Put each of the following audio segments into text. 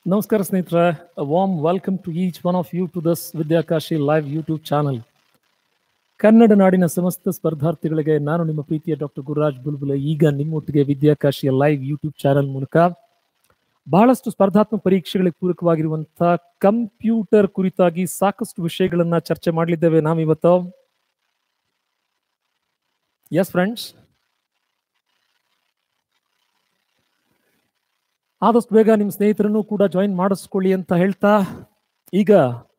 ನಮಸ್ಕಾರ ಸ್ನೇಹಿತರೆ warm welcome to each one of you to this Vidyakashi live YouTube channel Kannada ನಾಡಿನ ಸಮಸ್ತ ಸ್ಪರ್ಧಾರ್ಥಿಗಳಿಗೆ ನಾನು ನಿಮ್ಮ ಪ್ರೀತಿಯ ಡಾಕ್ಟರ್ ಗುರುರಾಜ್ ಬುಲ್ಬುಲೆ ಈಗ ನಿಮ್ಮೊಟ್ಟಿಗೆ ವಿದ್ಯಾಕಾಶಿಯ ಲೈವ್ ಯೂಟ್ಯೂಬ್ ಚಾನಲ್ ಮೂಲಕ ಬಹಳಷ್ಟು ಸ್ಪರ್ಧಾತ್ಮಕ ಪರೀಕ್ಷೆಗಳಿಗೆ ಪೂರಕವಾಗಿರುವಂತಹ ಕಂಪ್ಯೂಟರ್ ಕುರಿತಾಗಿ ಸಾಕಷ್ಟು ವಿಷಯಗಳನ್ನ ಚರ್ಚೆ ಮಾಡಲಿದ್ದೇವೆ ನಾವಿವತ್ತು ಎಸ್ ಫ್ರೆಂಡ್ಸ್ ಆದಷ್ಟು ಬೇಗ ನಿಮ್ಮ ಸ್ನೇಹಿತರನ್ನು ಕೂಡ ಜಾಯಿನ್ ಮಾಡಿಸ್ಕೊಳ್ಳಿ ಅಂತ ಹೇಳ್ತಾ ಈಗ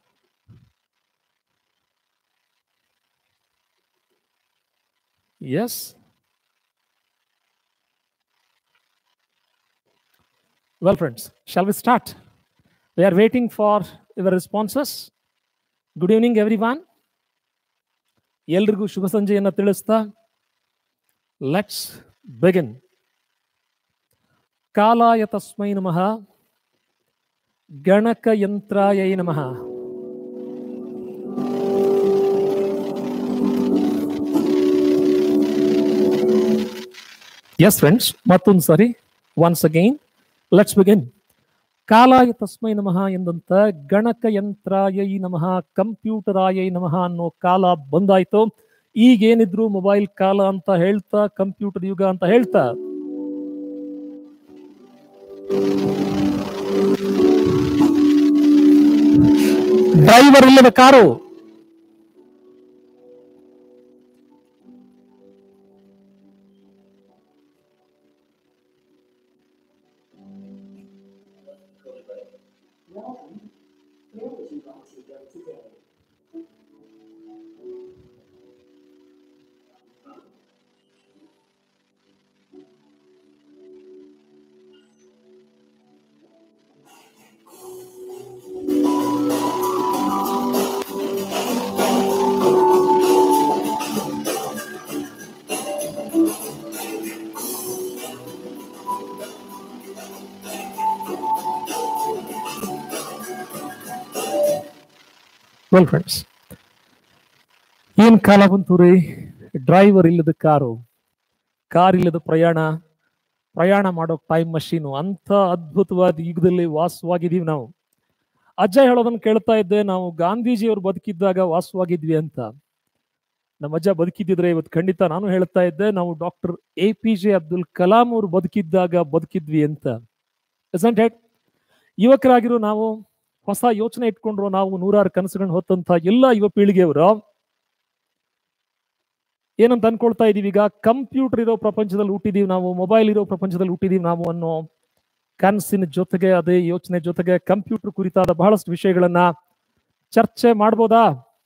yes well friends shall we start we are waiting for your responses good evening everyone ಎಲ್ರಿಗೂ ಶುಭ ಸಂಜೆಯನ್ನು ತಿಳಿಸ್ತಾ ಲೆಟ್ಸ್ ಬೆಗಿನ್ ಕಾಲಾಯ ತಸ್ಮೈ ನಮಃ ಗಣಕಯಂತ್ರಾಯ ನಮಃ ಎಸ್ ಫ್ರೆಂಡ್ಸ್ ಮತ್ತೊಂದು ಸಾರಿ ಒನ್ಸ್ ಅಗೈನ್ ಲೆಟ್ಸ್ ಬಿಗಿನ್ ಕಾಲಾಯ ತಸ್ಮೈ ನಮಃ ಎಂದಂತ ಗಣಕಯಂತ್ರಾಯ ನಮಃ ಕಂಪ್ಯೂಟರಾಯ ನಮಃ ಅನ್ನೋ ಕಾಲ ಬಂದಾಯ್ತು ಈಗೇನಿದ್ರು ಮೊಬೈಲ್ ಕಾಲ ಅಂತ ಹೇಳ್ತಾ ಕಂಪ್ಯೂಟರ್ ಯುಗ ಅಂತ ಹೇಳ್ತಾ ಡ್ರೈವರ್ ಇಲ್ಲದ ಕಾರು ವೆಲ್ ಫ್ರೆಂಡ್ಸ್ ಏನ್ ಕಾಲ ಬಂತು ರೀ ಡ್ರೈವರ್ ಇಲ್ಲದ ಕಾರು ಕಾರ್ ಇಲ್ಲದ ಪ್ರಯಾಣ ಪ್ರಯಾಣ ಮಾಡೋ ಟೈಮ್ ಮಷೀನು ಅಂತ ಅದ್ಭುತವಾದ ಯುಗದಲ್ಲಿ ವಾಸವಾಗಿದೀವಿ ನಾವು ಅಜ್ಜ ಹೇಳೋದನ್ನ ಕೇಳ್ತಾ ಇದ್ದೆ ನಾವು ಗಾಂಧೀಜಿಯವರು ಬದುಕಿದ್ದಾಗ ವಾಸವಾಗಿದ್ವಿ ಅಂತ ನಮ್ಮ ಅಜ್ಜ ಬದುಕಿದ್ದಿದ್ರೆ ಇವತ್ತು ಖಂಡಿತ ನಾನು ಹೇಳ್ತಾ ಇದ್ದೆ ನಾವು doctor A P J Abdul Kalam ಅವರು ಬದುಕಿದ್ದಾಗ ಬದುಕಿದ್ವಿ ಅಂತ ಹೆಟ್ ಯುವಕರಾಗಿರೋ ನಾವು ಹೊಸ ಯೋಚನೆ ಇಟ್ಕೊಂಡ್ರು ನಾವು ನೂರಾರು ಕನಸುಗಳನ್ನ ಹೊತ್ತಂತ ಎಲ್ಲ ಯುವ ಪೀಳಿಗೆಯವರು ಏನಂತ ಅನ್ಕೊಳ್ತಾ ಇದೀವಿ ಈಗ ಕಂಪ್ಯೂಟರ್ ಇರೋ ಪ್ರಪಂಚದಲ್ಲಿ ಹುಟ್ಟಿದೀವಿ ನಾವು ಮೊಬೈಲ್ ಇರೋ ಪ್ರಪಂಚದಲ್ಲಿ ಹುಟ್ಟಿದೀವಿ ನಾವು ಅನ್ನೋ ಕನಸಿನ ಜೊತೆಗೆ ಅದೇ ಯೋಚನೆ ಜೊತೆಗೆ ಕಂಪ್ಯೂಟರ್ ಕುರಿತಾದ ಬಹಳಷ್ಟು ವಿಷಯಗಳನ್ನ ಚರ್ಚೆ ಮಾಡ್ಬೋದಾ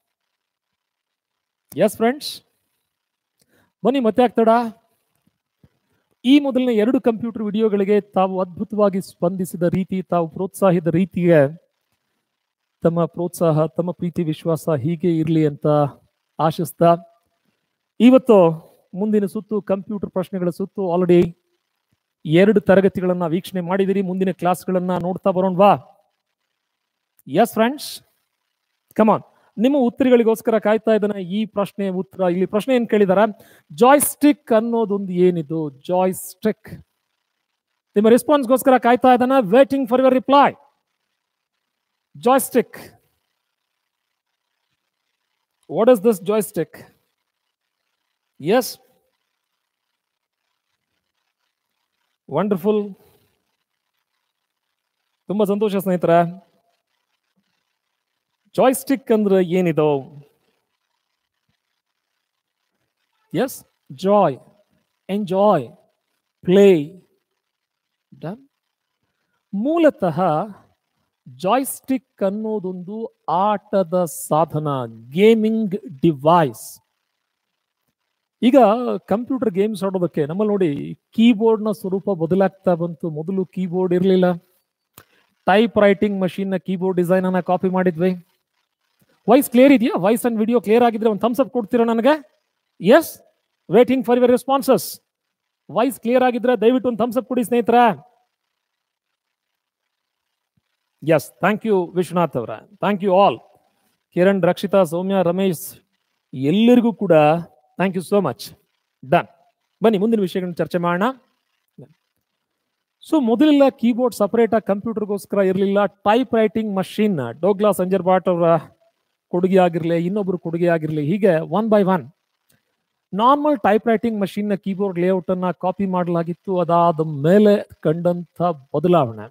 ಎಸ್ ಫ್ರೆಂಡ್ಸ್ ಬನ್ನಿ ಮತ್ತೆ ಆಗ್ತಡ ಈ ಮೊದಲನೇ ಎರಡು ಕಂಪ್ಯೂಟರ್ ವಿಡಿಯೋಗಳಿಗೆ ತಾವು ಅದ್ಭುತವಾಗಿ ಸ್ಪಂದಿಸಿದ ರೀತಿ ತಾವು ಪ್ರೋತ್ಸಾಹಿದ ರೀತಿಗೆ ತಮ್ಮ ಪ್ರೋತ್ಸಾಹ ತಮ್ಮ ಪ್ರೀತಿ ವಿಶ್ವಾಸ ಹೀಗೆ ಇರಲಿ ಅಂತ ಆಶಿಸ್ತಾ ಇವತ್ತು ಮುಂದಿನ ಸುತ್ತು ಕಂಪ್ಯೂಟರ್ ಪ್ರಶ್ನೆಗಳ ಸುತ್ತು ಆಲ್ರೆಡಿ ಎರಡು ತರಗತಿಗಳನ್ನ ವೀಕ್ಷಣೆ ಮಾಡಿದಿರಿ ಮುಂದಿನ ಕ್ಲಾಸ್ಗಳನ್ನ ನೋಡ್ತಾ ಬರೋಣವಾ ಎಸ್ ಫ್ರೆಂಡ್ಸ್ ಕಮಾನ್ ನಿಮ್ಮ ಉತ್ತರಗಳಿಗೋಸ್ಕರ ಕಾಯ್ತಾ ಇದ್ದಾನೆ ಈ ಪ್ರಶ್ನೆ ಉತ್ತರ ಇಲ್ಲಿ ಪ್ರಶ್ನೆ ಏನ್ ಕೇಳಿದಾರ ಜಾಯ್ಸ್ಟಿಕ್ ಅನ್ನೋದೊಂದು ಏನಿದು ಜಾಯ್ಸ್ಟಿಕ್ ನಿಮ್ಮ ರೆಸ್ಪಾನ್ಸ್ಗೋಸ್ಕರ ಕಾಯ್ತಾ ಇದ್ದಾನೆ waiting for your reply joystick. What is this joystick? Yes. Wonderful ತುಂಬಾ ಸಂತೋಷ ಸ್ನೇಹಿತರ ಜಾಯ್ಸ್ಟಿಕ್ ಅಂದ್ರೆ ಏನಿದು yes joy enjoy play done ಮೂಲತಃ ಜಾಯ್ಸ್ಟಿಕ್ ಅನ್ನೋದೊಂದು ಆಟದ ಸಾಧನ ಗೇಮಿಂಗ್ ಡಿವೈಸ್ ಈಗ ಕಂಪ್ಯೂಟರ್ ಗೇಮ್ಸ್ ಆಡೋದಕ್ಕೆ ನಮ್ಮಲ್ಲಿ ನೋಡಿ ಕೀಬೋರ್ಡ್ನ ಸ್ವರೂಪ ಬದಲಾಗ್ತಾ ಬಂತು ಮೊದಲು ಕೀಬೋರ್ಡ್ ಇರಲಿಲ್ಲ ಟೈಪ್ ರೈಟಿಂಗ್ ಮಷೀನ್ನ ಕೀಬೋರ್ಡ್ ಡಿಸೈನ್ ಅನ್ನ ಕಾಪಿ ಮಾಡಿದ್ವಿ ವಾಯ್ಸ್ ಕ್ಲಿಯರ್ ಇದೆಯಾ ವಾಯ್ಸ್ ಅಂಡ್ ವಿಡಿಯೋ ಕ್ಲಿಯರ್ ಆಗಿದ್ರೆ ಒಂದು ಥಮ್ಸ್ ಅಪ್ ಕೊಡ್ತೀರಾ ನನಗೆ yes waiting for your responses voice clear ಆಗಿದ್ರೆ ದಯವಿಟ್ಟು ಒಂದು ಥಮ್ಸ್ ಅಪ್ ಕೊಡಿ ಸ್ನೇಹಿತರ ಎಸ್ ಥ್ಯಾಂಕ್ ಯು ವಿಶ್ವನಾಥ್ ಅವರ thank you all Kiran Rakshita Soumya Ramesh ಎಲ್ಲರಿಗೂ ಕೂಡ thank you so much done ಬನ್ನಿ ಮುಂದಿನ ವಿಷಯಗಳನ್ನ ಚರ್ಚೆ ಮಾಡೋಣ ಸೊ ಮೊದಲೆಲ್ಲ ಕೀಬೋರ್ಡ್ ಸಪರೇಟ್ ಆಗಿ ಕಂಪ್ಯೂಟರ್ಗೋಸ್ಕರ ಇರಲಿಲ್ಲ ಟೈಪ್ ರೈಟಿಂಗ್ ಮಷೀನ್ ಡೋಗ್ಲಾ ಸಂಜರ್ ಬಾಟ್ ಅವರ ಕೊಡುಗೆ ಆಗಿರಲಿ ಇನ್ನೊಬ್ರು ಕೊಡುಗೆ ಆಗಿರಲಿ ಹೀಗೆ one by one normal type writing machine ನ ಕೀಬೋರ್ಡ್ ಲೇಔಟ್ ಅನ್ನ ಕಾಪಿ ಮಾಡಲಾಗಿತ್ತು ಅದಾದ ಮೇಲೆ ಕಂಡಂತ ಬದಲಾವಣೆ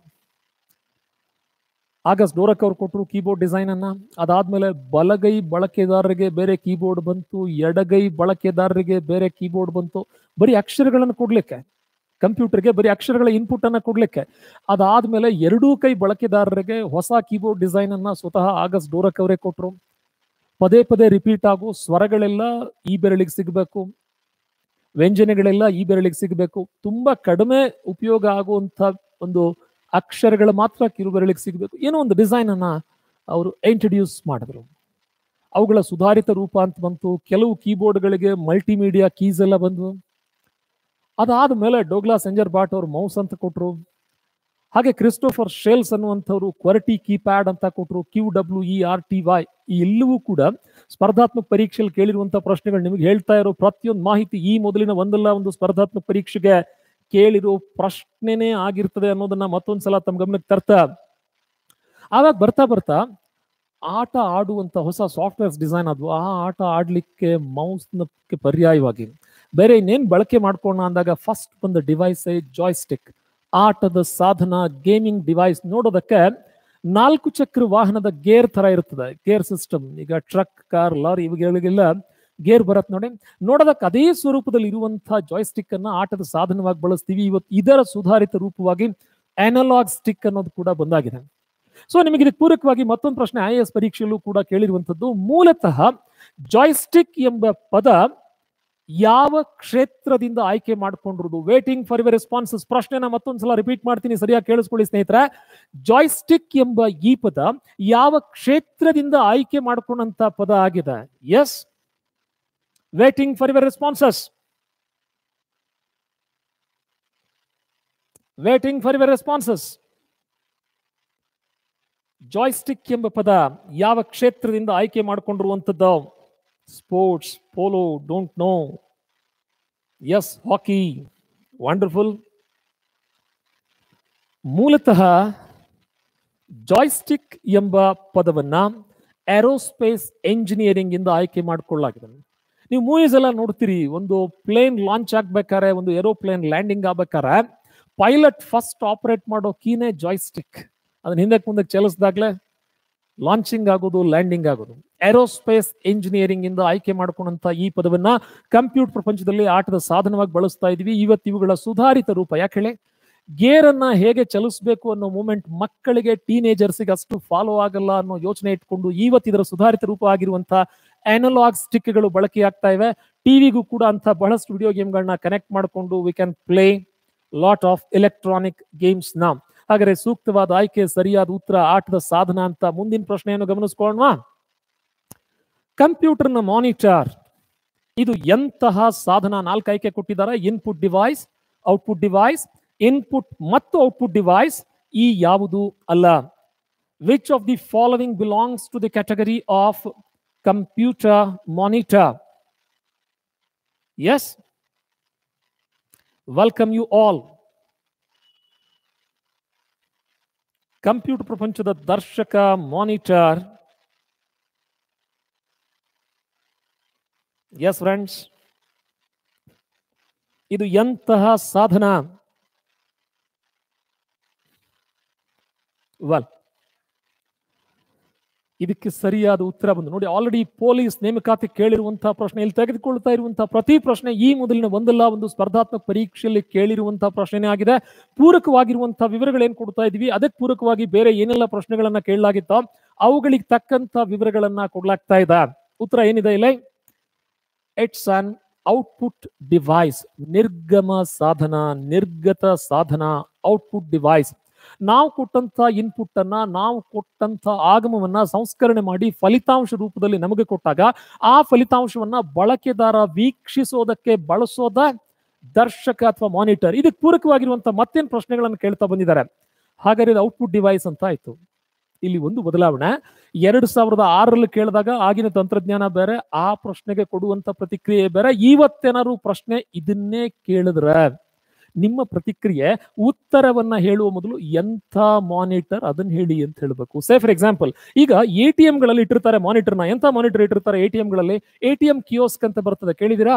ಆಗಸ್ಟ್ ಡೋರಕ್ ಅವ್ರು ಕೊಟ್ಟರು ಕೀಬೋರ್ಡ್ ಡಿಸೈನ್ ಅನ್ನ ಅದಾದ್ಮೇಲೆ ಬಲಗೈ ಬಳಕೆದಾರರಿಗೆ ಬೇರೆ ಕೀಬೋರ್ಡ್ ಬಂತು ಎಡಗೈ ಬಳಕೆದಾರರಿಗೆ ಬೇರೆ ಕೀಬೋರ್ಡ್ ಬಂತು ಬರೀ ಅಕ್ಷರಗಳನ್ನು ಕೊಡ್ಲಿಕ್ಕೆ ಕಂಪ್ಯೂಟರ್ಗೆ ಬರೀ ಅಕ್ಷರಗಳ ಇನ್ಪುಟ್ ಅನ್ನ ಕೊಡ್ಲಿಕ್ಕೆ ಅದಾದ್ಮೇಲೆ ಎರಡೂ ಕೈ ಬಳಕೆದಾರರಿಗೆ ಹೊಸ ಕೀಬೋರ್ಡ್ ಡಿಸೈನ್ ಅನ್ನ ಸ್ವತಃ ಆಗಸ್ಟ್ ಡೋರಕ್ ಅವರೇ ಕೊಟ್ಟರು ಪದೇ ಪದೇ ರಿಪೀಟ್ ಆಗೋ ಸ್ವರಗಳೆಲ್ಲ ಈ ಬೆರಳಿಗೆ ಸಿಗಬೇಕು ವ್ಯಂಜನೆಗಳೆಲ್ಲ ಈ ಬೆರಳಿಗೆ ಸಿಗಬೇಕು ತುಂಬಾ ಕಡಿಮೆ ಉಪಯೋಗ ಆಗುವಂತ ಒಂದು ಅಕ್ಷರಗಳು ಮಾತ್ರ ಕಿರು ಬೆರಳಿಗೆ ಸಿಗಬೇಕು ಏನೋ ಒಂದು ಡಿಸೈನ್ ಅನ್ನ ಅವರು ಇಂಟ್ರಡ್ಯೂಸ್ ಮಾಡಿದ್ರು ಅವುಗಳ ಸುಧಾರಿತ ರೂಪ ಅಂತ ಬಂತು ಕೆಲವು ಕೀಬೋರ್ಡ್ಗಳಿಗೆ ಮಲ್ಟಿಮೀಡಿಯಾ ಕೀಸ್ ಎಲ್ಲ ಬಂದ್ವು ಅದಾದ ಮೇಲೆ ಡೋಗ್ಲಾ ಸೆಂಜರ್ ಬಾಟ್ ಅವರು ಮೌಸ್ ಅಂತ ಕೊಟ್ರು ಹಾಗೆ ಕ್ರಿಸ್ಟೋಫರ್ ಶೇಲ್ಸ್ ಅನ್ನುವಂಥವ್ರು ಕ್ವರ್ಟಿ ಕೀಪ್ಯಾಡ್ ಅಂತ ಕೊಟ್ರು Q W E R T Y ಈ ಎಲ್ಲವೂ ಕೂಡ ಸ್ಪರ್ಧಾತ್ಮಕ ಪರೀಕ್ಷೆಯಲ್ಲಿ ಕೇಳಿರುವಂತಹ ಪ್ರಶ್ನೆಗಳು ನಿಮಗೆ ಹೇಳ್ತಾ ಇರೋ ಪ್ರತಿಯೊಂದು ಮಾಹಿತಿ ಈ ಮೊದಲಿನ ಒಂದಲ್ಲ ಒಂದು ಸ್ಪರ್ಧಾತ್ಮಕ ಪರೀಕ್ಷೆಗೆ ಕೇಳಿರೋ ಪ್ರಶ್ನೆನೇ ಆಗಿರ್ತದೆ ಅನ್ನೋದನ್ನ ಮತ್ತೊಂದ್ಸಲ ತಮ್ಮ ಗಮನಕ್ಕೆ ತರ್ತಾ ಆವಾಗ ಬರ್ತಾ ಬರ್ತಾ ಆಟ ಆಡುವಂತ ಹೊಸ ಸಾಫ್ಟ್ವೇರ್ಸ್ ಡಿಸೈನ್ ಆದ್ವು ಆ ಆಟ ಆಡ್ಲಿಕ್ಕೆ ಮೌಸ್ನಕ್ಕೆ ಪರ್ಯಾಯವಾಗಿ ಬೇರೆ ಇನ್ನೇನ್ ಬಳಕೆ ಮಾಡ್ಕೋಣ ಅಂದಾಗ ಫಸ್ಟ್ ಬಂದ ಡಿವೈಸ್ ಜಾಯ್ಸ್ಟಿಕ್ ಆಟದ ಸಾಧನ ಗೇಮಿಂಗ್ ಡಿವೈಸ್ ನೋಡೋದಕ್ಕೆ ನಾಲ್ಕು ಚಕ್ರ ವಾಹನದ ಗೇರ್ ತರ ಇರ್ತದೆ ಗೇರ್ ಸಿಸ್ಟಮ್ ಈಗ ಟ್ರಕ್ ಕಾರ್ ಲಾರಿ ಇವುಗಳಿಗೆಲ್ಲ ಗೇರ್ ಬರತ್ ನೋಡಿ ನೋಡೋದಕ್ಕೆ ಅದೇ ಸ್ವರೂಪದಲ್ಲಿ ಇರುವಂತಹ ಜಾಯ್ಸ್ಟಿಕ್ ಅನ್ನ ಆಟದ ಸಾಧನವಾಗಿ ಬಳಸ್ತೀವಿ ಇವತ್ತು ಇದರ ಸುಧಾರಿತ ರೂಪವಾಗಿ ಅನಲಾಗ್ ಸ್ಟಿಕ್ ಅನ್ನೋದು ಕೂಡ ಬಂದಾಗಿದೆ ಸೊ ನಿಮಗೆ ಇದಕ್ಕೆ ಪೂರಕವಾಗಿ ಮತ್ತೊಂದು ಪ್ರಶ್ನೆ ಐ ಎಸ್ ಪರೀಕ್ಷೆಯಲ್ಲೂ ಕೂಡ ಕೇಳಿರುವಂತದ್ದು ಮೂಲತಃ ಜಾಯ್ಸ್ಟಿಕ್ ಎಂಬ ಪದ ಯಾವ ಕ್ಷೇತ್ರದಿಂದ ಆಯ್ಕೆ ಮಾಡ್ಕೊಂಡಿರೋದು ವೇಟಿಂಗ್ ಫಾರ್ ಯುವರ್ ರೆಸ್ಪಾನ್ಸಸ್ ಪ್ರಶ್ನೆನ ಮತ್ತೊಂದ್ಸಲ ರಿಪೀಟ್ ಮಾಡ್ತೀನಿ ಸರಿಯಾಗಿ ಕೇಳಿಸ್ಕೊಳ್ಳಿ ಸ್ನೇಹಿತರೆ ಜಾಯ್ಸ್ಟಿಕ್ ಎಂಬ ಈ ಪದ ಯಾವ ಕ್ಷೇತ್ರದಿಂದ ಆಯ್ಕೆ ಮಾಡ್ಕೊಂಡಂತ ಪದ ಆಗಿದೆ yes waiting for your responses waiting for your responses joystick ಎಂಬ ಪದ ಯಾವ ಕ್ಷೇತ್ರದಿಂದ ಆಯ್ಕೆ ಮಾಡಿಕೊಂಡಿರುವಂಥದ್ದು sports polo don't know yes hockey wonderful ಮೂಲತಃ ಜಾಯ್ಸ್ಟಿಕ್ ಎಂಬ ಪದವನ್ನ ಏರೋಸ್ಪೇಸ್ ಎಂಜಿನಿಯರಿಂಗ್ ಇಂದ ಆಯ್ಕೆ ಮಾಡಿಕೊಳ್ಳಲಾಗಿದೆ ನೀವು ಮೂವೀಸ್ ಎಲ್ಲ ನೋಡ್ತೀರಿ ಒಂದು ಪ್ಲೇನ್ ಲಾಂಚ್ ಆಗ್ಬೇಕಾದ್ರೆ ಒಂದು ಏರೋಪ್ಲೇನ್ ಲ್ಯಾಂಡಿಂಗ್ ಆಗ್ಬೇಕಾದ್ರೆ ಪೈಲಟ್ ಫಸ್ಟ್ ಆಪರೇಟ್ ಮಾಡೋ ಕೀನೇ ಜಾಯ್ಸ್ಟಿಕ್ ಅದನ್ನ ಹಿಂದಕ್ಕೆ ಮುಂದಕ್ಕೆ ಚಲಿಸಿದಾಗ್ಲೇ ಲಾಂಚಿಂಗ್ ಆಗೋದು ಲ್ಯಾಂಡಿಂಗ್ ಆಗೋದು ಏರೋಸ್ಪೇಸ್ ಇಂಜಿನಿಯರಿಂಗ್ ಇಂದ ಆಯ್ಕೆ ಮಾಡ್ಕೊಂಡಂತ ಈ ಪದವನ್ನ ಕಂಪ್ಯೂಟರ್ ಪ್ರಪಂಚದಲ್ಲಿ ಆಟದ ಸಾಧನವಾಗಿ ಬಳಸ್ತಾ ಇದೀವಿ ಇವತ್ತು ಇವುಗಳ ಸುಧಾರಿತ ರೂಪ ಯಾಕೆ ಹೇಳಿ ಗೇರ್ ಅನ್ನ ಹೇಗೆ ಚಲಿಸಬೇಕು ಅನ್ನೋ ಮೂಮೆಂಟ್ ಮಕ್ಕಳಿಗೆ ಟೀನೇಜರ್ಸ್ಗೆ ಅಷ್ಟು ಫಾಲೋ ಆಗಲ್ಲ ಅನ್ನೋ ಯೋಚನೆ ಇಟ್ಕೊಂಡು ಇವತ್ತು ಇದರ ಸುಧಾರಿತ ರೂಪ ಆಗಿರುವಂತ ಅನಲಾಗ್ ಸ್ಟಿಕ್ಗಳು ಬಳಕೆ ಆಗ್ತಾ ಇವೆ ಟಿವಿಗೂ ಕೂಡ ಅಂತ ಬಹಳಷ್ಟು ವಿಡಿಯೋ ಗೇಮ್ಗಳನ್ನ ಕನೆಕ್ಟ್ ಮಾಡಿಕೊಂಡು we can play lot of electronic games ನ ಹಾಗಾದ್ರೆ ಸೂಕ್ತವಾದ ಆಯ್ಕೆ ಸರಿಯಾದ ಉತ್ತರ ಆಟದ ಸಾಧನ ಅಂತ ಮುಂದಿನ ಪ್ರಶ್ನೆಯನ್ನು ಗಮನಿಸ್ಕೊಳ್ಳೋಣ ಕಂಪ್ಯೂಟರ್ನ ಮಾನಿಟರ್ ಇದು ಎಂತಹ ಸಾಧನ ನಾಲ್ಕು ಆಯ್ಕೆ ಕೊಟ್ಟಿದ್ದಾರೆ input device output device input ಮತ್ತು ಔಟ್ಪುಟ್ ಡಿವೈಸ್ ಈ ಯಾವುದು ಅಲ್ಲ which of the following belongs to the category of computer monitor yes welcome you all computer ಪ್ರಪಂಚದ ದರ್ಶಕ ಮಾನಿಟರ್ ಎಸ್ ಫ್ರೆಂಡ್ಸ್ ಇದು ಎಂತಹ ಸಾಧನ ವೆಲ್ ಇದಕ್ಕೆ ಸರಿಯಾದ ಉತ್ತರ ಬಂದು ನೋಡಿ ಆಲ್ರೆಡಿ ಪೊಲೀಸ್ ನೇಮಕಾತಿ ಕೇಳಿರುವಂತಹ ಪ್ರಶ್ನೆ ಇಲ್ಲಿ ತೆಗೆದುಕೊಳ್ತಾ ಇರುವಂತಹ ಪ್ರತಿ ಪ್ರಶ್ನೆ ಈ ಮೊದಲಿನ ಒಂದಲ್ಲ ಒಂದು ಸ್ಪರ್ಧಾತ್ಮಕ ಪರೀಕ್ಷೆಯಲ್ಲಿ ಕೇಳಿರುವಂತಹ ಪ್ರಶ್ನೆನೇ ಆಗಿದೆ ಪೂರಕವಾಗಿರುವಂತಹ ವಿವರಗಳೇನು ಕೊಡ್ತಾ ಇದೀವಿ ಅದಕ್ಕೆ ಪೂರಕವಾಗಿ ಬೇರೆ ಏನೆಲ್ಲ ಪ್ರಶ್ನೆಗಳನ್ನ ಕೇಳಲಾಗಿತ್ತೋ ಅವುಗಳಿಗೆ ತಕ್ಕಂತ ವಿವರಗಳನ್ನ ಕೊಡ್ಲಾಗ್ತಾ ಇದೆ ಉತ್ತರ ಏನಿದೆ ಇಲ್ಲಿ ಇಟ್ಸ್ ಅನ್ ಔಟ್ಪುಟ್ ಡಿವೈಸ್ ನಿರ್ಗಮ ಸಾಧನ ನಿರ್ಗತ ಸಾಧನ ಔಟ್ಪುಟ್ ಡಿವೈಸ್ ನಾವು ಕೊಟ್ಟಂತ ಇನ್ಪುಟ್ ಅನ್ನ ನಾವು ಕೊಟ್ಟಂತ ಆಗಮವನ್ನ ಸಂಸ್ಕರಣೆ ಮಾಡಿ ಫಲಿತಾಂಶ ರೂಪದಲ್ಲಿ ನಮಗೆ ಕೊಟ್ಟಾಗ ಆ ಫಲಿತಾಂಶವನ್ನ ಬಳಕೆದಾರ ವೀಕ್ಷಿಸೋದಕ್ಕೆ ಬಳಸೋದ ದರ್ಶಕ ಅಥವಾ ಮಾನಿಟರ್ ಇದಕ್ಕೆ ಪೂರಕವಾಗಿರುವಂತ ಮತ್ತೇನು ಪ್ರಶ್ನೆಗಳನ್ನು ಕೇಳ್ತಾ ಬಂದಿದ್ದಾರೆ ಹಾಗಾದ್ರೆ ಇದು ಔಟ್ಪುಟ್ ಡಿವೈಸ್ ಅಂತ ಆಯ್ತು ಇಲ್ಲಿ ಒಂದು ಬದಲಾವಣೆ ಎರಡ್ ಸಾವಿರದ ಆರರಲ್ಲಿ ಕೇಳಿದಾಗ ಆಗಿನ ತಂತ್ರಜ್ಞಾನ ಬೇರೆ ಆ ಪ್ರಶ್ನೆಗೆ ಕೊಡುವಂತ ಪ್ರತಿಕ್ರಿಯೆ ಬೇರೆ ಇವತ್ತೇನಾದ್ರು ಪ್ರಶ್ನೆ ಇದನ್ನೇ ಕೇಳಿದ್ರೆ ನಿಮ್ಮ ಪ್ರತಿಕ್ರಿಯೆ ಉತ್ತರವನ್ನ ಹೇಳುವ ಮೊದಲು ಎಂಥ ಮಾನಿಟರ್ ಅದನ್ನ ಹೇಳಿ ಅಂತ ಹೇಳಬೇಕು ಸೇ ಫಾರ್ ಎಕ್ಸಾಂಪಲ್ ಈಗ ಎ ಟಿ ಗಳಲ್ಲಿ ಇಟ್ಟಿರ್ತಾರೆ ಮಾನಿಟರ್ನ ಎಂಥ ಮಾನಿಟರ್ ಇಟ್ಟಿರ್ತಾರೆ ಎ ಟಿ ಗಳಲ್ಲಿ ಎ ಟಿ ಎಂ ಕಿಯೋಸ್ಕ್ ಅಂತ ಬರ್ತದೆ ಕೇಳಿದಿರಾ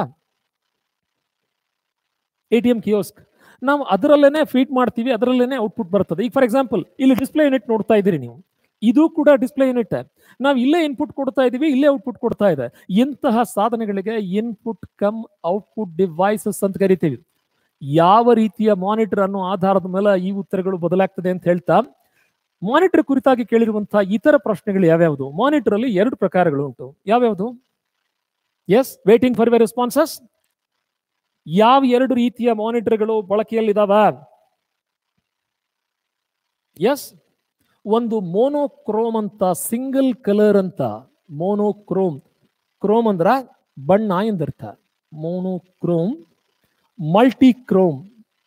ಎ ಟಿ ಎಂ ಕಿಯೋಸ್ಕ್ ನಾವು ಅದರಲ್ಲೇನೆ ಫೀಡ್ ಮಾಡ್ತೀವಿ ಅದರಲ್ಲೇನೆ ಔಟ್ಪುಟ್ ಬರ್ತದೆ ಈಗ ಫಾರ್ ಎಕ್ಸಾಂಪಲ್ ಇಲ್ಲಿ ಡಿಸ್ಪ್ಲೇ ಯೂನಿಟ್ ನೋಡ್ತಾ ಇದ್ದೀರಿ ನೀವು ಇದು ಕೂಡ ಡಿಸ್ಪ್ಲೇ ಯೂನಿಟ್ ನಾವು ಇಲ್ಲೇ ಇನ್ಪುಟ್ ಕೊಡ್ತಾ ಇದೀವಿ ಇಲ್ಲೇ ಔಟ್ಪುಟ್ ಕೊಡ್ತಾ ಇದೆ ಇಂತಹ ಸಾಧನಗಳಿಗೆ ಇನ್ಪುಟ್ ಕಮ್ ಔಟ್ಪುಟ್ ಡಿವೈಸಸ್ ಅಂತ ಕರಿತೀವಿ ಯಾವ ರೀತಿಯ ಮಾನಿಟರ್ ಅನ್ನೋ ಆಧಾರದ ಮೇಲೆ ಈ ಉತ್ತರಗಳು ಬದಲಾಗ್ತದೆ ಅಂತ ಹೇಳ್ತಾ ಮಾನಿಟರ್ ಕುರಿತಾಗಿ ಕೇಳಿರುವಂತಹ ಇತರ ಪ್ರಶ್ನೆಗಳು ಯಾವ್ಯಾವುದು ಮಾನಿಟರ್ ಅಲ್ಲಿ ಎರಡು ಪ್ರಕಾರಗಳು ಉಂಟು ಯಾವ್ಯಾವುದು yes waiting for we responses ಯಾವ ಎರಡು ರೀತಿಯ ಮಾನಿಟರ್ಗಳು ಬಳಕೆಯಲ್ಲಿದಾವ ಎಸ್ ಒಂದು ಮೋನೋಕ್ರೋಮ್ ಅಂತ ಸಿಂಗಲ್ ಕಲರ್ ಅಂತ ಮೋನೋಕ್ರೋಮ್ ಕ್ರೋಮ್ ಅಂದ್ರ ಬಣ್ಣ ಎಂದರ್ಥ ಮೋನೋಕ್ರೋಮ್ ಮಲ್ಟಿಕ್ರೋಮ್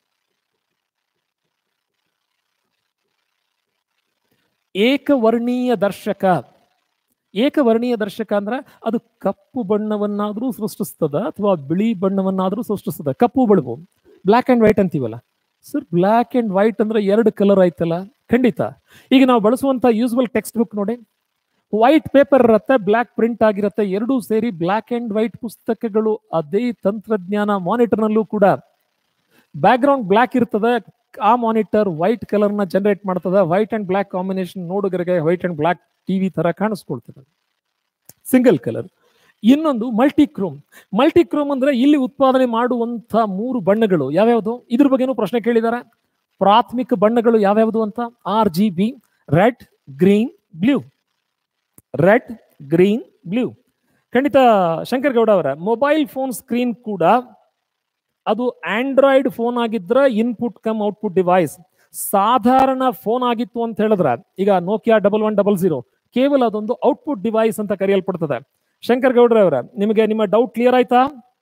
ಏಕವರ್ಣೀಯ ದರ್ಶಕ ಏಕವರ್ಣೀಯ ದರ್ಶಕ ಅಂದ್ರೆ ಅದು ಕಪ್ಪು ಬಣ್ಣವನ್ನಾದ್ರೂ ಸೃಷ್ಟಿಸ್ತದ ಅಥವಾ ಬಿಳಿ ಬಣ್ಣವನ್ನಾದ್ರೂ ಸೃಷ್ಟಿಸ್ತದ ಕಪ್ಪು ಬೆಳಗು ಬ್ಲ್ಯಾಕ್ ಅಂಡ್ ವೈಟ್ ಅಂತೀವಲ್ಲ ಸರ್ ಬ್ಲ್ಯಾಕ್ ಅಂಡ್ ವೈಟ್ ಅಂದ್ರೆ ಎರಡು ಕಲರ್ ಆಯ್ತಲ್ಲ ಖಂಡಿತ ಈಗ ನಾವು ಬಳಸುವಂತ ಯೂಸ್ವಲ್ ಟೆಕ್ಸ್ಟ್ ಬುಕ್ ನೋಡಿ ವೈಟ್ ಪೇಪರ್ ಇರತ್ತೆ ಬ್ಲ್ಯಾಕ್ ಪ್ರಿಂಟ್ ಆಗಿರತ್ತೆ ಎರಡೂ ಸೇರಿ ಬ್ಲ್ಯಾಕ್ ಅಂಡ್ ವೈಟ್ ಪುಸ್ತಕಗಳು ಅದೇ ತಂತ್ರಜ್ಞಾನ ಮಾನಿಟರ್ನಲ್ಲೂ ಕೂಡ ಬ್ಯಾಕ್ ಗ್ರೌಂಡ್ ಬ್ಲ್ಯಾಕ್ ಇರ್ತದೆ ಆ ಮಾನಿಟರ್ ವೈಟ್ ಕಲರ್ ನ ಜನರೇಟ್ ಮಾಡ್ತದೆ ವೈಟ್ ಅಂಡ್ ಬ್ಲ್ಯಾಕ್ ಕಾಂಬಿನೇಷನ್ ನೋಡುಗರಿಗೆ ವೈಟ್ ಅಂಡ್ ಬ್ಲ್ಯಾಕ್ ಟಿವಿ ತರ ಕಾಣಿಸ್ಕೊಳ್ತದೆ ಸಿಂಗಲ್ ಕಲರ್ ಇನ್ನೊಂದು ಮಲ್ಟಿಕ್ರೋಮ್ ಮಲ್ಟಿಕ್ರೋಮ್ ಅಂದ್ರೆ ಇಲ್ಲಿ ಉತ್ಪಾದನೆ ಮಾಡುವಂತ ಮೂರು ಬಣ್ಣಗಳು ಯಾವ್ಯಾವುದು ಇದ್ರ ಬಗ್ಗೆನೂ ಪ್ರಶ್ನೆ ಕೇಳಿದ್ದಾರೆ ಪ್ರಾಥಮಿಕ ಬಣ್ಣಗಳು ಯಾವ್ಯಾವುದು ಅಂತ R G B red green blue red green blue ಖಂಡಿತ ಶಂಕರ್ ಗೌಡ ಅವರ ಮೊಬೈಲ್ ಫೋನ್ ಸ್ಕ್ರೀನ್ ಕೂಡ ಅದು ಆಂಡ್ರಾಯ್ಡ್ ಫೋನ್ ಆಗಿದ್ರೆ ಇನ್ಪುಟ್ ಕಮ್ ಔಟ್ಪುಟ್ ಡಿವೈಸ್ ಸಾಧಾರಣ ಫೋನ್ ಆಗಿತ್ತು ಅಂತ ಹೇಳಿದ್ರೆ ಈಗ Nokia double one double zero ಕೇವಲ ಅದೊಂದು ಔಟ್ಪುಟ್ ಡಿವೈಸ್ ಅಂತ ಕರೆಯಲ್ಪಡ್ತದೆ ಶಂಕರ್ ಗೌಡ್ರ ಅವರ ನಿಮಗೆ ನಿಮ್ಮ ಡೌಟ್ ಕ್ಲಿಯರ್ ಆಯ್ತಾ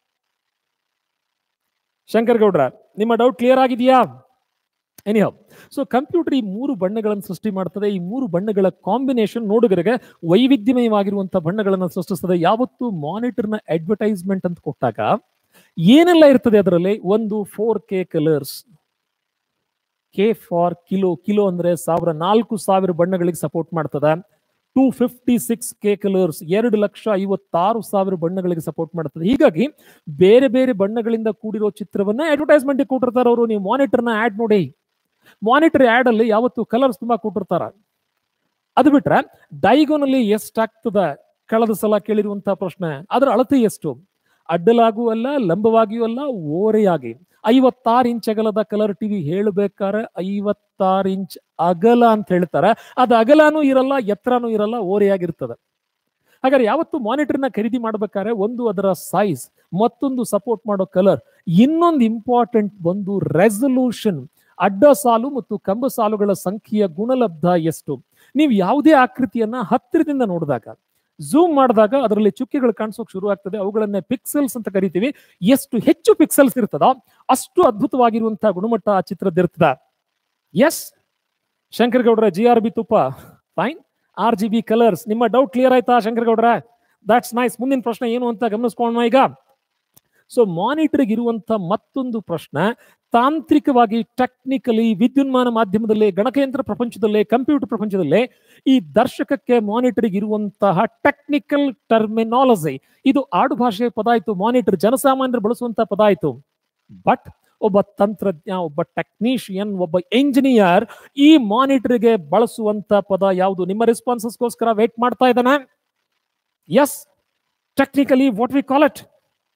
ಶಂಕರ್ ಗೌಡ್ರ ನಿಮ್ಮ ಡೌಟ್ ಕ್ಲಿಯರ್ ಆಗಿದೆಯಾ ಎನಿಹೌ ಸೊ ಕಂಪ್ಯೂಟರ್ ಈ ಮೂರು ಬಣ್ಣಗಳನ್ನು ಸೃಷ್ಟಿ ಮಾಡ್ತದೆ ಈ ಮೂರು ಬಣ್ಣಗಳ ಕಾಂಬಿನೇಷನ್ ನೋಡುಗರಿಗೆ ವೈವಿಧ್ಯಮಯವಾಗಿರುವಂತಹ ಬಣ್ಣಗಳನ್ನು ಸೃಷ್ಟಿಸ್ತದೆ ಯಾವತ್ತು ಮಾನಿಟರ್ನ ಅಡ್ವರ್ಟೈಸ್ಮೆಂಟ್ ಅಂತ ಕೊಟ್ಟಾಗ ಏನೆಲ್ಲ ಇರ್ತದೆ ಅದರಲ್ಲಿ ಒಂದು four K colours K for kilo kilo ಅಂದ್ರೆ ಸಾವಿರ ನಾಲ್ಕು ಸಾವಿರ ಬಣ್ಣಗಳಿಗೆ ಸಪೋರ್ಟ್ ಮಾಡ್ತದ two fifty six K colours ಎರಡು ಲಕ್ಷ ಐವತ್ತಾರು ಸಾವಿರ ಬಣ್ಣಗಳಿಗೆ ಸಪೋರ್ಟ್ ಮಾಡ್ತದೆ ಹೀಗಾಗಿ ಬೇರೆ ಬೇರೆ ಬಣ್ಣಗಳಿಂದ ಕೂಡಿರೋ ಚಿತ್ರವನ್ನ ಅಡ್ವರ್ಟೈಸ್ಮೆಂಟ್ ಕೊಟ್ಟಿರ್ತಾರೆ ಅವರು ನೀವು ಮಾನಿಟರ್ನ ಆಡ್ ನೋಡಿ ಮಾನಿಟರ್ ಆಡ್ ಅಲ್ಲಿ ಯಾವತ್ತು ಕಲರ್ಸ್ ತುಂಬಾ ಕೊಟ್ಟಿರ್ತಾರ ಅದು ಬಿಟ್ರೆ ಡೈಗೋನಲ್ಲಿ ಎಷ್ಟಾಗ್ತದ ಕಳೆದ ಸಲ ಕೇಳಿರುವಂತಹ ಪ್ರಶ್ನೆ ಅದರ ಅಳತೆ ಎಷ್ಟು ಅಡ್ಡಲಾಗೂ ಅಲ್ಲ ಲಂಬವಾಗಿಯೂ ಅಲ್ಲ ಓರೆಯಾಗಿ ಐವತ್ತಾರು ಇಂಚ್ ಅಗಲದ ಕಲರ್ ಟಿವಿ ಹೇಳಬೇಕಾದ್ರೆ ಐವತ್ತಾರು ಇಂಚ್ ಅಗಲ ಅಂತ ಹೇಳ್ತಾರೆ ಅದು ಅಗಲನೂ ಇರಲ್ಲ ಎತ್ತರನೂ ಇರಲ್ಲ ಓರೆಯಾಗಿರ್ತದೆ ಹಾಗಾದ್ರೆ ಯಾವತ್ತು ಮಾನಿಟರ್ನ ಖರೀದಿ ಮಾಡ್ಬೇಕಾದ್ರೆ ಒಂದು ಅದರ ಸೈಜ್ ಮತ್ತೊಂದು ಸಪೋರ್ಟ್ ಮಾಡೋ ಕಲರ್ ಇನ್ನೊಂದು ಇಂಪಾರ್ಟೆಂಟ್ ಒಂದು ರೆಸಲ್ಯೂಷನ್ ಅಡ್ಡ ಸಾಲು ಮತ್ತು ಕಂಬ ಸಾಲುಗಳ ಸಂಖ್ಯೆಯ ಗುಣಲಬ್ಧ ಎಷ್ಟು ನೀವು ಯಾವುದೇ ಆಕೃತಿಯನ್ನ ಹತ್ತಿರದಿಂದ ನೋಡಿದಾಗ ಝೂಮ್ ಮಾಡಿದಾಗ ಅದರಲ್ಲಿ ಚುಕ್ಕೆಗಳು ಕಾಣಿಸೋಕೆ ಶುರು ಆಗ್ತದೆ ಅವುಗಳನ್ನೇ ಪಿಕ್ಸೆಲ್ಸ್ ಅಂತ ಕರಿತೀವಿ ಎಷ್ಟು ಹೆಚ್ಚು ಪಿಕ್ಸೆಲ್ಸ್ ಇರ್ತದೋ ಅಷ್ಟು ಅದ್ಭುತವಾಗಿರುವಂತಹ ಗುಣಮಟ್ಟ ಆ ಚಿತ್ರದಿರ್ತದ ಎಸ್ ಶಂಕರ್ ಗೌಡ್ರ ಜಿ ಆರ್ ಬಿ ತುಪ್ಪ fine R G B colours ನಿಮ್ಮ ಡೌಟ್ ಕ್ಲಿಯರ್ ಆಯ್ತಾ ಶಂಕರ್ ಗೌಡ್ರ ದಟ್ಸ್ ನೈಸ್ ಮುಂದಿನ ಪ್ರಶ್ನೆ ಏನು ಅಂತ ಗಮನಿಸ್ಕೊಳ್ಳೋಣ ಈಗ ಸೊ ಮಾನಿಟರ್ಗೆ ಇರುವಂತ ಮತ್ತೊಂದು ಪ್ರಶ್ನೆ ತಾಂತ್ರಿಕವಾಗಿ ಟೆಕ್ನಿಕಲಿ ವಿದ್ಯುನ್ಮಾನ ಮಾಧ್ಯಮದಲ್ಲಿ ಗಣಕಯಂತ್ರ ಪ್ರಪಂಚದಲ್ಲೇ ಕಂಪ್ಯೂಟರ್ ಪ್ರಪಂಚದಲ್ಲೇ ಈ ದರ್ಶಕಕ್ಕೆ ಮಾನಿಟರ್ಗೆ ಇರುವಂತಹ ಟೆಕ್ನಿಕಲ್ ಟರ್ಮಿನಾಲಜಿ ಇದು ಆಡು ಭಾಷೆಯ ಪದ ಆಯ್ತು ಮಾನಿಟರ್ ಜನಸಾಮಾನ್ಯರು ಬಳಸುವಂತಹ ಪದ ಆಯ್ತು ಬಟ್ ಒಬ್ಬ ತಂತ್ರಜ್ಞ ಒಬ್ಬ ಟೆಕ್ನಿಷಿಯನ್ ಒಬ್ಬ ಎಂಜಿನಿಯರ್ ಈ ಮಾನಿಟರ್ಗೆ ಬಳಸುವಂತ ಪದ ಯಾವುದು ನಿಮ್ಮ ರೆಸ್ಪಾನ್ಸಸ್ಗೋಸ್ಕರ ವೇಟ್ ಮಾಡ್ತಾ ಇದ್ದಾನೆ yes technically what we call it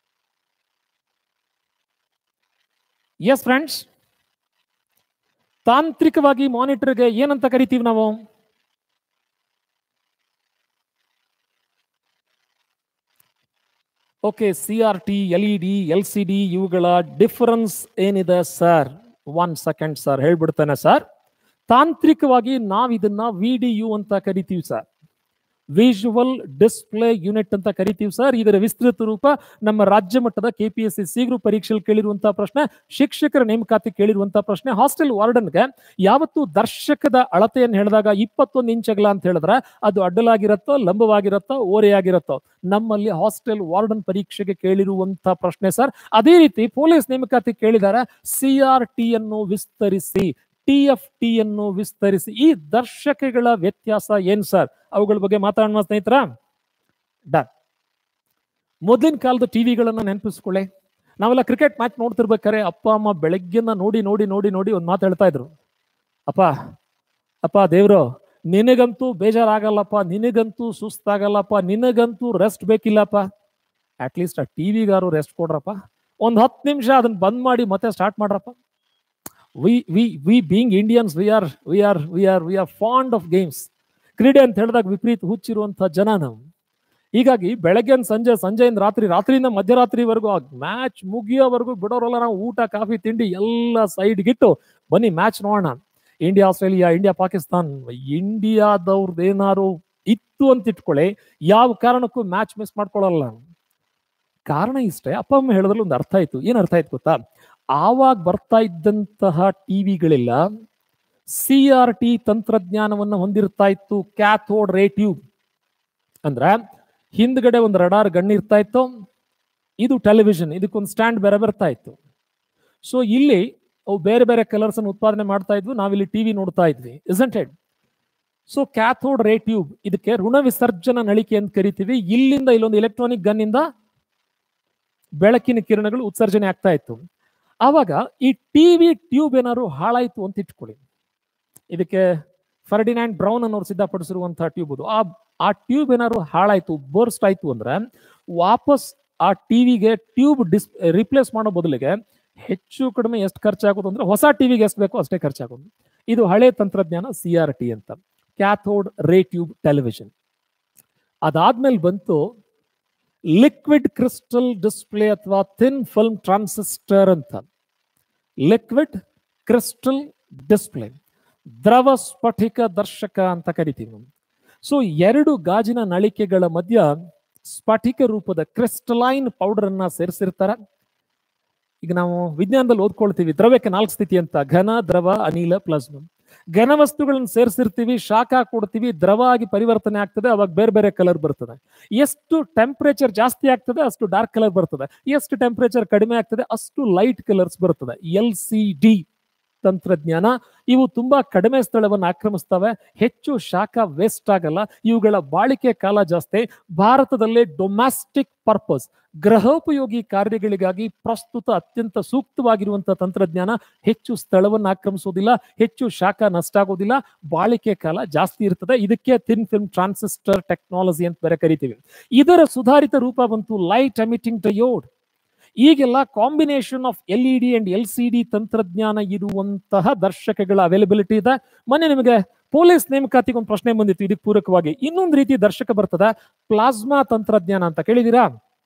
yes friends ತಾಂತ್ರಿಕವಾಗಿ ಮಾನಿಟರ್ಗೆ ಏನಂತ ಕರಿತೀವಿ ನಾವು okay C R T L E D L C D ಇವುಗಳ ಡಿಫರೆನ್ಸ್ ಏನಿದೆ ಸರ್ ಒನ್ ಸೆಕೆಂಡ್ ಸರ್ ಹೇಳ್ಬಿಡ್ತೇನೆ ಸರ್ ತಾಂತ್ರಿಕವಾಗಿ ನಾವಿದನ್ನ ವಿ ಡಿ ಯು ಅಂತ ಕರಿತೀವಿ ಸರ್ ವಿಜುವಲ್ ಡಿಸ್ಪ್ಲೇ ಯೂನಿಟ್ ಅಂತ ಕರಿತೀವಿ ಸರ್ ಇದರ ವಿಸ್ತೃತ ರೂಪ ನಮ್ಮ ರಾಜ್ಯ ಮಟ್ಟದ ಕೆಪಿಎಸ್ಸಿ ಸಿಗ್ರು ಪರೀಕ್ಷೆಯಲ್ಲಿ ಕೇಳಿರುವಂತಹ ಪ್ರಶ್ನೆ ಶಿಕ್ಷಕರ ನೇಮಕಾತಿ ಕೇಳಿರುವಂತಹ ಪ್ರಶ್ನೆ ಹಾಸ್ಟೆಲ್ ವಾರ್ಡನ್ಗೆ ಯಾವತ್ತು ದರ್ಶಕದ ಅಳತೆಯನ್ನು ಹೇಳಿದಾಗ ಇಪ್ಪತ್ತೊಂದು ಇಂಚಗಲ ಅಂತ ಹೇಳಿದ್ರೆ ಅದು ಅಡ್ಡಲಾಗಿರುತ್ತೋ ಲಂಬವಾಗಿರುತ್ತೋ ಓರೆಯಾಗಿರುತ್ತೋ ನಮ್ಮಲ್ಲಿ ಹಾಸ್ಟೆಲ್ ವಾರ್ಡನ್ ಪರೀಕ್ಷೆಗೆ ಕೇಳಿರುವಂತ ಪ್ರಶ್ನೆ ಸರ್ ಅದೇ ರೀತಿ ಪೊಲೀಸ್ ನೇಮಕಾತಿ ಕೇಳಿದಾರೆ ಸಿ ಆರ್ ಟಿ ಅನ್ನು ವಿಸ್ತರಿಸಿ ಟಿ ಎಫ್ ಟಿ ಅನ್ನು ವಿಸ್ತರಿಸಿ ಈ ದರ್ಶಕಗಳ ವ್ಯತ್ಯಾಸ ಏನ್ ಸರ್ ಅವುಗಳ ಬಗ್ಗೆ ಮಾತಾಡೋಣ ಸ್ನೇಹಿತರ ಡನ್ ಮೊದಲಿನ ಕಾಲದ ಟಿವಿಗಳನ್ನ ನೆನಪಿಸ್ಕೊಳ್ಳಿ ನಾವೆಲ್ಲ ಕ್ರಿಕೆಟ್ ಮ್ಯಾಚ್ ನೋಡ್ತಿರ್ಬೇಕಾರೆ ಅಪ್ಪ ಅಮ್ಮ ಬೆಳಗ್ಗೆನ ನೋಡಿ ನೋಡಿ ನೋಡಿ ನೋಡಿ ಒಂದು ಮಾತು ಹೇಳ್ತಾ ಇದ್ರು ಅಪ್ಪ ಅಪ್ಪ ದೇವ್ರು ನಿನಗಂತೂ ಬೇಜಾರಾಗಲ್ಲಪ್ಪ ನಿನಗಂತೂ ಸುಸ್ತಾಗಲ್ಲಪ್ಪ ನಿನಗಂತೂ ರೆಸ್ಟ್ ಬೇಕಿಲ್ಲಪ್ಪ ಅಟ್ಲೀಸ್ಟ್ ಆ ಟಿವಿಗಾರು ರೆಸ್ಟ್ ಕೊಡ್ರಪ್ಪ ಒಂದು ಹತ್ತು ನಿಮಿಷ ಅದನ್ನ ಬಂದ್ ಮಾಡಿ ಮತ್ತೆ ಸ್ಟಾರ್ಟ್ ಮಾಡ್ರಪ್ಪ we we we being Indians we are we are we are we are fond of games ಕ್ರೀಡೆ ಅಂತ ಹೇಳಿದಾಗ ವಿಪರೀತ ಹುಚ್ಚಿರುವಂತಹ ಜನ ನಾವು ಹೀಗಾಗಿ ಬೆಳಗ್ಗೆ ಸಂಜೆ ಸಂಜೆಯಿಂದ ರಾತ್ರಿ ರಾತ್ರಿಯಿಂದ ಮಧ್ಯರಾತ್ರಿವರೆಗೂ ಆ ಮ್ಯಾಚ್ ಮುಗಿಯೋವರೆಗೂ ಬಿಡೋರಲ್ಲ ನಾವು ಊಟ ಕಾಫಿ ತಿಂಡಿ ಎಲ್ಲ ಸೈಡ್ಗಿಟ್ಟು ಬನ್ನಿ ಮ್ಯಾಚ್ ನೋಡೋಣ ಇಂಡಿಯಾ ಆಸ್ಟ್ರೇಲಿಯಾ ಇಂಡಿಯಾ ಪಾಕಿಸ್ತಾನ್ ಇಂಡಿಯಾದವ್ರದ್ದು ಏನಾರು ಇತ್ತು ಅಂತ ಇಟ್ಕೊಳ್ಳಿ ಯಾವ ಕಾರಣಕ್ಕೂ ಮ್ಯಾಚ್ ಮಿಸ್ ಮಾಡ್ಕೊಳ್ಳಲ್ಲ ಕಾರಣ ಇಷ್ಟೇ ಅಪ್ಪ ಅಮ್ಮ ಹೇಳಿದ್ರಲ್ಲಿ ಒಂದು ಅರ್ಥ ಆಯ್ತು ಏನ್ ಅರ್ಥ ಆಯ್ತು ಗೊತ್ತಾ ಆವಾಗ ಬರ್ತಾ ಇದ್ದಂತಹ ಟಿವಿಗಳೆಲ್ಲ ಸಿ ಆರ್ ಟಿ ತಂತ್ರಜ್ಞಾನವನ್ನು ಹೊಂದಿರ್ತಾ ಇತ್ತು ಕ್ಯಾಥೋಡ್ ರೇ ಟ್ಯೂಬ್ ಅಂದ್ರ ಹಿಂದ್ಗಡೆ ಒಂದು ರಡಾರ್ ಗಣ್ಣ ಇರ್ತಾ ಇತ್ತು ಇದು ಟೆಲಿವಿಷನ್ ಇದಕ್ಕೊಂದು ಸ್ಟ್ಯಾಂಡ್ ಬೇರೆ ಬರ್ತಾ ಇತ್ತು ಸೊ ಇಲ್ಲಿ ಅವು ಬೇರೆ ಬೇರೆ ಕಲರ್ಸ್ ಅನ್ನು ಉತ್ಪಾದನೆ ಮಾಡ್ತಾ ಇದ್ವು ನಾವಿಲ್ಲಿ ಟಿವಿ ನೋಡ್ತಾ ಇದ್ವಿ isn't it so cathode ray tube ಇದಕ್ಕೆ ಋಣ ವಿಸರ್ಜನ ನಳಿಕೆ ಅಂತ ಕರಿತೀವಿ ಇಲ್ಲಿಂದ ಇಲ್ಲೊಂದು ಎಲೆಕ್ಟ್ರಾನಿಕ್ ಗನ್ ಇಂದ ಬೆಳಕಿನ ಕಿರಣಗಳು ಉತ್ಸರ್ಜನೆ ಆಗ್ತಾ ಇತ್ತು ಆವಾಗ ಈ ಟಿವಿ ಟ್ಯೂಬ್ ಏನಾದ್ರು ಹಾಳಾಯ್ತು ಅಂತ ಇಟ್ಕೊಳ್ಳಿ ಇದಕ್ಕೆ ಫರ್ಡಿನಾಂಡ್ ಬ್ರೌನ್ ಅನ್ನೋರು ಸಿದ್ಧಪಡಿಸಿರುವಂತಹ ಟ್ಯೂಬ್ ಅದು ಆ ಆ ಟ್ಯೂಬ್ ಏನಾದ್ರು ಹಾಳಾಯ್ತು ಬರ್ಸ್ಟ್ ಆಯ್ತು ಅಂದ್ರೆ ವಾಪಸ್ ಆ ಟಿವಿಗೆ ಟ್ಯೂಬ್ ಡಿಸ್ ರಿಪ್ಲೇಸ್ ಮಾಡೋ ಬದಲಿಗೆ ಹೆಚ್ಚು ಕಡಿಮೆ ಎಷ್ಟು ಖರ್ಚಾಗೋದು ಅಂದ್ರೆ ಹೊಸ ಟಿವಿಗೆ ಎಷ್ಟು ಬೇಕೋ ಅಷ್ಟೇ ಖರ್ಚಾಗೋದು ಇದು ಹಳೆ ತಂತ್ರಜ್ಞಾನ ಸಿ ಆರ್ ಟಿ ಅಂತ ಕ್ಯಾಥೋಡ್ ರೇ ಟ್ಯೂಬ್ ಟೆಲಿವಿಷನ್ ಅದಾದ್ಮೇಲೆ ಬಂತು ಲಿಕ್ವಿಡ್ ಕ್ರಿಸ್ಟಲ್ ಡಿಸ್ಪ್ಲೇ ಅಥವಾ ಥಿನ್ ಫಿಲ್ಮ್ ಟ್ರಾನ್ಸಿಸ್ಟರ್ ಅಂತ ಲಿಕ್ವಿಡ್ ಕ್ರಿಸ್ಟಲ್ ಡಿಸ್ಪ್ಲೇ ದ್ರವ ಸ್ಫಟಿಕ ದರ್ಶಕ ಅಂತ ಕರಿತೀವಿ ನಾವು ಸೊ ಎರಡು ಗಾಜಿನ ನಳಿಕೆಗಳ ಮಧ್ಯ ಸ್ಫಟಿಕ ರೂಪದ ಕ್ರಿಸ್ಟಲೈನ್ ಪೌಡರ್ ಅನ್ನ ಸೇರಿಸಿರ್ತಾರೆ ಈಗ ನಾವು ವಿಜ್ಞಾನದಲ್ಲಿ ಓದ್ಕೊಳ್ತೀವಿ ದ್ರವ್ಯಕ್ಕೆ ನಾಲ್ಕು ಸ್ಥಿತಿ ಅಂತ ಘನ ದ್ರವ ಅನಿಲ ಪ್ಲಾಸ್ಮ ಘನ ವಸ್ತುಗಳನ್ನ ಸೇರಿಸಿರ್ತೀವಿ ಶಾಖ ಕೊಡ್ತೀವಿ ದ್ರವ ಆಗಿ ಪರಿವರ್ತನೆ ಆಗ್ತದೆ ಅವಾಗ ಬೇರೆ ಬೇರೆ ಕಲರ್ ಬರ್ತದೆ ಎಷ್ಟು ಟೆಂಪರೇಚರ್ ಜಾಸ್ತಿ ಆಗ್ತದೆ ಅಷ್ಟು ಡಾರ್ಕ್ ಕಲರ್ ಬರ್ತದೆ ಎಷ್ಟು ಟೆಂಪರೇಚರ್ ಕಡಿಮೆ ಆಗ್ತದೆ ಅಷ್ಟು ಲೈಟ್ ಕಲರ್ಸ್ ಬರ್ತದೆ ಎಲ್ ಸಿ ಡಿ ತಂತ್ರಜ್ಞಾನ ಇವು ತುಂಬಾ ಕಡಿಮೆ ಸ್ಥಳವನ್ನು ಆಕ್ರಮಿಸ್ತವೆ ಹೆಚ್ಚು ಶಾಖ ವೇಸ್ಟ್ ಆಗಲ್ಲ ಇವುಗಳ ಬಾಳಿಕೆ ಕಾಲ ಜಾಸ್ತಿ ಭಾರತದಲ್ಲೇ ಡೊಮ್ಯಾಸ್ಟಿಕ್ ಪರ್ಪಸ್ ಗೃಹೋಪಯೋಗಿ ಕಾರ್ಯಗಳಿಗಾಗಿ ಪ್ರಸ್ತುತ ಅತ್ಯಂತ ಸೂಕ್ತವಾಗಿರುವಂತಹ ತಂತ್ರಜ್ಞಾನ ಹೆಚ್ಚು ಸ್ಥಳವನ್ನು ಆಕ್ರಮಿಸೋದಿಲ್ಲ ಹೆಚ್ಚು ಶಾಖ ನಷ್ಟ ಆಗೋದಿಲ್ಲ ಬಾಳಿಕೆ ಕಾಲ ಜಾಸ್ತಿ ಇರ್ತದೆ ಇದಕ್ಕೆ ಥಿನ್ ಫಿಲ್ಮ್ ಟ್ರಾನ್ಸಿಸ್ಟರ್ ಟೆಕ್ನಾಲಜಿ ಅಂತ ಬೇರೆ ಕರಿತೀವಿ ಇದರ ಸುಧಾರಿತ ರೂಪ ಬಂತು ಲೈಟ್ ಎಮಿಟಿಂಗ್ ಡಯೋಡ್ ಈಗೆಲ್ಲ combination of L E D and L C D ತಂತ್ರಜ್ಞಾನ ಇರುವಂತಹ ದರ್ಶಕಗಳ ಅವೈಲಬಿಲಿಟಿ ಇದೆ ಮೊನ್ನೆ ನಿಮಗೆ ಪೊಲೀಸ್ ನೇಮಕಾತಿಗೆ ಒಂದು ಪ್ರಶ್ನೆ ಬಂದಿತ್ತು ಇದಕ್ಕೆ ಪೂರಕವಾಗಿ ಇನ್ನೊಂದು ರೀತಿ ದರ್ಶಕ ಬರ್ತದೆ ಪ್ಲಾಸ್ಮಾ ತಂತ್ರಜ್ಞಾನ ಅಂತ ಕೇಳಿದೀರಾ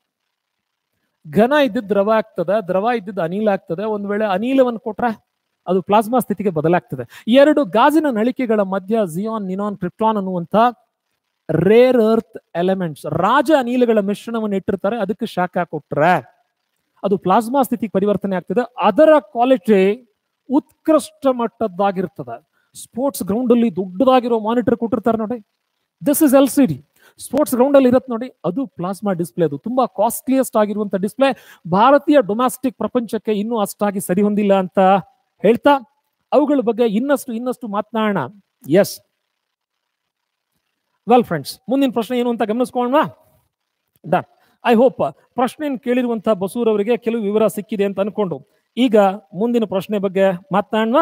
ಘನ ಇದ್ದಿದ್ದು ದ್ರವ ಆಗ್ತದೆ ದ್ರವ ಇದ್ದಿದ್ದು ಅನಿಲ ಆಗ್ತದೆ ಒಂದ್ ವೇಳೆ ಅನಿಲವನ್ನು ಕೊಟ್ರೆ ಅದು ಪ್ಲಾಸ್ಮಾ ಸ್ಥಿತಿಗೆ ಬದಲಾಗ್ತದೆ ಎರಡು ಗಾಜಿನ ನಳಿಕೆಗಳ ಮಧ್ಯ ಜಿಯಾನ್ ನಿನಾನ್ ಕ್ರಿಪ್ಟಾನ್ ಅನ್ನುವಂತ ರೇರ್ ಅರ್ತ್ ಎಲಿಮೆಂಟ್ಸ್ ರಾಜ ಅನಿಲಗಳ ಮಿಶ್ರಣವನ್ನು ಇಟ್ಟಿರ್ತಾರೆ ಅದಕ್ಕೆ ಶಾಖ ಕೊಟ್ರೆ ಅದು ಪ್ಲಾಸ್ಮಾ ಸ್ಥಿತಿಗೆ ಪರಿವರ್ತನೆ ಆಗ್ತದೆ ಅದರ ಕ್ವಾಲಿಟಿ ಉತ್ಕೃಷ್ಟ ಮಟ್ಟದ್ದಾಗಿರ್ತದೆ ಸ್ಪೋರ್ಟ್ಸ್ ಗ್ರೌಂಡ್ ಅಲ್ಲಿ ದೊಡ್ಡದಾಗಿರೋ ಮಾನಿಟರ್ ಕೊಟ್ಟಿರ್ತಾರೆ ನೋಡಿ this is L C D sports ground ಅಲ್ಲಿ ಇರತ್ತೆ ನೋಡಿ ಅದು ಪ್ಲಾಸ್ಮಾ ಡಿಸ್ಪ್ಲೇ ಅದು ತುಂಬಾ ಕಾಸ್ಟ್ಲಿಯಸ್ಟ್ ಆಗಿರುವಂತ ಡಿಸ್ಪ್ಲೇ ಭಾರತೀಯ ಡೊಮ್ಯಾಸ್ಟಿಕ್ ಪ್ರಪಂಚಕ್ಕೆ ಇನ್ನೂ ಅಷ್ಟಾಗಿ ಸರಿ ಹೊಂದಿಲ್ಲ ಅಂತ ಹೇಳ್ತಾ ಅವುಗಳ ಬಗ್ಗೆ ಇನ್ನಷ್ಟು ಇನ್ನಷ್ಟು ಮಾತನಾಡೋಣ ಎಸ್ ವೆಲ್ ಫ್ರೆಂಡ್ಸ್ ಮುಂದಿನ ಪ್ರಶ್ನೆ ಏನು ಅಂತ ಗಮನಿಸ್ಕೊಳ್ಳೋಣ ಡನ್ ಐ ಹೋಪ್ ಪ್ರಶ್ನೆಯನ್ನು ಕೇಳಿರುವಂತಹ ಬಸೂರವರಿಗೆ ಕೆಲವು ವಿವರ ಸಿಕ್ಕಿದೆ ಅಂತ ಅನ್ಕೊಂಡು ಈಗ ಮುಂದಿನ ಪ್ರಶ್ನೆ ಬಗ್ಗೆ ಮಾತನಾಡೋಣ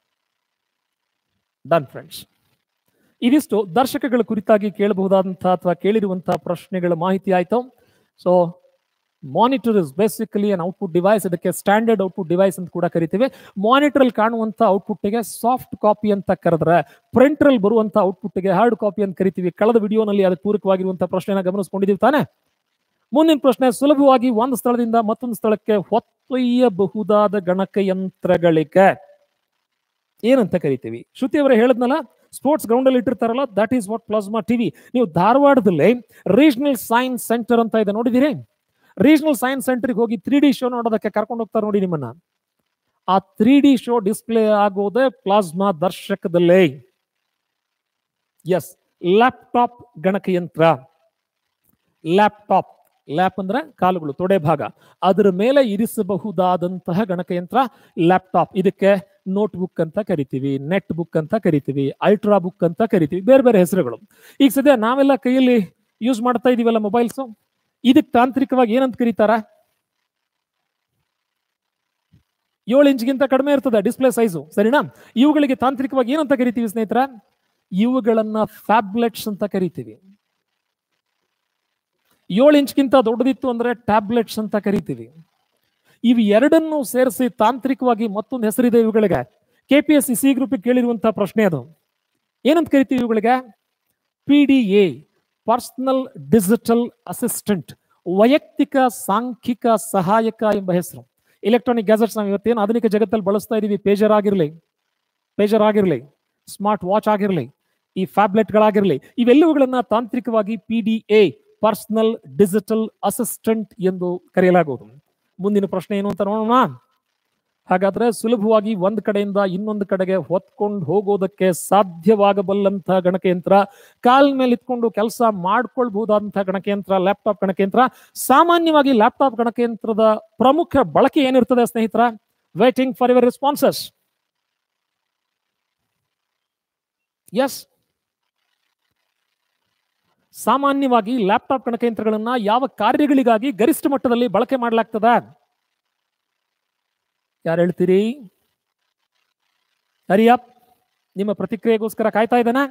ಡನ್ ಫ್ರೆಂಡ್ಸ್ ಇದಿಷ್ಟು ದರ್ಶಕಗಳ ಕುರಿತಾಗಿ ಕೇಳಬಹುದಾದಂತಹ ಅಥವಾ ಕೇಳಿರುವಂತಹ ಪ್ರಶ್ನೆಗಳ ಮಾಹಿತಿ ಆಯ್ತು so monitor is basically an output device ಇದಕ್ಕೆ ಸ್ಟ್ಯಾಂಡರ್ಡ್ ಔಟ್ಪುಟ್ ಡಿವೈಸ್ ಅಂತ ಕೂಡ ಕರಿತೀವಿ ಮಾನಿಟರ್ ಅಲ್ಲಿ ಕಾಣುವಂತ ಔಟ್ಪುಟ್ಗೆ ಸಾಫ್ಟ್ ಕಾಪಿ ಅಂತ ಕರೆದ್ರೆ ಪ್ರಿಂಟರ್ ಅಲ್ಲಿ ಬರುವಂತ ಔಟ್ಪುಟ್ಗೆ ಹಾರ್ಡ್ ಕಾಪಿ ಅಂತ ಕರಿತೀವಿ ಕಳೆದ ವಿಡಿಯೋನಲ್ಲಿ ಅದಕ್ಕೆ ಪೂರಕವಾಗಿರುವಂತಹ ಪ್ರಶ್ನೆನ ಗಮನಿಸ್ಕೊಂಡಿದ್ದೀವಿ ತಾನೆ ಮುಂದಿನ ಪ್ರಶ್ನೆ ಸುಲಭವಾಗಿ ಒಂದು ಸ್ಥಳದಿಂದ ಮತ್ತೊಂದು ಸ್ಥಳಕ್ಕೆ ಹೊತ್ತೊಯ್ಯಬಹುದಾದ ಗಣಕಯಂತ್ರಗಳಿಗೆ ಏನಂತ ಕರಿತೀವಿ ಶ್ರುತಿ ಅವರೇ ಹೇಳದ್ನಲ್ಲ ಸ್ಪೋರ್ಟ್ಸ್ ಗ್ರೌಂಡ್ ಅಲ್ಲಿ ಇಟ್ಟಿರ್ತಾರಲ್ಲ that is what plasma TV ನೀವು ಧಾರವಾಡದಲ್ಲಿ ರೀಜನಲ್ ಸೈನ್ಸ್ ಸೆಂಟರ್ ಅಂತ ಇದೆ ನೋಡಿದಿರಿ ರೀಜನಲ್ ಸೈನ್ಸ್ ಸೆಂಟರ್ಗೆ ಹೋಗಿ ತ್ರೀ ಡಿ ಶೋ ನೋಡೋದಕ್ಕೆ ಕರ್ಕೊಂಡು ಹೋಗ್ತಾರೆ ನೋಡಿ ನಿಮ್ಮನ್ನ ಆ ತ್ರೀ ಡಿ ಶೋ ಡಿಸ್ಪ್ಲೇ ಆಗೋದೇ ಪ್ಲಾಸ್ಮಾ ದರ್ಶಕದಲ್ಲೇ ಎಸ್ ಲ್ಯಾಪ್ಟಾಪ್ ಗಣಕಯಂತ್ರ ಲ್ಯಾಪ್ಟಾಪ್ ಲ್ಯಾಪ್ ಅಂದ್ರೆ ಕಾಲುಗಳು ತೊಡೆ ಭಾಗ ಅದರ ಮೇಲೆ ಇರಿಸಬಹುದಾದಂತಹ ಗಣಕಯಂತ್ರ ಲ್ಯಾಪ್ಟಾಪ್ ಇದಕ್ಕೆ ನೋಟ್ ಬುಕ್ ಅಂತ ಕರಿತೀವಿ ನೆಟ್ ಬುಕ್ ಅಂತ ಕರಿತೀವಿ ಅಲ್ಟ್ರಾ ಬುಕ್ ಅಂತ ಕರಿತೀವಿ ಬೇರೆ ಬೇರೆ ಹೆಸರುಗಳು ಈಗ ಸದ್ಯ ನಾವೆಲ್ಲ ಕೈಯಲ್ಲಿ ಯೂಸ್ ಮಾಡ್ತಾ ಇದೀವಲ್ಲ ಮೊಬೈಲ್ಸ್ ಇದಕ್ಕೆ ತಾಂತ್ರಿಕವಾಗಿ ಏನಂತ ಕರೀತಾರ ಏಳು ಇಂಚ್ಗಿಂತ ಕಡಿಮೆ ಇರ್ತದೆ ಡಿಸ್ಪ್ಲೇ ಸೈಜು ಸರಿನಾ ಇವುಗಳಿಗೆ ತಾಂತ್ರಿಕವಾಗಿ ಏನಂತ ಕರಿತೀವಿ ಸ್ನೇಹಿತರ ಇವುಗಳನ್ನ ಫ್ಯಾಬ್ಲೆಟ್ಸ್ ಅಂತ ಕರಿತೀವಿ ಏಳು ಇಂಚ್ಗಿಂತ ದೊಡ್ಡದಿತ್ತು ಅಂದ್ರೆ ಟ್ಯಾಬ್ಲೆಟ್ಸ್ ಅಂತ ಕರಿತೀವಿ ಇವು ಎರಡನ್ನು ಸೇರಿಸಿ ತಾಂತ್ರಿಕವಾಗಿ ಮತ್ತೊಂದು ಹೆಸರಿದೆ ಇವುಗಳಿಗೆ K P S C C group ಕೇಳಿರುವಂತಹ ಪ್ರಶ್ನೆ ಅದು ಏನಂತ ಕರಿತೀವಿ ಇವುಗಳಿಗೆ P D A personal digital assistant ವೈಯಕ್ತಿಕ ಸಾಂಖ್ಯಿಕ ಸಹಾಯಕ ಎಂಬ ಹೆಸರು ಇಲೆಕ್ಟ್ರಾನಿಕ್ ಗ್ಯಾಜೆಟ್ಸ್ ನಾವು ಇವತ್ತೇನು ಆಧುನಿಕ ಜಗತ್ತಲ್ಲಿ ಬಳಸ್ತಾ ಇದೀವಿ ಪೇಜರ್ ಆಗಿರಲಿ ಪೇಜರ್ ಆಗಿರಲಿ ಸ್ಮಾರ್ಟ್ ವಾಚ್ ಆಗಿರಲಿ ಈ ಫ್ಯಾಬ್ಲೆಟ್ಗಳಾಗಿರಲಿ ಇವೆಲ್ಲವುಗಳನ್ನ ತಾಂತ್ರಿಕವಾಗಿ P D A personal digital assistant ಎಂದು ಕರೆಯಲಾಗುವುದು ಮುಂದಿನ ಪ್ರಶ್ನೆ ಏನು ಅಂತ ನೋಡೋಣ ಹಾಗಾದ್ರೆ ಸುಲಭವಾಗಿ ಒಂದ್ ಕಡೆಯಿಂದ ಇನ್ನೊಂದು ಕಡೆಗೆ ಹೊತ್ಕೊಂಡು ಹೋಗೋದಕ್ಕೆ ಸಾಧ್ಯವಾಗಬಲ್ಲಂತಹ ಗಣಕಯಂತ್ರ ಕಾಲ್ ಮೇಲೆ ಇಟ್ಕೊಂಡು ಕೆಲಸ ಮಾಡ್ಕೊಳ್ಬಹುದಾದಂತಹ ಗಣಕಯಂತ್ರ ಲ್ಯಾಪ್ಟಾಪ್ ಗಣಕಯಂತ್ರ ಸಾಮಾನ್ಯವಾಗಿ ಲ್ಯಾಪ್ಟಾಪ್ ಗಣಕಯಂತ್ರದ ಪ್ರಮುಖ ಬಳಕೆ ಏನಿರ್ತದೆ ಸ್ನೇಹಿತರ waiting for your responses yes ಸಾಮಾನ್ಯವಾಗಿ ಲ್ಯಾಪ್ಟಾಪ್ ಗಣಕಯಂತ್ರಗಳನ್ನ ಯಾವ ಕಾರ್ಯಗಳಿಗಾಗಿ ಗರಿಷ್ಠ ಮಟ್ಟದಲ್ಲಿ ಬಳಕೆ ಮಾಡಲಾಗ್ತದ ಯಾರು ಹೇಳ್ತೀರಿ ಹರಿಯಪ್ ನಿಮ್ಮ ಪ್ರತಿಕ್ರಿಯೆಗೋಸ್ಕರ ಕಾಯ್ತಾ ಇದ್ದಾನ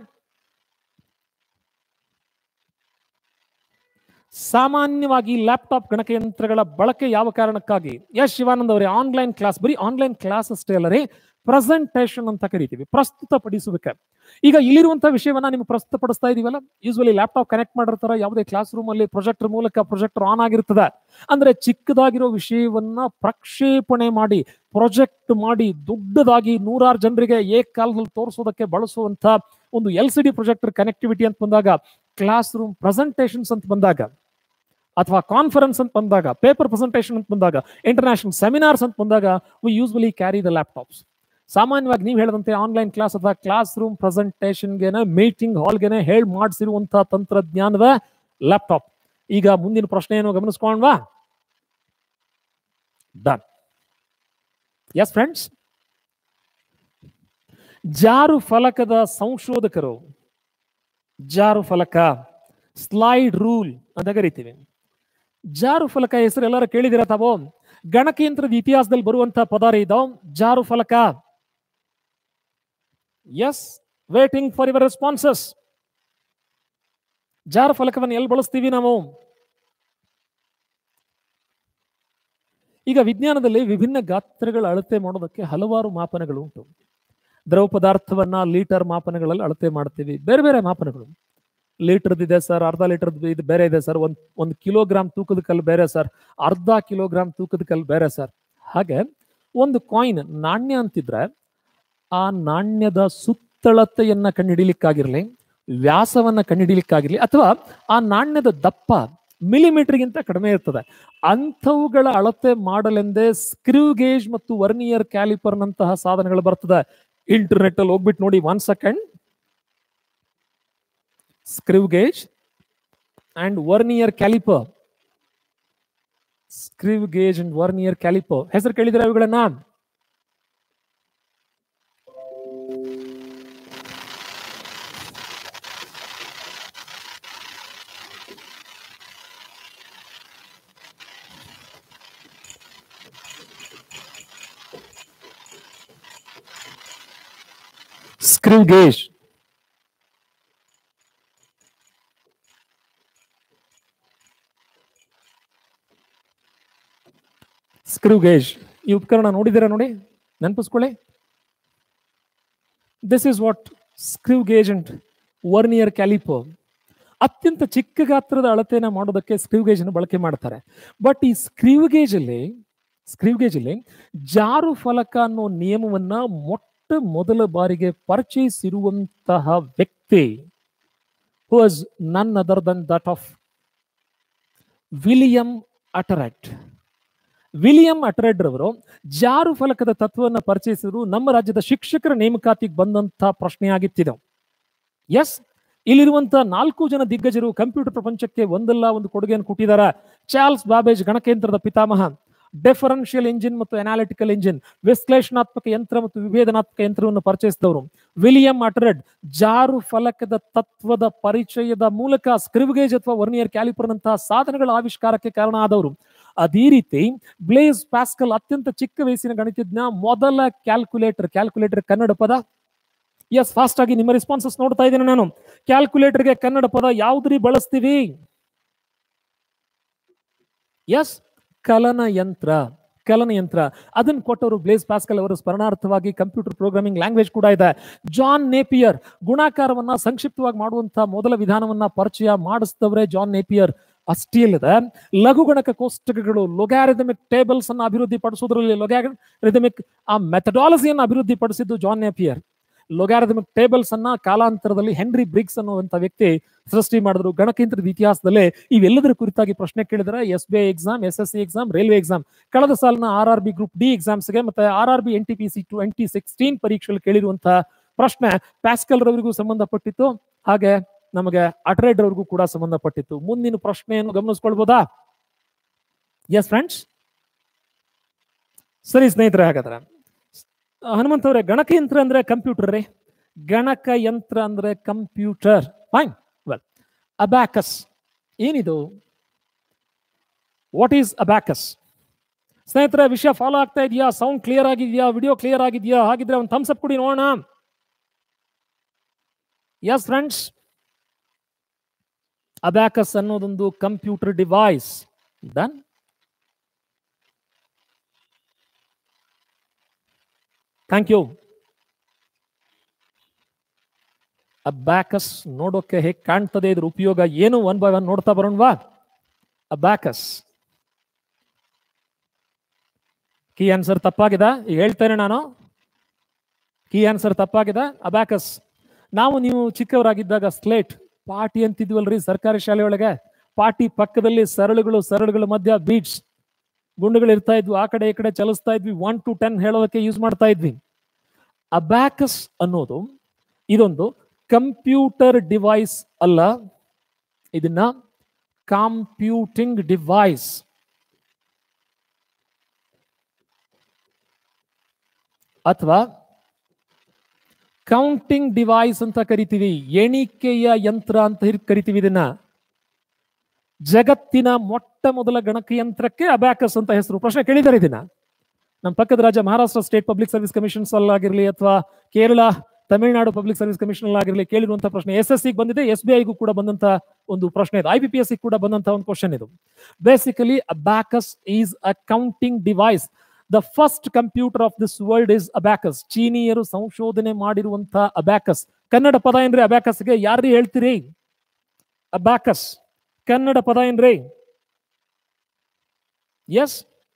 ಸಾಮಾನ್ಯವಾಗಿ ಲ್ಯಾಪ್ಟಾಪ್ ಗಣಕಯಂತ್ರಗಳ ಬಳಕೆ ಯಾವ ಕಾರಣಕ್ಕಾಗಿ ಎಸ್ ಶಿವಾನಂದ್ ಅವರೇ ಆನ್ಲೈನ್ ಕ್ಲಾಸ್ ಬರೀ ಆನ್ಲೈನ್ ಕ್ಲಾಸ್ ಅಷ್ಟೇ ಅಲ್ಲ ರೀ ಪ್ರೆಸೆಂಟೇಷನ್ ಅಂತ ಕರಿತೀವಿ ಪ್ರಸ್ತುತಪಡಿಸುವಿಕೆ ಈಗ ಇಲ್ಲಿರುವಂತಹ ವಿಷಯವನ್ನ ನಿಮ್ಗೆ ಪ್ರಸ್ತುತಪಡಿಸ್ತಾ ಇದೀವಲ್ಲ ಯೂಸ್ವಲಿ ಲ್ಯಾಪ್ಟಾಪ್ ಕನೆಕ್ಟ್ ಮಾಡಿರ್ತಾರ ಯಾವುದೇ ಕ್ಲಾಸ್ ರೂಮ್ ಅಲ್ಲಿ ಪ್ರೊಜೆಕ್ಟರ್ ಮೂಲಕ ಪ್ರೊಜೆಕ್ಟರ್ ಆನ್ ಆಗಿರ್ತದೆ ಅಂದ್ರೆ ಚಿಕ್ಕದಾಗಿರೋ ವಿಷಯವನ್ನ ಪ್ರಕ್ಷೇಪಣೆ ಮಾಡಿ ಪ್ರೊಜೆಕ್ಟ್ ಮಾಡಿ ದೊಡ್ಡದಾಗಿ ನೂರಾರು ಜನರಿಗೆ ಏಕಾಲದಲ್ಲಿ ತೋರಿಸೋದಕ್ಕೆ ಬಳಸುವಂತ ಒಂದು L C D projector connectivity ಅಂತ ಬಂದಾಗ ಕ್ಲಾಸ್ ರೂಮ್ ಪ್ರೆಸೆಂಟೇಷನ್ಸ್ ಅಂತ ಬಂದಾಗ ಅಥವಾ ಕಾನ್ಫರೆನ್ಸ್ ಅಂತ ಬಂದಾಗ ಪೇಪರ್ ಪ್ರೆಸೆಂಟೇಷನ್ ಅಂತ ಬಂದಾಗ ಇಂಟರ್ನ್ಯಾಷನಲ್ ಸೆಮಿನಾರ್ಸ್ ಅಂತ ಬಂದಾಗ we usually carry the laptops ಸಾಮಾನ್ಯವಾಗಿ ನೀವು ಹೇಳಿದಂತೆ ಆನ್ಲೈನ್ ಕ್ಲಾಸ್ ಅಥವಾ ಕ್ಲಾಸ್ ರೂಮ್ ಪ್ರೆಸೆಂಟೇಷನ್ಗೆನೆ ಮೀಟಿಂಗ್ ಹಾಲ್ಗೆನೆ ಹೇಳಿ ಮಾಡಿಸಿರುವಂತಹ ತಂತ್ರಜ್ಞಾನದ ಲ್ಯಾಪ್ಟಾಪ್ ಈಗ ಮುಂದಿನ ಪ್ರಶ್ನೆ ಏನು ಗಮನಿಸ್ಕೊಂಡ್ವಾ ಡನ್ ಎಸ್ ಫ್ರೆಂಡ್ಸ್ ಜಾರು ಫಲಕದ ಸಂಶೋಧಕರು ಜಾರು ಫಲಕ ಸ್ಲೈಡ್ ರೂಲ್ ಅಂತ ಕರಿತೀವಿ ಜಾರು ಫಲಕ ಹೆಸರು ಎಲ್ಲರೂ ಕೇಳಿದಿರ ತಾವು ಗಣಕಯಂತ್ರದ ಇತಿಹಾಸದಲ್ಲಿ ಬರುವಂತಹ ಪದ ಇದು ಜಾರು ಫಲಕ yes waiting for your responses ಜಾರು ಫಲಕವನ್ನು ಎಲ್ಲಿ ಬಳಸ್ತೀವಿ ನಾವು ಈಗ ವಿಜ್ಞಾನದಲ್ಲಿ ವಿಭಿನ್ನ ಗಾತ್ರಗಳ ಅಳತೆ ಮಾಡೋದಕ್ಕೆ ಹಲವಾರು ಮಾಪನಗಳು ಉಂಟು ದ್ರವ ಪದಾರ್ಥವನ್ನ ಲೀಟರ್ ಮಾಪನಗಳಲ್ಲಿ ಅಳತೆ ಮಾಡ್ತೀವಿ ಬೇರೆ ಬೇರೆ ಮಾಪನಗಳು ಲೀಟರ್ದು ಇದೆ ಸರ್ ಅರ್ಧ ಲೀಟರ್ದು ಇದು ಬೇರೆ ಇದೆ ಸರ್ ಒಂದ್ ಒಂದು ಕಿಲೋಗ್ರಾಮ್ ತೂಕದ ಕಲ್ಲು ಬೇರೆ ಸರ್ ಅರ್ಧ ಕಿಲೋಗ್ರಾಮ್ ತೂಕದ ಕಲ್ಲು ಬೇರೆ ಸರ್ ಹಾಗೆ ಒಂದು ಕಾಯಿನ್ ನಾಣ್ಯ ಅಂತಿದ್ರೆ ಆ ನಾಣ್ಯದ ಸುತ್ತಳತೆಯನ್ನ ಕಂಡುಹಿಡಿಲಿಕ್ಕಾಗಿರ್ಲಿ ವ್ಯಾಸವನ್ನ ಕಂಡುಹಿಡಿಲಿಕ್ಕಾಗಿರ್ಲಿ ಅಥವಾ ಆ ನಾಣ್ಯದ ದಪ್ಪ ಮಿಲಿಮೀಟರ್ಗಿಂತ ಕಡಿಮೆ ಇರ್ತದೆ ಅಂಥವುಗಳ ಅಳತೆ ಮಾಡಲೆಂದೇ ಸ್ಕ್ರೂ ಗೇಜ್ ಮತ್ತು ವರ್ನಿಯರ್ ಕ್ಯಾಲಿಪರ್ನಂತಹ ಸಾಧನಗಳು ಬರ್ತದೆ ಇಂಟರ್ನೆಟ್ ಅಲ್ಲಿ ಹೋಗ್ಬಿಟ್ಟು ನೋಡಿ one second screw gauge and vernier calliper screw gauge and vernier calliper ಹೆಸರು ಕೇಳಿದ್ರೆ ಅವುಗಳನ್ನ ಸ್ಕ್ರೂ ಗೇಜ್ ಸ್ಕ್ರೂ ಗೇಜ್ ಈ ಉಪಕರಣ ನೋಡಿದ್ದೀರಾ ನೋಡಿ ನೆನಪಿಸ್ಕೊಳ್ಳಿ this is what screw gauge and vernier calliper ಅತ್ಯಂತ ಚಿಕ್ಕ ಗಾತ್ರದ ಅಳತೆನ ಮಾಡೋದಕ್ಕೆ ಸ್ಕ್ರೂ ಗೇಜ್ ಅನ್ನು ಬಳಕೆ ಮಾಡ್ತಾರೆ ಬಟ್ ಈ ಸ್ಕ್ರೂ ಗೇಜ್ ಅಲ್ಲಿ ಸ್ಕ್ರೂ ಗೇಜ್ ಅಲ್ಲಿ ಜಾರು ಫಲಕ ಅನ್ನೋ ನಿಯಮವನ್ನ ಮೊಟ್ಟ ಮೊದಲ ಬಾರಿಗೆ ಪರ್ಚೇಸ್ ಇರುವಂತಹ ವ್ಯಕ್ತಿ was none other than that of William Oughtred William Oughtred ರವರು ಜಾರು ಫಲಕದ ತತ್ವವನ್ನು ಪರಿಚಯಿಸಿದ್ರು ನಮ್ಮ ರಾಜ್ಯದ ಶಿಕ್ಷಕರ ನೇಮಕಾತಿಗೆ ಬಂದಂತ ಪ್ರಶ್ನೆ ಆಗಿತ್ತಿದೆ ಎಸ್ ಇಲ್ಲಿರುವಂತಹ ನಾಲ್ಕು ಜನ ದಿಗ್ಗಜರು ಕಂಪ್ಯೂಟರ್ ಪ್ರಪಂಚಕ್ಕೆ ಒಂದಲ್ಲ ಒಂದು ಕೊಡುಗೆಯನ್ನು ಕೊಟ್ಟಿದ್ದಾರೆ ಚಾರ್ಲ್ಸ್ ಬಾಬೇಜ್ ಗಣಕಯಂತ್ರದ ಪಿತಾಮಹ ಡೆಫರೆನ್ಷಿಯಲ್ ಇಂಜಿನ್ ಮತ್ತು ಅನಾಲಿಟಿಕಲ್ ಇಂಜಿನ್ ವಿಶ್ಲೇಷಣಾತ್ಮಕ ಯಂತ್ರ ಮತ್ತು ವಿಭೇದನಾತ್ಮಕ ಯಂತ್ರವನ್ನು ಪರಿಚಯಿಸಿದವರು ವಿಲಿಯಂ ಅಟರೆಡ್ ಜಾರು ಫಲಕದ ತತ್ವದ ಪರಿಚಯದ ಮೂಲಕ ಸ್ಕ್ರಿವ್ಗೇಜ್ ಅಥವಾ ವರ್ನಿಯರ್ ಕ್ಯಾಲಿಪರ್ನಂತಹ ಸಾಧನಗಳ ಆವಿಷ್ಕಾರಕ್ಕೆ ಕಾರಣ ಆದವರು ಅದೇ ರೀತಿ ಬ್ಲೇಸ್ ಪ್ಯಾಸ್ಕಲ್ ಅತ್ಯಂತ ಚಿಕ್ಕ ವಯಸ್ಸಿನ ಗಣಿತಜ್ಞ ಮೊದಲ ಕ್ಯಾಲ್ಕುಲೇಟರ್ ಕ್ಯಾಲ್ಕುಲೇಟರ್ ಕನ್ನಡ ಪದ ಎಸ್ ಫಾಸ್ಟ್ ಆಗಿ ನಿಮ್ಮ ರೆಸ್ಪಾನ್ಸಸ್ ನೋಡ್ತಾ ಇದ್ದೇನೆ ನಾನು ಕ್ಯಾಲ್ಕುಲೇಟರ್ಗೆ ಕನ್ನಡ ಪದ ಯಾವ್ದ್ರಿ ಬಳಸ್ತೀವಿ ಎಸ್ ಕಲನ ಯಂತ್ರ ಕಲನ ಯಂತ್ರ ಅದನ್ನ ಕೊಟ್ಟವರು ಬ್ಲೇಸ್ ಪ್ಯಾಸ್ಕಲ್ ಅವರ ಸ್ಮರಣಾರ್ಥವಾಗಿ ಕಂಪ್ಯೂಟರ್ ಪ್ರೋಗ್ರಾಮಿಂಗ್ ಲ್ಯಾಂಗ್ವೇಜ್ ಕೂಡ ಇದೆ ಜಾನ್ ನೇಪಿಯರ್ ಗುಣಾಕಾರವನ್ನ ಸಂಕ್ಷಿಪ್ತವಾಗಿ ಮಾಡುವಂತ ಮೊದಲ ವಿಧಾನವನ್ನ ಪರಿಚಯ ಮಾಡಿಸಿದವರೇ ಜಾನ್ ನೇಪಿಯರ್ ಅಷ್ಟೇ ಅಲ್ಲದೆ ಲಘುಗಣಕ ಕೋಷ್ಟಕಗಳು ಲೊಗ್ಯಾರಿದಮಿಕ್ ಟೇಬಲ್ಸ್ ಅನ್ನ ಅಭಿವೃದ್ಧಿ ಪಡಿಸೋದ್ರಲ್ಲಿ ಲೊಗ್ಯಾರಿದಮಿಕ್ ಆ ಮೆಥಡಾಲಜಿಯನ್ನು ಅಭಿವೃದ್ಧಿ ಪಡಿಸಿದ್ದು ಜಾನ್ ನೇಪಿಯರ್ ಲೊಗ್ಯಾರಿದಮಿಕ್ ಟೇಬಲ್ಸ್ ಅನ್ನ ಕಾಲಾಂತರದಲ್ಲಿ ಹೆನ್ರಿ ಬ್ರಿಗ್ಸ್ ಅನ್ನುವಂತ ವ್ಯಕ್ತಿ ಸೃಷ್ಟಿ ಮಾಡಿದ್ರು ಗಣಕಯಂತ್ರದ ಇತಿಹಾಸದಲ್ಲೇ ಇವೆಲ್ಲದರ ಕುರಿತಾಗಿ ಪ್ರಶ್ನೆ ಕೇಳಿದ್ರೆ S B I exam S S C exam railway exam ಕಳೆದ ಸಾಲಿನ R R B group D ಎಕ್ಸಾಮ್ಸ್ಗೆ ಮತ್ತೆ R R B N T P C twenty sixteen ಪರೀಕ್ಷೆಯಲ್ಲಿ ಕೇಳಿರುವಂತಹ ಪ್ರಶ್ನೆ ಪ್ಯಾಸ್ಕಲ್ ರವರಿಗೂ ಸಂಬಂಧಪಟ್ಟಿತ್ತು ಹಾಗೆ ನಮಗೆ ಅಟ್ರೇಡ್ ರವರಿಗೂ ಕೂಡ ಸಂಬಂಧಪಟ್ಟಿತ್ತು ಮುಂದಿನ ಪ್ರಶ್ನೆಯನ್ನು ಗಮನಿಸ್ಕೊಳ್ಬೋದಾ ಎಸ್ ಫ್ರೆಂಡ್ಸ್ ಸರಿ ಸ್ನೇಹಿತರೆ ಹಾಗಾದ್ರೆ ಹನುಮಂತ ಅವರೇ ಗಣಕಯಂತ್ರ ಅಂದ್ರೆ ಕಂಪ್ಯೂಟರ್ ರೀ ಗಣಕಯಂತ್ರ ಅಂದ್ರೆ ಕಂಪ್ಯೂಟರ್ ಫೈನ್ ವೆಲ್ ಅಬ್ಯಾಕಸ್ ಏನಿದು ವಾಟ್ ಈಸ್ ಅಬ್ಯಾಕಸ್ ಸ್ನೇಹಿತರೆ ವಿಷಯ ಫಾಲೋ ಆಗ್ತಾ ಇದೆಯಾ ಸೌಂಡ್ ಕ್ಲಿಯರ್ ಆಗಿದೆಯಾ ವಿಡಿಯೋ ಕ್ಲಿಯರ್ ಆಗಿದೆಯಾ ಹಾಗಿದ್ರೆ ಒಂದು ಥಮ್ಸ್ ಅಪ್ ಕೊಡಿ ನೋಡೋಣ ಎಸ್ ಫ್ರೆಂಡ್ಸ್ ಅಬ್ಯಾಕಸ್ ಅನ್ನೋದೊಂದು computer device done thank you abacus ನೋಡೋಕೆ ಹೇಗೆ ಕಾಣ್ತದೆ ಇದ್ರ ಉಪಯೋಗ ಏನು ಒನ್ ಬೈ ಒನ್ ನೋಡ್ತಾ ಬರೋಣವಾ ಅಬ್ಯಾಕಸ್ ಕೀ ಆನ್ಸರ್ ತಪ್ಪಾಗಿದೆ ಈಗ ಹೇಳ್ತೇನೆ ನಾನು ಕೀ ಆನ್ಸರ್ ತಪ್ಪಾಗಿದೆ ಅಬ್ಯಾಕಸ್ ನಾವು ನೀವು ಚಿಕ್ಕವರಾಗಿದ್ದಾಗ ಸ್ಲೇಟ್ ಪಾಟಿ ಅಂತಿದ್ವಲ್ರಿ ಸರ್ಕಾರಿ ಶಾಲೆ ಒಳಗೆ ಪಾಟಿ ಪಕ್ಕದಲ್ಲಿ ಸರಳುಗಳು ಸರಳುಗಳ ಮಧ್ಯ ಬೀಟ್ಸ್ ಗುಂಡುಗಳು ಇರ್ತಾ ಇದ್ವು ಆ ಕಡೆ ಈ ಕಡೆ ಚಲಿಸ್ತಾ ಇದ್ವಿ ಒನ್ ಟು ಟೆನ್ ಹೇಳೋದಕ್ಕೆ ಯೂಸ್ ಮಾಡ್ತಾ ಇದ್ವಿ ಅಬ್ಯಾಕಸ್ ಅನ್ನೋದು ಇದೊಂದು ಕಂಪ್ಯೂಟರ್ ಡಿವೈಸ್ ಅಲ್ಲ ಇದನ್ನ ಕಂಪ್ಯೂಟಿಂಗ್ ಡಿವೈಸ್ ಅಥವಾ ಕೌಂಟಿಂಗ್ ಡಿವೈಸ್ ಅಂತ ಕರಿತೀವಿ ಎಣಿಕೆಯ ಯಂತ್ರ ಅಂತ ಹಿರ್- ಕರಿತೀವಿ ಇದನ್ನ ಜಗತ್ತಿನ ಮೊಟ್ಟ ಮೊದಲ ಗಣಕಯಂತ್ರಕ್ಕೆ ಅಬ್ಯಾಕಸ್ ಅಂತ ಹೆಸರು ಪ್ರಶ್ನೆ ಕೇಳಿದ್ದಾರೆ ಇದನ್ನ ನಮ್ಮ ಪಕ್ಕದ ರಾಜ್ಯ Maharashtra state public service commissions ಅಲ್ಲಾಗಿರ್ಲಿ ಅಥವಾ Kerala Tamil Nadu public service commission ಆಗಿರಲಿ ಕೇಳಿರುವಂತಹ ಪ್ರಶ್ನೆ ಎಸ್ ಎಸ್ ಸಿ ಬಂದಿದೆ ಎಸ್ ಬಿ ಐಗೂ ಕೂಡ ಬಂದಂತ ಒಂದು ಪ್ರಶ್ನೆ ಇದು ಐ ಬಿ ಪಿ ಎಸ್ ಕೂಡ ಬಂದಂತ ಒಂದು ಕ್ವಶನ್ ಇದು basically abacus is a counting device the first computer of this world is abacus ಚೀನಿಯರು ಸಂಶೋಧನೆ ಮಾಡಿರುವಂತಹ ಅಬ್ಯಾಕಸ್ ಕನ್ನಡ ಪದ ಏನ್ರಿ ಅಬ್ಯಾಕಸ್ಗೆ ಯಾರು ಹೇಳ್ತೀರಿ ಅಬ್ಯಾಕಸ್ ಕನ್ನಡ ಪದ ಏನ್ರಿ ಎಸ್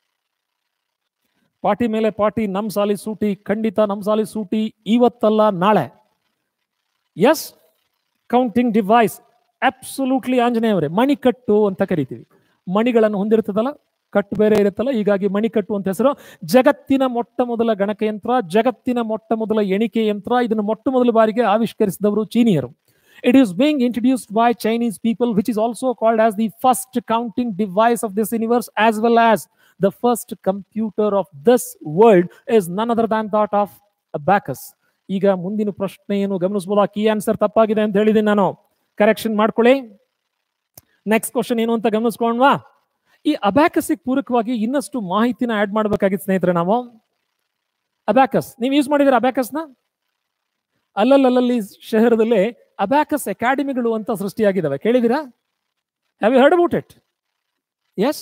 ಪಾಟಿ ಮೇಲೆ ಪಾಟಿ ನಮ್ ಸಾಲಿ ಸೂಟಿ ಖಂಡಿತ ನಮ್ ಸಾಲಿ ಸೂಟಿ ಇವತ್ತಲ್ಲ ನಾಳೆ yes counting device absolutely Anjaneya ಅವರೇ ಮಣಿಕಟ್ಟು ಅಂತ ಕರಿತೀವಿ ಮಣಿಗಳನ್ನು ಹೊಂದಿರ್ತದಲ್ಲ ಕಟ್ಟು ಬೇರೆ ಇರುತ್ತಲ್ಲ ಹೀಗಾಗಿ ಮಣಿಕಟ್ಟು ಅಂತ ಹೆಸರು ಜಗತ್ತಿನ ಮೊಟ್ಟ ಮೊದಲ ಗಣಕಯಂತ್ರ ಜಗತ್ತಿನ ಮೊಟ್ಟ ಮೊದಲ ಎಣಿಕೆ ಯಂತ್ರ ಇದನ್ನು ಮೊಟ್ಟ ಮೊದಲ ಬಾರಿಗೆ ಆವಿಷ್ಕರಿಸಿದವರು ಚೀನಿಯರು it is being introduced by Chinese people, which is also called as the first counting device of this universe, as well as the first computer of this world is none other than that of Abacus. ಈಗ ಮುಂದಿನ ಪ್ರಶ್ನೆಯನ್ನು ಗಮನಿಸಬಹುದಾ key answer ತಪ್ಪಾಗಿದೆ ಅಂತ ಹೇಳಿದ್ದೀನಿ ನಾನು correction ಮಾಡ್ಕೊಳ್ಳಿ next question ಏನು ಅಂತ ಗಮನಿಸ್ಕೊಂಡ್ವಾ ಈ ಅಬ್ಯಾಕಸ್ಗೆ ಪೂರಕವಾಗಿ ಇನ್ನಷ್ಟು ಮಾಹಿತಿನ ಆಡ್ ಮಾಡ್ಬೇಕಾಗಿತ್ತು ಸ್ನೇಹಿತರೆ ನಾವು ಅಬ್ಯಾಕಸ್ ನೀವು ಯೂಸ್ ಮಾಡಿದ್ರೆ ಅಬ್ಯಾಕಸ್ನ ಅಲ್ಲಲ್ಲಲ್ಲಿ ಶಹರದಲ್ಲಿ ಅಬ್ಯಾಕಸ್ ಅಕಾಡೆಮಿಗಳು ಅಂತ ಸೃಷ್ಟಿಯಾಗಿದ್ದಾವೆ ಕೇಳಿದಿರಾ have you heard about it yes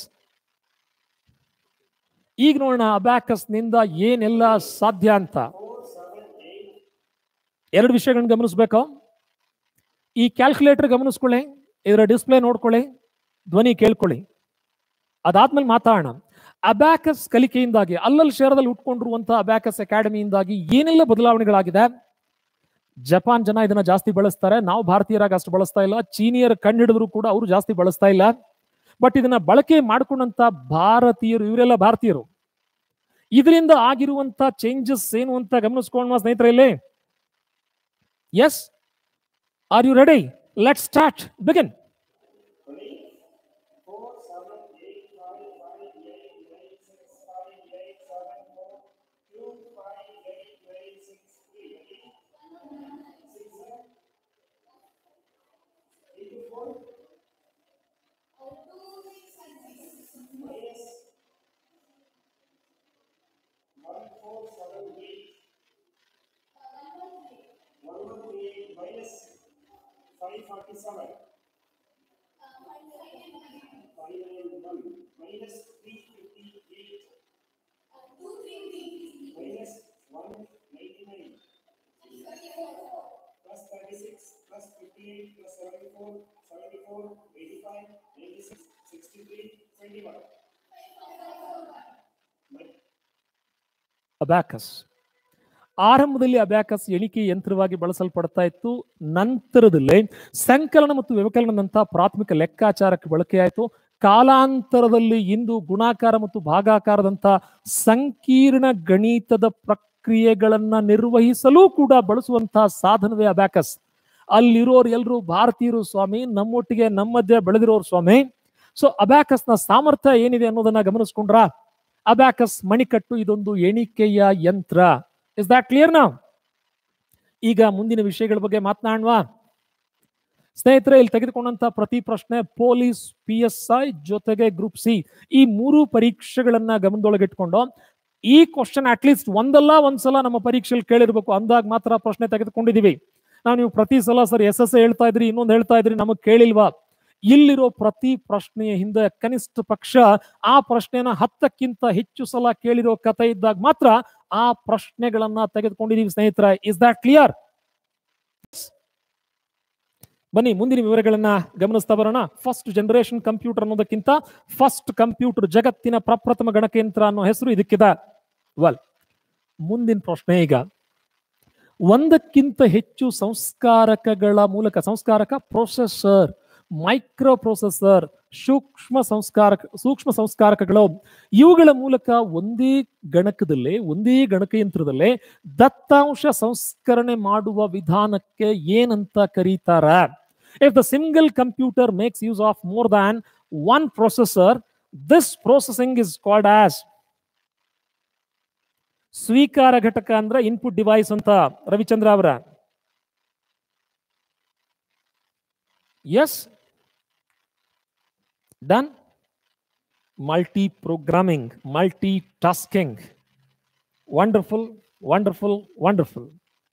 ಈಗ ನೋಡೋಣ ಅಬ್ಯಾಕಸ್ ನಿಂದ ಏನೆಲ್ಲ ಸಾಧ್ಯ ಅಂತ ಎರಡು ವಿಷಯಗಳನ್ನ ಗಮನಿಸ್ಬೇಕು ಈ ಕ್ಯಾಲ್ಕುಲೇಟರ್ ಗಮನಿಸ್ಕೊಳ್ಳಿ ಇದರ ಡಿಸ್ಪ್ಲೇ ನೋಡ್ಕೊಳ್ಳಿ ಧ್ವನಿ ಕೇಳ್ಕೊಳ್ಳಿ ಅದಾದ್ಮೇಲೆ ಮಾತಾಡೋಣ ಅಬ್ಯಾಕಸ್ ಕಲಿಕೆಯಿಂದಾಗಿ ಅಲ್ಲಲ್ಲಿ ಶಹರದಲ್ಲಿ ಉಟ್ಕೊಂಡಿರುವಂತಹ ಅಬ್ಯಾಕಸ್ ಅಕಾಡೆಮಿಯಿಂದಾಗಿ ಏನೆಲ್ಲ ಬದಲಾವಣೆಗಳಾಗಿದೆ ಜಪಾನ್ ಜನ ಇದನ್ನ ಜಾಸ್ತಿ ಬಳಸ್ತಾರೆ ನಾವು ಭಾರತೀಯರಾಗ ಅಷ್ಟು ಬಳಸ್ತಾ ಇಲ್ಲ ಚೀನಿಯರ್ ಕಂಡಿಡಿದ್ರು ಕೂಡ ಅವರು ಜಾಸ್ತಿ ಬಳಸ್ತಾ ಇಲ್ಲ ಬಟ್ ಇದನ್ನ ಬಳಕೆ ಮಾಡ್ಕೊಂಡಂತ ಭಾರತೀಯರು ಇವರೆಲ್ಲ ಭಾರತೀಯರು ಇದರಿಂದ ಆಗಿರುವಂತ ಚೇಂಜಸ್ ಏನು ಅಂತ ಗಮನಿಸ್ಕೊಂಡ್ ಸ್ನೇಹಿತರೆ ಇಲ್ಲಿ yes are you ready let start begin abacus ಆರಂಭದಲ್ಲಿ ಅಬ್ಯಾಕಸ್ ಎಣಿಕೆ ಯಂತ್ರವಾಗಿ ಬಳಸಲ್ಪಡ್ತಾ ಇತ್ತು ನಂತರದಲ್ಲಿ ಸಂಕಲನ ಮತ್ತು ವ್ಯವಕಲನದಂತಹ ಪ್ರಾಥಮಿಕ ಲೆಕ್ಕಾಚಾರಕ್ಕೆ ಬಳಕೆಯಾಯಿತು ಕಾಲಾಂತರದಲ್ಲಿ ಇಂದು ಗುಣಾಕಾರ ಮತ್ತು ಭಾಗಾಕಾರದಂತ ಸಂಕೀರ್ಣ ಗಣಿತದ ಪ್ರಕ್ರಿಯೆಗಳನ್ನ ನಿರ್ವಹಿಸಲು ಕೂಡ ಬಳಸುವಂತಹ ಸಾಧನವೇ ಅಬ್ಯಾಕಸ್ ಅಲ್ಲಿರೋರು ಎಲ್ಲರೂ ಭಾರತೀಯರು ಸ್ವಾಮಿ ನಮ್ಮೊಟ್ಟಿಗೆ ನಮ್ಮ ಮಧ್ಯೆ ಬೆಳೆದಿರೋರು ಸ್ವಾಮಿ ಸೊ ಅಬ್ಯಾಕಸ್ನ ಸಾಮರ್ಥ್ಯ ಏನಿದೆ ಅನ್ನೋದನ್ನ ಗಮನಿಸ್ಕೊಂಡ್ರ ಅಬ್ಯಾಕಸ್ ಮಣಿಕಟ್ಟು ಇದೊಂದು ಎಣಿಕೆಯ ಯಂತ್ರ ಇಸ್ ದಾಟ್ ಕ್ಲಿಯರ್ ನಾವು ಈಗ ಮುಂದಿನ ವಿಷಯಗಳ ಬಗ್ಗೆ ಮಾತನಾಡುವ ಸ್ನೇಹಿತರೆ ಇಲ್ಲಿ ತೆಗೆದುಕೊಂಡಂತ ಪ್ರತಿ ಪ್ರಶ್ನೆ ಪೊಲೀಸ್ ಪಿ ಎಸ್ ಐ ಜೊತೆಗೆ ಗ್ರೂಪ್ ಸಿ ಈ ಮೂರು ಪರೀಕ್ಷೆಗಳನ್ನ ಗಮನದೊಳಗಿಟ್ಕೊಂಡು ಈ ಕ್ವಶನ್ ಅಟ್ಲೀಸ್ಟ್ ಒಂದಲ್ಲ ಒಂದ್ಸಲ ನಮ್ಮ ಪರೀಕ್ಷೆಯಲ್ಲಿ ಕೇಳಿರ್ಬೇಕು ಅಂದಾಗ ಮಾತ್ರ ಪ್ರಶ್ನೆ ತೆಗೆದುಕೊಂಡಿದೀವಿ ನಾವು ನೀವು ಪ್ರತಿ ಸಲ ಸರ್ ಎಸ್ ಎಸ್ ಹೇಳ್ತಾ ಇದ್ರಿ ಇನ್ನೊಂದು ಹೇಳ್ತಾ ಇದ್ರಿ ನಮಗ್ ಕೇಳಿಲ್ವಾ ಇಲ್ಲಿರೋ ಪ್ರತಿ ಪ್ರಶ್ನೆಯ ಹಿಂದೆ ಕನಿಷ್ಠ ಪಕ್ಷ ಆ ಪ್ರಶ್ನೆನ ಹತ್ತಕ್ಕಿಂತ ಹೆಚ್ಚು ಸಲ ಕೇಳಿರೋ ಕಥೆ ಇದ್ದಾಗ ಮಾತ್ರ ಆ ಪ್ರಶ್ನೆಗಳನ್ನ ತೆಗೆದುಕೊಂಡಿದೀವಿ ಸ್ನೇಹಿತರೆ ಇಸ್ ದಾಟ್ ಕ್ಲಿಯರ್ ಬನ್ನಿ ಮುಂದಿನ ವಿವರಗಳನ್ನ ಗಮನಿಸ್ತಾ ಬರೋಣ ಫಸ್ಟ್ ಜನರೇಷನ್ ಕಂಪ್ಯೂಟರ್ ಅನ್ನೋದಕ್ಕಿಂತ ಫಸ್ಟ್ ಕಂಪ್ಯೂಟರ್ ಜಗತ್ತಿನ ಪ್ರಪ್ರಥಮ ಗಣಕಯಂತ್ರ ಅನ್ನೋ ಹೆಸರು ಇದಕ್ಕಿದೆ ವೆಲ್ ಮುಂದಿನ ಪ್ರಶ್ನೆ ಈಗ ಒಂದಕ್ಕಿಂತ ಹೆಚ್ಚು ಸಂಸ್ಕಾರಕಗಳ ಮೂಲಕ ಸಂಸ್ಕಾರಕ ಪ್ರೊಸೆಸರ್ ಮೈಕ್ರೋ ಪ್ರೊಸೆಸರ್ ಸೂಕ್ಷ್ಮ ಸಂಸ್ಕಾರಕ ಸೂಕ್ಷ್ಮ ಸಂಸ್ಕಾರಕಗಳು ಇವುಗಳ ಮೂಲಕ ಒಂದೇ ಗಣಕದಲ್ಲೇ ಒಂದೇ ಗಣಕಯಂತ್ರದಲ್ಲೇ ದತ್ತಾಂಶ ಸಂಸ್ಕರಣೆ ಮಾಡುವ ವಿಧಾನಕ್ಕೆ ಏನಂತ ಕರೀತಾರ if the single computer makes use of more than one processor this processing is called as ಸ್ವೀಕಾರ ಘಟಕ ಅಂದ್ರೆ ಇನ್ಪುಟ್ ಡಿವೈಸ್ ಅಂತ ರವಿಚಂದ್ರ ಅವರ yes done multi programming multi tasking wonderful wonderful wonderful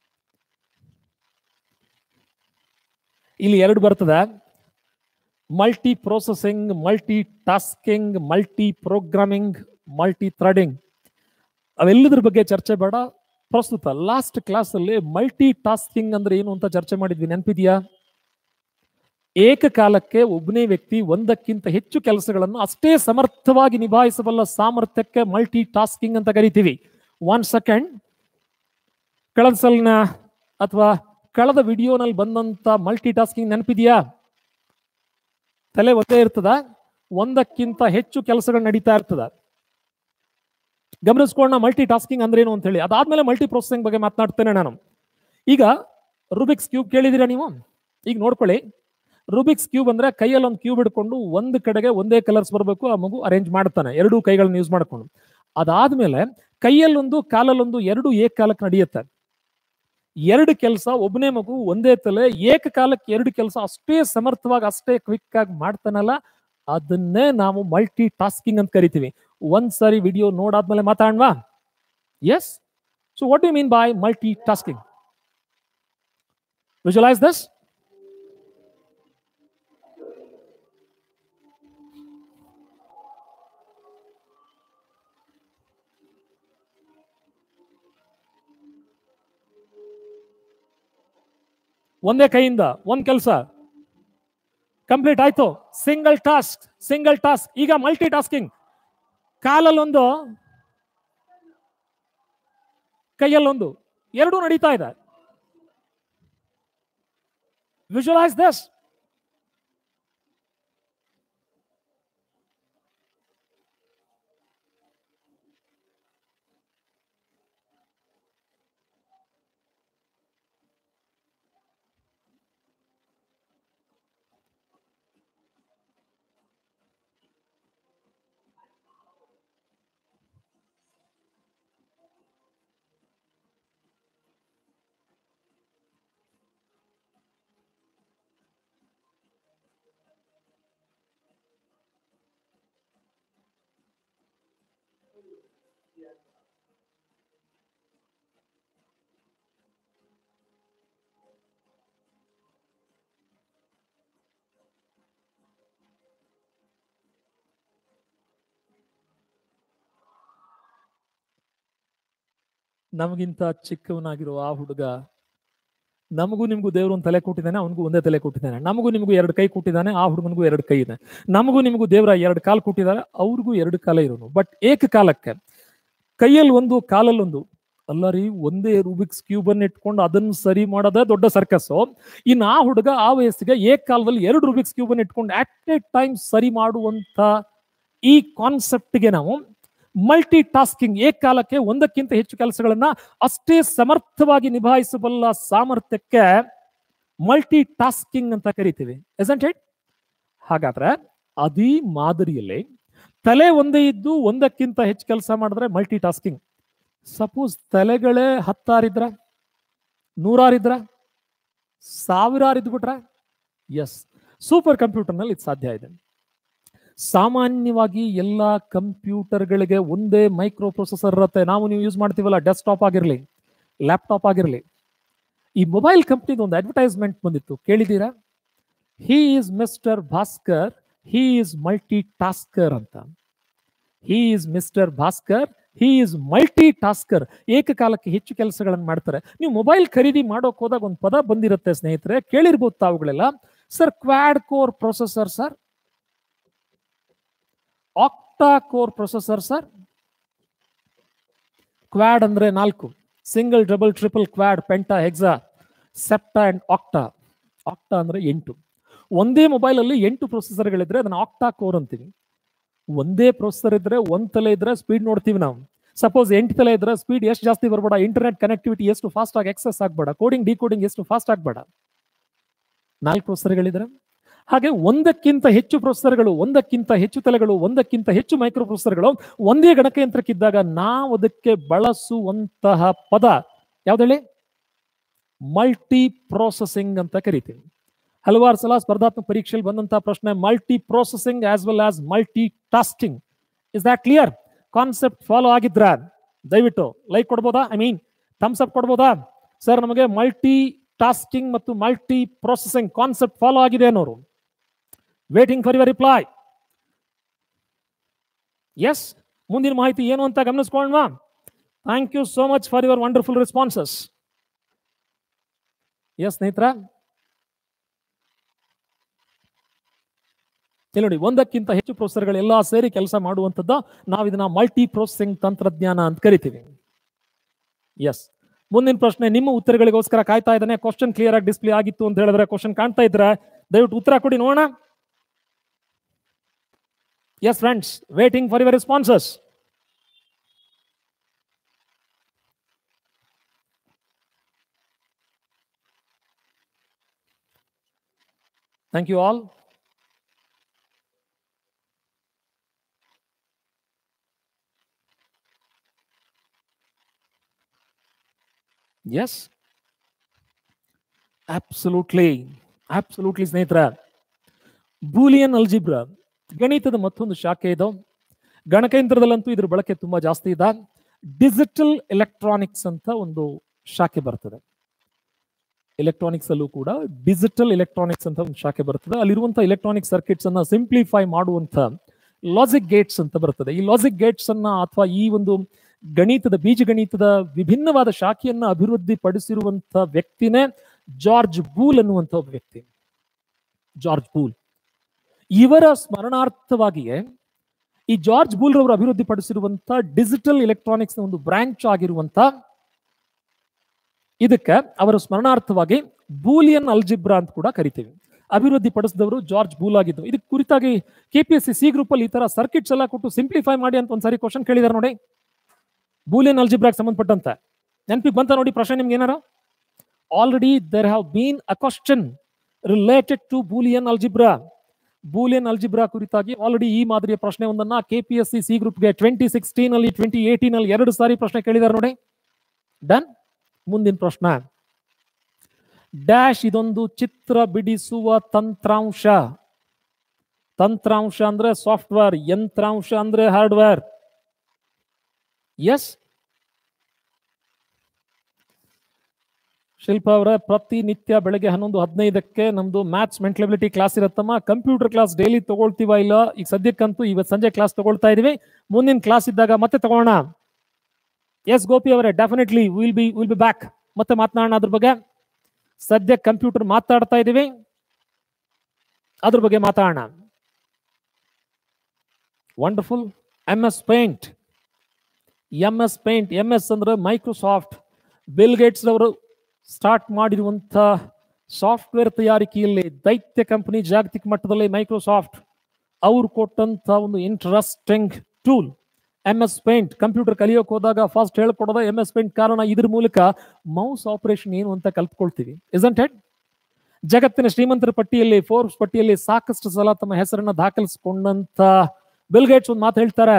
ಇಲ್ಲಿ ಎರಡು ಬರ್ತದೆ multi processing multi tasking multi programming multi threading ಅವೆಲ್ಲದ್ರ ಬಗ್ಗೆ ಚರ್ಚೆ ಬೇಡ ಪ್ರಸ್ತುತ ಲಾಸ್ಟ್ ಕ್ಲಾಸ್ ಅಲ್ಲಿ ಮಲ್ಟಿ ಟಾಸ್ಕಿಂಗ್ ಅಂದ್ರೆ ಏನು ಅಂತ ಚರ್ಚೆ ಮಾಡಿದ್ವಿ ನೆನಪಿದೆಯಾ ಏಕಕಾಲಕ್ಕೆ ಒಬ್ಬನೇ ವ್ಯಕ್ತಿ ಒಂದಕ್ಕಿಂತ ಹೆಚ್ಚು ಕೆಲಸಗಳನ್ನು ಅಷ್ಟೇ ಸಮರ್ಥವಾಗಿ ನಿಭಾಯಿಸಬಲ್ಲ ಸಾಮರ್ಥ್ಯಕ್ಕೆ ಮಲ್ಟಿ ಟಾಸ್ಕಿಂಗ್ ಅಂತ ಕರಿತೀವಿ ಒನ್ ಸೆಕೆಂಡ್ ಕಳೆದ ಸಲಿನ ಅಥವಾ ಕಳೆದ ವಿಡಿಯೋನಲ್ಲಿ ಬಂದಂತ ಮಲ್ಟಿ ಟಾಸ್ಕಿಂಗ್ ನೆನಪಿದೆಯಾ ತಲೆ ಒತ್ತೇ ಇರ್ತದ ಒಂದಕ್ಕಿಂತ ಹೆಚ್ಚು ಕೆಲಸಗಳು ನಡೀತಾ ಇರ್ತದ ಗಮನಿಸ್ಕೊಂಡ ಮಲ್ಟಿ ಟಾಸ್ಕಿಂಗ್ ಅಂದ್ರೇನು ಅಂತ ಹೇಳಿ ಅದಾದ್ಮೇಲೆ ಮಲ್ಟಿ ಪ್ರೊಸೆಸಿಂಗ್ ಬಗ್ಗೆ ಮಾತನಾಡ್ತೇನೆ ನಾನು ಈಗ ರುಬಿಕ್ಸ್ ಕ್ಯೂಬ್ ಕೇಳಿದಿರಾ ನೀವು ಈಗ ನೋಡ್ಕೊಳ್ಳಿ ರುಬಿಕ್ಸ್ ಕ್ಯೂಬ್ ಅಂದ್ರೆ ಕೈಯಲ್ಲಿ ಒಂದು ಕ್ಯೂಬ್ ಹಿಡ್ಕೊಂಡು ಒಂದು ಕಡೆಗೆ ಒಂದೇ ಕಲರ್ಸ್ ಬರಬೇಕು ಆ ಮಗು ಅರೇಂಜ್ ಮಾಡ್ತಾನೆ ಎರಡೂ ಕೈಗಳನ್ನ ಯೂಸ್ ಮಾಡ್ಕೊಂಡು ಅದಾದ್ಮೇಲೆ ಕೈಯಲ್ಲೊಂದು ಕಾಲಲ್ಲೊಂದು ಎರಡು ಏಕಕಾಲಕ್ಕೆ ನಡೆಯುತ್ತೆ ಎರಡು ಕೆಲಸ ಒಬ್ಬನೇ ಮಗು ಒಂದೇ ತಲೆ ಏಕಕಾಲಕ್ಕೆ ಎರಡು ಕೆಲಸ ಅಷ್ಟೇ ಸಮರ್ಥವಾಗಿ ಅಷ್ಟೇ ಕ್ವಿಕ್ ಆಗಿ ಮಾಡ್ತಾನಲ್ಲ ಅದನ್ನೇ ನಾವು ಮಲ್ಟಿ ಟಾಸ್ಕಿಂಗ್ ಅಂತ ಕರಿತೀವಿ ಒಂದ್ ಸಾರಿ ವಿಡಿಯೋ ನೋಡಾದ್ಮೇಲೆ ಮಾತಾಡವಾ yes so what you mean by multitasking visualise this ಒಂದೇ ಕೈಯಿಂದ ಒಂದ್ ಕೆಲಸ ಕಂಪ್ಲೀಟ್ ಆಯ್ತು ಸಿಂಗಲ್ ಟಾಸ್ಕ್ ಸಿಂಗಲ್ ಟಾಸ್ಕ್ ಈಗ ಮಲ್ಟಿ ಟಾಸ್ಕಿಂಗ್ ಕಾಲಲ್ಲೊಂದು ಕೈಯಲ್ಲೊಂದು ಎರಡೂ ನಡೀತಾ ಇದೆ ವಿಜುವಲೈಸ್ ದಿಸ್ ನಮಗಿಂತ ಚಿಕ್ಕವನಾಗಿರುವ ಆ ಹುಡುಗ ನಮಗೂ ನಿಮಗೂ ದೇವರು ಒಂದು ತಲೆ ಕೊಟ್ಟಿದ್ದಾನೆ ಅವನಿಗೂ ಒಂದೇ ತಲೆ ಕೊಟ್ಟಿದ್ದಾನೆ ನಮಗೂ ನಿಮಗೂ ಎರಡು ಕೈ ಕೊಟ್ಟಿದ್ದಾನೆ ಆ ಹುಡುಗನಿಗೂ ಎರಡು ಕೈ ಇದೆ ನಮಗೂ ನಿಮಗೂ ದೇವರ ಎರಡು ಕಾಲು ಕೊಟ್ಟಿದ್ದಾರೆ ಅವ್ರಿಗೂ ಎರಡು ಕಾಲ ಇರೋನು ಬಟ್ ಏಕಕಾಲಕ್ಕೆ ಕೈಯಲ್ಲಿ ಒಂದು ಕಾಲಲ್ಲಿ ಒಂದು ಅಲ್ಲ ರೀ ಒಂದೇ ರೂಬಿಕ್ಸ್ ಕ್ಯೂಬ್ ಅನ್ನು ಇಟ್ಕೊಂಡು ಅದನ್ನು ಸರಿ ಮಾಡೋದೇ ದೊಡ್ಡ ಸರ್ಕಸ್ ಇನ್ನು ಆ ಹುಡುಗ ಆ ವಯಸ್ಸಿಗೆ ಏಕ ಕಾಲದಲ್ಲಿ ಎರಡು ರೂಬಿಕ್ಸ್ ಕ್ಯೂಬ್ ಅನ್ನು ಇಟ್ಕೊಂಡು ಅಟ್ ಎ ಟೈಮ್ ಸರಿ ಮಾಡುವಂತ ಈ ಕಾನ್ಸೆಪ್ಟ್ಗೆ ನಾವು ಮಲ್ಟಿ ಟಾಸ್ಕಿಂಗ್ ಏಕಕಾಲಕ್ಕೆ ಒಂದಕ್ಕಿಂತ ಹೆಚ್ಚು ಕೆಲಸಗಳನ್ನ ಅಷ್ಟೇ ಸಮರ್ಥವಾಗಿ ನಿಭಾಯಿಸಬಲ್ಲ ಸಾಮರ್ಥ್ಯಕ್ಕೆ ಮಲ್ಟಿ ಟಾಸ್ಕಿಂಗ್ ಅಂತ ಕರಿತೀವಿ ಎಸಂಟ್ ಇಟ್ ಹಾಗಾದ್ರೆ ಅದೇ ಮಾದರಿಯಲ್ಲಿ ತಲೆ ಒಂದೇ ಇದ್ದು ಒಂದಕ್ಕಿಂತ ಹೆಚ್ಚು ಕೆಲಸ ಮಾಡಿದ್ರೆ ಮಲ್ಟಿ ಟಾಸ್ಕಿಂಗ್ ಸಪೋಸ್ ತಲೆಗಳೇ ಹತ್ತಾರಿದ್ರ ನೂರಾರಿದ್ರ ಸಾವಿರಾರಿದ್ಬಿಟ್ರೆ ಎಸ್ ಸೂಪರ್ ಕಂಪ್ಯೂಟರ್ನಲ್ಲಿ ಇದು ಸಾಧ್ಯ ಇದೆ ಸಾಮಾನ್ಯವಾಗಿ ಎಲ್ಲ ಕಂಪ್ಯೂಟರ್ಗಳಿಗೆ ಒಂದೇ ಮೈಕ್ರೋ ಪ್ರೊಸೆಸರ್ ಇರುತ್ತೆ ನಾವು ನೀವು ಯೂಸ್ ಮಾಡ್ತೀವಲ್ಲ ಡೆಸ್ಕ್ಟಾಪ್ ಆಗಿರಲಿ ಲ್ಯಾಪ್ಟಾಪ್ ಆಗಿರಲಿ ಈ ಮೊಬೈಲ್ ಕಂಪ್ನಿದು ಒಂದು ಅಡ್ವರ್ಟೈಸ್ಮೆಂಟ್ ಬಂದಿತ್ತು ಕೇಳಿದ್ದೀರಾ he is mister Bhaskar he is multitasker ಅಂತ he is mister Bhaskar he is multitasker ಏಕಕಾಲಕ್ಕೆ ಹೆಚ್ಚು ಕೆಲಸಗಳನ್ನು ಮಾಡ್ತಾರೆ ನೀವು ಮೊಬೈಲ್ ಖರೀದಿ ಮಾಡೋಕ್ ಹೋದಾಗ ಒಂದು ಪದ ಬಂದಿರುತ್ತೆ ಸ್ನೇಹಿತರೆ ಕೇಳಿರ್ಬೋದು ತಾವುಗಳೆಲ್ಲ sir quad core processor sir octa core processor sir quad ಅಂದ್ರೆ ನಾಲ್ಕು single double triple quad penta hexa septa and octa octa ಅಂದ್ರೆ ಎಂಟು ಒಂದೇ ಮೊಬೈಲ್ ಅಲ್ಲಿ ಎಂಟು ಪ್ರೊಸೆಸರ್ಗಳಿದ್ರೆ ಅದನ್ನ ಆಕ್ಟಾ ಕೋರ್ ಅಂತೀವಿ ಒಂದೇ ಪ್ರೊಸೆಸರ್ ಇದ್ರೆ ಒಂದ್ ತಲೆ ಇದ್ರೆ ಸ್ಪೀಡ್ ನೋಡ್ತೀವಿ ನಾವು ಸಪೋಸ್ ಎಂಟು ತಲೆ ಇದ್ರೆ ಸ್ಪೀಡ್ ಎಷ್ಟು ಜಾಸ್ತಿ ಬರ್ಬೇಡ ಇಂಟರ್ನೆಟ್ ಕನೆಕ್ಟಿವಿಟಿ ಎಷ್ಟು ಫಾಸ್ಟ್ ಆಗಿ ಎಕ್ಸಸ್ ಆಗ್ಬೇಡ ಕೋಡಿಂಗ್ ಡಿಕೋಡಿಂಗ್ ಎಷ್ಟು ಫಾಸ್ಟ್ ಆಗ್ಬೇಡ ನಾಲ್ಕು ಪ್ರೊಸೆಸರ್ಗಳಿದ್ರೆ ಹಾಗೆ ಒಂದಕ್ಕಿಂತ ಹೆಚ್ಚು ಪ್ರೊಸೆಸರ್ಗಳು ಒಂದಕ್ಕಿಂತ ಹೆಚ್ಚು ತಲೆಗಳು ಒಂದಕ್ಕಿಂತ ಹೆಚ್ಚು ಮೈಕ್ರೋ ಪ್ರೊಸೆಸರ್ಗಳು ಒಂದೇ ಗಣಕಯಂತ್ರಕ್ಕಿದ್ದಾಗ ನಾವು ಅದಕ್ಕೆ ಬಳಸುವಂತಹ ಪದ ಯಾವ್ದು ಹೇಳಿ ಮಲ್ಟಿ ಪ್ರೊಸೆಸಿಂಗ್ ಅಂತ ಕರಿತೀವಿ ಹಲವಾರು ಸಲ ಸ್ಪರ್ಧಾತ್ಮಕ ಪರೀಕ್ಷೆಯಲ್ಲಿ ಬಂದಂತಹ ಪ್ರಶ್ನೆ multiprocessing as well as multitasking is that clear concept follow ಆಗಿದ್ರ ದಯವಿಟ್ಟು ಲೈಕ್ ಕೊಡ್ಬೋದಾ ಐ ಮೀನ್ ಥಮ್ಸ್ ಅಪ್ ಕೊಡ್ಬೋದಾ ಸರ್ ನಮಗೆ ಮಲ್ಟಿ ಟಾಸ್ಕಿಂಗ್ ಮತ್ತು ಮಲ್ಟಿ ಪ್ರೊಸೆಸಿಂಗ್ ಕಾನ್ಸೆಪ್ಟ್ ಫಾಲೋ ಆಗಿದೆ ಅನ್ನೋರು waiting for your reply yes ಮುಂದಿನ ಮಾಹಿತಿ ಏನು ಅಂತ ಗಮನಿಸ್ಕೊಳ್ಳೋಣ thank you so much for your wonderful responses yes ಸ್ನೇಹಿತರ ಇಲ್ಲಿ ನೋಡಿ ಒಂದಕ್ಕಿಂತ ಹೆಚ್ಚು ಪ್ರೊಸೆಸರ್ಗಳೆಲ್ಲ ಸೇರಿ ಕೆಲಸ ಮಾಡುವಂಥದ್ದು ನಾವು ಇದನ್ನ ಮಲ್ಟಿ ಪ್ರೊಸೆಸಿಂಗ್ ತಂತ್ರಜ್ಞಾನ ಅಂತ ಕರಿತೀವಿ ಎಸ್ ಮುಂದಿನ ಪ್ರಶ್ನೆ ನಿಮ್ಮ ಉತ್ತರಗಳಿಗೋಸ್ಕರ ಕಾಯ್ತಾ ಇದ್ದಾನೆ ಕ್ವಶನ್ ಕ್ಲಿಯರ್ ಆಗಿ ಡಿಸ್ಪ್ಲೇ ಆಗಿತ್ತು ಅಂತ ಹೇಳಿದ್ರೆ ಕ್ವಶನ್ ಕಾಣ್ತಾ ಇದ್ರೆ ದಯವಿಟ್ಟು ಉತ್ತರ ಕೊಡಿ ನೋಡೋಣ yes friends waiting for your responses thank you all yes absolutely absolutely ಸ್ನೇಹಿತರ ಬೂಲಿಯನ್ ಅಲ್ಜಿಬ್ರಾ ಗಣಿತದ ಮತ್ತೊಂದು ಶಾಖೆ ಇದು ಗಣಕಯಂತ್ರದಲ್ಲಂತೂ ಇದ್ರ ಬಳಕೆ ತುಂಬಾ ಜಾಸ್ತಿ ಇದೆ ಡಿಜಿಟಲ್ ಎಲೆಕ್ಟ್ರಾನಿಕ್ಸ್ ಅಂತ ಒಂದು ಶಾಖೆ ಬರ್ತದೆ ಎಲೆಕ್ಟ್ರಾನಿಕ್ಸ್ ಅಲ್ಲೂ ಕೂಡ ಡಿಜಿಟಲ್ ಎಲೆಕ್ಟ್ರಾನಿಕ್ಸ್ ಅಂತ ಒಂದು ಶಾಖೆ ಬರ್ತದೆ ಅಲ್ಲಿರುವಂತ ಎಲೆಕ್ಟ್ರಾನಿಕ್ ಸರ್ಕಿಟ್ಸ್ ಅನ್ನ ಸಿಂಪ್ಲಿಫೈ ಮಾಡುವಂತ ಲಾಜಿಕ್ ಗೇಟ್ಸ್ ಅಂತ ಬರ್ತದೆ ಈ ಲಾಜಿಕ್ ಗೇಟ್ಸ್ ಅನ್ನ ಅಥವಾ ಈ ಒಂದು ಗಣಿತದ ಬೀಜಗಣಿತದ ವಿಭಿನ್ನವಾದ ಶಾಖೆಯನ್ನ ಅಭಿವೃದ್ಧಿ ಪಡಿಸಿರುವಂತ ವ್ಯಕ್ತಿನೇ ಜಾರ್ಜ್ ಬೂಲ್ ಅನ್ನುವಂಥ ಒಬ್ಬ ವ್ಯಕ್ತಿ ಜಾರ್ಜ್ ಬೂಲ್ ಇವರ ಸ್ಮರಣಾರ್ಥವಾಗಿಯೇ ಈ ಜಾರ್ಜ್ ಬೂಲ್ ರವರು ಅಭಿವೃದ್ಧಿಪಡಿಸಿರುವಂತ ಡಿಜಿಟಲ್ ಎಲೆಕ್ಟ್ರಾನಿಕ್ಸ್ ಒಂದು ಬ್ರಾಂಚ್ ಆಗಿರುವಂತ ಇದಕ್ಕೆ ಅವರ ಸ್ಮರಣಾರ್ಥವಾಗಿ ಬೂಲಿಯನ್ ಅಲ್ಜಿಬ್ರಾ ಅಂತ ಕೂಡ ಕರಿತೀವಿ ಅಭಿವೃದ್ಧಿಪಡಿಸಿದವರು ಜಾರ್ಜ್ ಬೂಲ್ ಆಗಿದ್ದು ಇದಕ್ಕೆ ಕುರಿತಾಗಿ ಕೆಪಿಎಸ್ಸಿ ಸಿ ಗ್ರೂಪ್ ಅಲ್ಲಿ ಈ ತರ ಸರ್ಕಿಟ್ಸ್ ಎಲ್ಲ ಕೊಟ್ಟು ಸಿಂಪ್ಲಿಫೈ ಮಾಡಿ ಅಂತ ಒಂದ್ಸಾರಿ ಕ್ವಶನ್ ಕೇಳಿದಾರೆ ನೋಡಿ ಬೂಲಿಯನ್ ಅಲ್ಜಿಬ್ರಾಗೆ ಸಂಬಂಧಪಟ್ಟಂತೆ ನೆನಪಿಗೆ ಬಂತ ನೋಡಿ ಪ್ರಶ್ನೆ ನಿಮ್ಗೆ ಏನಾರ already there have been a question related to Boolean algebra Boolean algebra ಕುರಿತಾಗಿ ಆಲ್ರೆಡಿ ಈ ಮಾದರಿಯ ಪ್ರಶ್ನೆ ಒಂದನ್ನ ಕೆಪಿಎಸ್ಸಿ ಸಿ ಗ್ರೂಪ್ಗೆ ಟ್ವೆಂಟಿ ಸಿಕ್ಸ್ಟೀನ್ ಅಲ್ಲಿ ಟ್ವೆಂಟಿ ಏಟೀನ್ ಅಲ್ಲಿ ಎರಡು ಸಾರಿ ಪ್ರಶ್ನೆ ಕೇಳಿದಾರೆ ನೋಡಿ ಡನ್ ಮುಂದಿನ ಪ್ರಶ್ನೆ ಡ್ಯಾಶ್ ಇದೊಂದು ಚಿತ್ರ ಬಿಡಿಸುವ ತಂತ್ರಾಂಶ ತಂತ್ರಾಂಶ ಅಂದ್ರೆ ಸಾಫ್ಟ್ವೇರ್ ಯಂತ್ರಾಂಶ ಅಂದ್ರೆ ಹಾರ್ಡ್ವೇರ್ ಎಸ್ ಶಿಲ್ಪ ಅವರ ಪ್ರತಿನಿತ್ಯ ಬೆಳಗ್ಗೆ ಹನ್ನೊಂದು ಹದಿನೈದಕ್ಕೆ ನಮ್ದು ಮ್ಯಾಥ್ಸ್ ಮೆಂಟಲಬಿಲಿಟಿ ಕ್ಲಾಸ್ ಇರತ್ತಮ್ಮ ಕಂಪ್ಯೂಟರ್ ಕ್ಲಾಸ್ ಡೈಲಿ ತಗೊಳ್ತೀವ ಇಲ್ಲ ಈಗ ಸದ್ಯಕ್ಕಂತೂ ಇವತ್ತು ಸಂಜೆ ಕ್ಲಾಸ್ ತಗೊಳ್ತಾ ಇದೀವಿ ಮುಂದಿನ ಕ್ಲಾಸ್ ಇದ್ದಾಗ ಮತ್ತೆ ತಗೊಳ್ಳೋಣ ಎಸ್ ಗೋಪಿ ಅವರೇ definitely will be will be back ಮತ್ತೆ ಮಾತನಾಡೋಣ ಅದ್ರ ಬಗ್ಗೆ ಸದ್ಯ ಕಂಪ್ಯೂಟರ್ ಮಾತಾಡ್ತಾ ಇದೀವಿ ಅದ್ರ ಬಗ್ಗೆ ಮಾತಾಡೋಣ wonderful M S paint M S paint M S ಅಂದ್ರೆ ಮೈಕ್ರೋಸಾಫ್ಟ್ ಬಿಲ್ ಗೇಟ್ಸ್ ಅವರು ಸ್ಟಾರ್ಟ್ ಮಾಡಿರುವಂತ ಸಾಫ್ಟ್ವೇರ್ ತಯಾರಿಕೆಯಲ್ಲಿ ದೈತ್ಯ ಕಂಪನಿ ಜಾಗತಿಕ ಮಟ್ಟದಲ್ಲಿ ಮೈಕ್ರೋಸಾಫ್ಟ್ ಅವ್ರು ಕೊಟ್ಟಂತ ಒಂದು interesting tool M S paint computer ಕಲಿಯೋಕೆ ಹೋದಾಗ ಫಸ್ಟ್ ಹೇಳ್ಕೊಡೋದ ಎಂ ಎಸ್ ಪೇಂಟ್ ಕಾರಣ ಇದ್ರ ಮೂಲಕ ಮೌಸ್ ಆಪರೇಷನ್ ಏನು ಅಂತ ಕಲ್ತ್ಕೊಳ್ತೀವಿ ಇಸಂಟ್ ಹೆಡ್ ಜಗತ್ತಿನ ಶ್ರೀಮಂತರ ಪಟ್ಟಿಯಲ್ಲಿ ಫೋರ್ಬ್ಸ್ ಪಟ್ಟಿಯಲ್ಲಿ ಸಾಕಷ್ಟು ಸಲ ತಮ್ಮ ಹೆಸರನ್ನ ದಾಖಲಿಸಿಕೊಂಡಂತ ಬಿಲ್ ಗೇಟ್ಸ್ ಒಂದು ಮಾತು ಹೇಳ್ತಾರೆ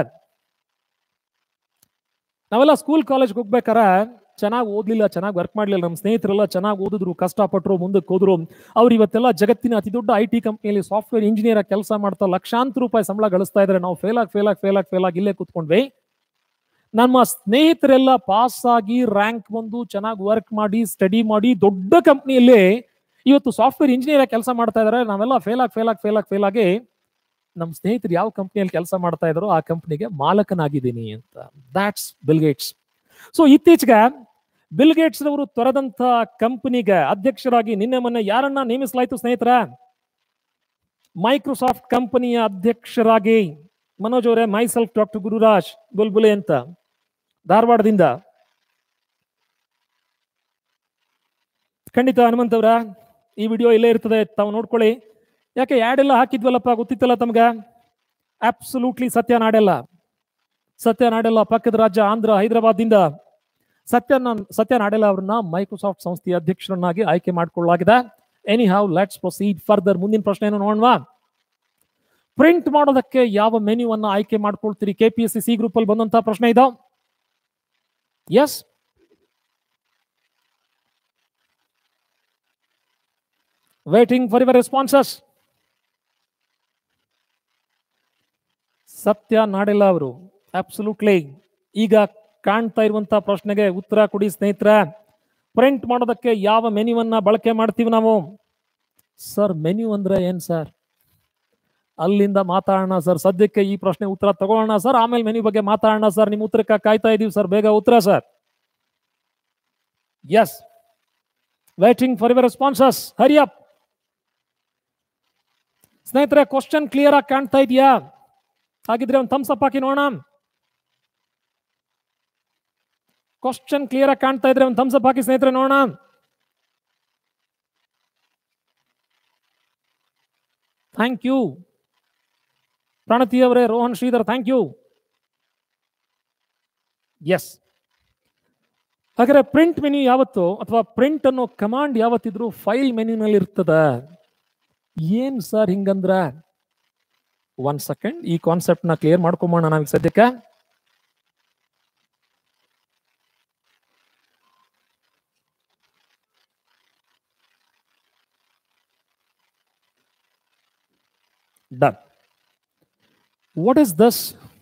ನಾವೆಲ್ಲ ಸ್ಕೂಲ್ ಕಾಲೇಜ್ಗೆ ಹೋಗ್ಬೇಕಾರ ಚೆನ್ನಾಗಿ ಓದ್ಲಿಲ್ಲ ಚೆನ್ನಾಗಿ ವರ್ಕ್ ಮಾಡ್ಲಿಲ್ಲ ನಮ್ಮ ಸ್ನೇಹಿತರೆಲ್ಲ ಚೆನ್ನಾಗಿ ಓದಿದ್ರು ಕಷ್ಟಪಟ್ಟರು ಮುಂದಕ್ಕೆ ಹೋದ್ರು ಅವ್ರು ಇವತ್ತೆಲ್ಲ ಜಗತ್ತಿನ ಅತಿ ದೊಡ್ಡ ಐ ಟಿ ಕಂಪ್ನಿಯಲ್ಲಿ ಸಾಫ್ಟ್ವೇರ್ ಇಂಜಿನಿಯರ್ ಕೆಲಸ ಮಾಡ್ತಾ ಲಕ್ಷಾಂತರ ರೂಪಾಯಿ ಸಂಬಳ ಗಳಿಸ್ತಾ ಇದ್ರೆ ನಾವು ಫೇಲ್ ಆಗಿ ಫೇಲ್ ಆಗಿ ಫೇಲ್ ಆಗಿ ಫೇಲ್ ಆಗಿ ಇಲ್ಲೇ ಕೂತ್ಕೊಂಡ್ವಿ ನಮ್ಮ ಸ್ನೇಹಿತರೆಲ್ಲ ಪಾಸ್ ಆಗಿ ರ್ಯಾಂಕ್ ಬಂದು ಚೆನ್ನಾಗಿ ವರ್ಕ್ ಮಾಡಿ ಸ್ಟಡಿ ಮಾಡಿ ದೊಡ್ಡ ಕಂಪ್ನಿಯಲ್ಲಿ ಇವತ್ತು ಸಾಫ್ಟ್ವೇರ್ ಇಂಜಿನಿಯರ್ ಕೆಲಸ ಮಾಡ್ತಾ ಇದಾರೆ ನಾವೆಲ್ಲ ಫೇಲ್ ಆಗಿ ಫೇಲ್ ಆಗಿ ಫೇಲ್ ಆಗಿ ಫೇಲ್ ಆಗಿ ನಮ್ಮ ಸ್ನೇಹಿತರು ಯಾವ ಕಂಪ್ನಿಯಲ್ಲಿ ಕೆಲಸ ಮಾಡ್ತಾ ಇದಾರೋ ಆ ಕಂಪ್ನಿಗೆ ಮಾಲಕನಾಗಿದ್ದೀನಿ ಅಂತ ದಾಟ್ಸ್ ಬಿಲ್ ಗೇಟ್ಸ್ ಸೊ ಇತ್ತೀಚೆಗೆ ಬಿಲ್ ಗೇಟ್ಸ್ ರವರು ತೊರೆದಂತ ಕಂಪನಿಗೆ ಅಧ್ಯಕ್ಷರಾಗಿ ನಿನ್ನೆ ಮೊನ್ನೆ ಯಾರನ್ನ ನೇಮಿಸಲಾಯ್ತು ಸ್ನೇಹಿತರ ಮೈಕ್ರೋಸಾಫ್ಟ್ ಕಂಪನಿಯ ಅಧ್ಯಕ್ಷರಾಗಿ ಮನೋಜ್ ಅವರೇ myself doctor Gururaj Bulbule ಅಂತ ಧಾರವಾಡದಿಂದ ಖಂಡಿತ ಹನುಮಂತ್ ಅವರ ಈ ವಿಡಿಯೋ ಇಲ್ಲೇ ಇರ್ತದೆ ತಾವು ನೋಡ್ಕೊಳ್ಳಿ ಯಾಕೆ ಯಾಡ್ ಎಲ್ಲ ಹಾಕಿದ್ವಲ್ಲಪ್ಪ ಗೊತ್ತಿತ್ತಲ್ಲ ತಮ್ಗೆ ಅಬ್ಸಲ್ಯೂಟ್ಲಿ ಸತ್ಯ ನಾಡೆಲ್ಲ ಸತ್ಯ ನಾಡೆಲ್ಲ ಪಕ್ಕದ ರಾಜ್ಯ ಆಂಧ್ರ ಹೈದರಾಬಾದ್ದಿಂದ ಸತ್ಯ ಸತ್ಯ ನಾಡೆಲ್ಲ ಅವರನ್ನ ಮೈಕ್ರೋಸಾಫ್ಟ್ ಸಂಸ್ಥೆಯ ಅಧ್ಯಕ್ಷರನ್ನಾಗಿ ಆಯ್ಕೆ ಮಾಡಿಕೊಳ್ಳಲಾಗಿದೆ anyhow let's proceed further ಮುಂದಿನ ಪ್ರಶ್ನೆಯನ್ನು ನೋಡೋಣ ಪ್ರಿಂಟ್ ಮಾಡೋದಕ್ಕೆ ಯಾವ ಮೆನ್ಯೂ ಅನ್ನ ಆಯ್ಕೆ ಮಾಡ್ಕೊಳ್ತೀರಿ ಕೆಪಿಎಸ್ಸಿ ಸಿ ಗ್ರೂಪ್ ಅಲ್ಲಿ ಬಂದಂತಹ ಪ್ರಶ್ನೆ ಇದಾವ yes waiting for your responses Satya Nadella ಅವರು ಅಬ್ಸಲ್ಯೂಟ್ಲಿ ಈಗ ಕಾಣ್ತಾ ಇರುವಂತಹ ಪ್ರಶ್ನೆಗೆ ಉತ್ತರ ಕೊಡಿ ಸ್ನೇಹಿತರ ಪ್ರಿಂಟ್ ಮಾಡೋದಕ್ಕೆ ಯಾವ ಮೆನ್ಯೂವನ್ನ ಬಳಕೆ ಮಾಡ್ತೀವಿ ನಾವು ಸರ್ ಮೆನ್ಯೂ ಅಂದ್ರೆ ಏನ್ ಸರ್ ಅಲ್ಲಿಂದ ಮಾತಾಡೋಣ ಸರ್ ಸದ್ಯಕ್ಕೆ ಈ ಪ್ರಶ್ನೆ ಉತ್ತರ ತಗೊಳ್ಳೋಣ ಸರ್ ಆಮೇಲೆ ಮೆನ್ಯೂ ಬಗ್ಗೆ ಮಾತಾಡೋಣ ಸರ್ ನಿಮ್ಮ ಉತ್ತರಕ್ಕೆ ಕಾಯ್ತಾ ಇದೀವಿ ಸರ್ ಬೇಗ ಉತ್ತರ sir yes waiting for your responses hurry up ಸ್ನೇಹಿತರೆ ಕ್ವಶನ್ ಕ್ಲಿಯರ್ ಆಗಿ ಕಾಣ್ತಾ ಇದೆಯಾ ಹಾಗಿದ್ರೆ ಒಂದು ಥಮ್ಸ್ ಅಪ್ ಹಾಕಿ ನೋಡೋಣ ಕ್ವಶನ್ ಕ್ಲಿಯರ್ ಆಗಿ ಕಾಣ್ತಾ ಇದ್ರೆ ಒಂದು ಥಮ್ಸ್ ಅಪ್ ಹಾಕಿ ಸ್ನೇಹಿತರೆ ನೋಡೋಣ ಥ್ಯಾಂಕ್ ಯು ಪ್ರಣತಿ ಅವರೇ Rohan Shridhar thank you yes ಹಾಗಾದ್ರೆ ಪ್ರಿಂಟ್ ಮೆನ್ಯೂ ಯಾವತ್ತು ಅಥವಾ ಪ್ರಿಂಟ್ ಅನ್ನೋ ಕಮಾಂಡ್ ಯಾವತ್ತಿದ್ರು ಫೈಲ್ ಮೆನ್ಯೂನಲ್ಲಿ ಇರ್ತದ ಏನ್ ಸರ್ ಹಿಂಗಂದ್ರ ಒನ್ ಸೆಕೆಂಡ್ ಈ ಕಾನ್ಸೆಪ್ಟ್ ನ ಕ್ಲಿಯರ್ ಮಾಡ್ಕೊಂಬೋಣ ನಾವೀಗ ಸದ್ಯಕ್ಕೆ done what is this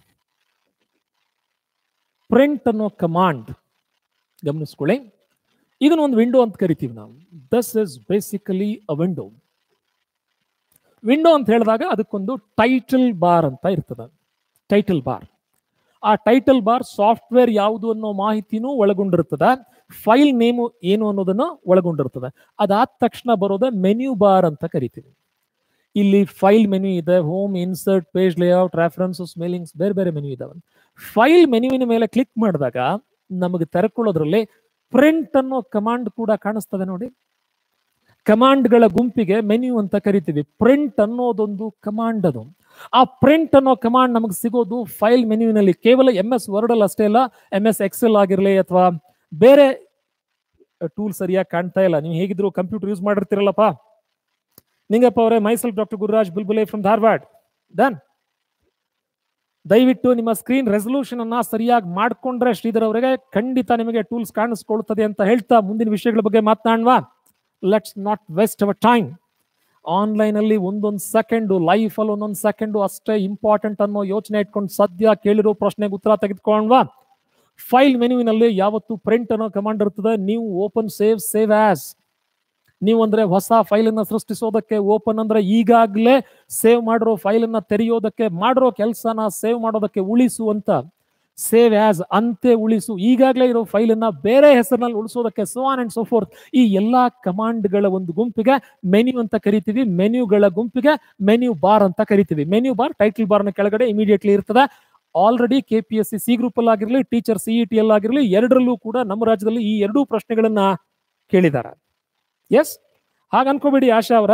print ಅನ್ನೋ ಕಮಾಂಡ್ ಗಮನಿಸ್ಕೊಳ್ಳಿ ಇದನ್ನ ಒಂದು ವಿಂಡೋ ಅಂತ ಕರಿತೀವಿ ನಾವು this is basically a window window ಅಂತ ಹೇಳಿದಾಗ ಅದಕ್ಕೊಂದು ಟೈಟಲ್ ಬಾರ್ ಅಂತ ಇರ್ತದೆ ಟೈಟಲ್ ಬಾರ್ ಆ ಟೈಟಲ್ ಬಾರ್ ಸಾಫ್ಟ್ವೇರ್ ಯಾವುದು ಅನ್ನೋ ಮಾಹಿತಿನೂ ಒಳಗೊಂಡಿರ್ತದೆ ಫೈಲ್ ನೇಮು ಏನು ಅನ್ನೋದನ್ನ ಒಳಗೊಂಡಿರ್ತದೆ ಅದಾದ ತಕ್ಷಣ ಬರೋದ ಮೆನ್ಯೂ ಬಾರ್ ಅಂತ ಕರಿತೀವಿ ಇಲ್ಲಿ ಫೈಲ್ ಮೆನ್ಯೂ ಇದೆ home insert page layout references mailings ಬೇರೆ ಬೇರೆ ಮೆನ್ಯೂ ಇದಾವೆ ಫೈಲ್ ಮೆನ್ಯೂವಿನ ಮೇಲೆ ಕ್ಲಿಕ್ ಮಾಡಿದಾಗ ನಮಗೆ ತೆರೆಕೊಳ್ಳೋದ್ರಲ್ಲಿ ಪ್ರಿಂಟ್ ಅನ್ನೋ ಕಮಾಂಡ್ ಕೂಡ ಕಾಣಿಸ್ತದೆ ನೋಡಿ ಕಮಾಂಡ್ಗಳ ಗುಂಪಿಗೆ ಮೆನ್ಯೂ ಅಂತ ಕರಿತೀವಿ ಪ್ರಿಂಟ್ ಅನ್ನೋದೊಂದು ಕಮಾಂಡ್ ಅದು ಆ ಪ್ರಿಂಟ್ ಅನ್ನೋ ಕಮಾಂಡ್ ನಮಗೆ ಸಿಗೋದು ಫೈಲ್ ಮೆನ್ಯೂನಲ್ಲಿ ಕೇವಲ ಎಂ ಎಸ್ ವರ್ಡ್ ಅಲ್ಲಿ ಅಷ್ಟೇ ಅಲ್ಲ ಎಂ ಎಸ್ ಎಕ್ಸೆಲ್ ಆಗಿರಲಿ ಅಥವಾ ಬೇರೆ ಟೂಲ್ ಸರಿಯಾಗಿ ಕಾಣ್ತಾ ಇಲ್ಲ ನೀವು ಹೇಗಿದ್ರು ಕಂಪ್ಯೂಟರ್ ಯೂಸ್ ಮಾಡಿರ್ತೀರಲ್ಲಪ್ಪ ನಿಂಗಪ್ಪ ಅವರೇ myself doctor Gururaj Bulbule from Dharwad done ದಯವಿಟ್ಟು ನಿಮ್ಮ ಸ್ಕ್ರೀನ್ ರೆಸಲ್ಯೂಷನ್ ಅನ್ನ ಸರಿಯಾಗಿ ಮಾಡ್ಕೊಂಡ್ರೆ ಶ್ರೀಧರ್ ಅವರಿಗೆ ಖಂಡಿತ ನಿಮಗೆ ಟೂಲ್ಸ್ ಕಾಣಿಸ್ಕೊಳ್ತದೆ ಅಂತ ಹೇಳ್ತಾ ಮುಂದಿನ ವಿಷಯಗಳ ಬಗ್ಗೆ ಮಾತನಾಡುವ let's not waste our time online ಅಲ್ಲಿ ಒಂದೊಂದು ಸೆಕೆಂಡು ಲೈಫ್ ಅಲ್ಲಿ ಒಂದೊಂದು ಸೆಕೆಂಡು ಅಷ್ಟೇ ಇಂಪಾರ್ಟೆಂಟ್ ಅನ್ನೋ ಯೋಚನೆ ಇಟ್ಕೊಂಡು ಸದ್ಯ ಕೇಳಿರೋ ಪ್ರಶ್ನೆಗೆ ಉತ್ತರ ತೆಗೆದುಕೊಂಡ್ವಾ ಫೈಲ್ ಮೆನ್ಯೂವಿನಲ್ಲಿ ಯಾವತ್ತು ಪ್ರಿಂಟ್ ಅನ್ನೋ ಕಮಾಂಡ್ ಇರ್ತದೆ ನೀವು ಓಪನ್ ಸೇವ್ ಸೇವ್ ಆಸ್ ನೀವು ಅಂದ್ರೆ ಹೊಸ ಫೈಲ್ ಅನ್ನ ಸೃಷ್ಟಿಸೋದಕ್ಕೆ ಓಪನ್ ಅಂದ್ರೆ ಈಗಾಗಲೇ ಸೇವ್ ಮಾಡಿರೋ ಫೈಲ್ ಅನ್ನ ತೆರೆಯೋದಕ್ಕೆ ಮಾಡಿರೋ ಕೆಲಸನ ಸೇವ್ ಮಾಡೋದಕ್ಕೆ ಉಳಿಸು ಅಂತ ಸೇವ್ ಆಸ್ ಅಂತೆ ಉಳಿಸು ಈಗಾಗಲೇ ಇರೋ ಫೈಲ್ ಅನ್ನ ಬೇರೆ ಹೆಸರಿನಲ್ಲಿ ಉಳಿಸೋದಕ್ಕೆ so on and so forth ಈ ಎಲ್ಲಾ ಕಮಾಂಡ್ಗಳ ಒಂದು ಗುಂಪಿಗೆ ಮೆನ್ಯೂ ಅಂತ ಕರಿತೀವಿ ಮೆನ್ಯೂಗಳ ಗುಂಪಿಗೆ ಮೆನ್ಯೂ ಬಾರ್ ಅಂತ ಕರಿತೀವಿ ಮೆನ್ಯೂ ಬಾರ್ ಟೈಟಲ್ ಬಾರ್ನ ಕೆಳಗಡೆ ಇಮಿಡಿಯೇಟ್ಲಿ ಇರ್ತದೆ already K P S C C group ಅಲ್ಲಿ ಆಗಿರಲಿ ಟೀಚರ್ ಸಿ ಇ ಟಿ ಅಲ್ಲಿ ಆಗಿರಲಿ ಎರಡರಲ್ಲೂ ಕೂಡ ನಮ್ಮ ರಾಜ್ಯದಲ್ಲಿ ಈ ಎರಡೂ ಪ್ರಶ್ನೆಗಳನ್ನ ಕೇಳಿದ್ದಾರೆ ಎಸ್ ಹಾಗ ಅನ್ಕೋಬೇಡಿ ಆಶಾ ಅವರ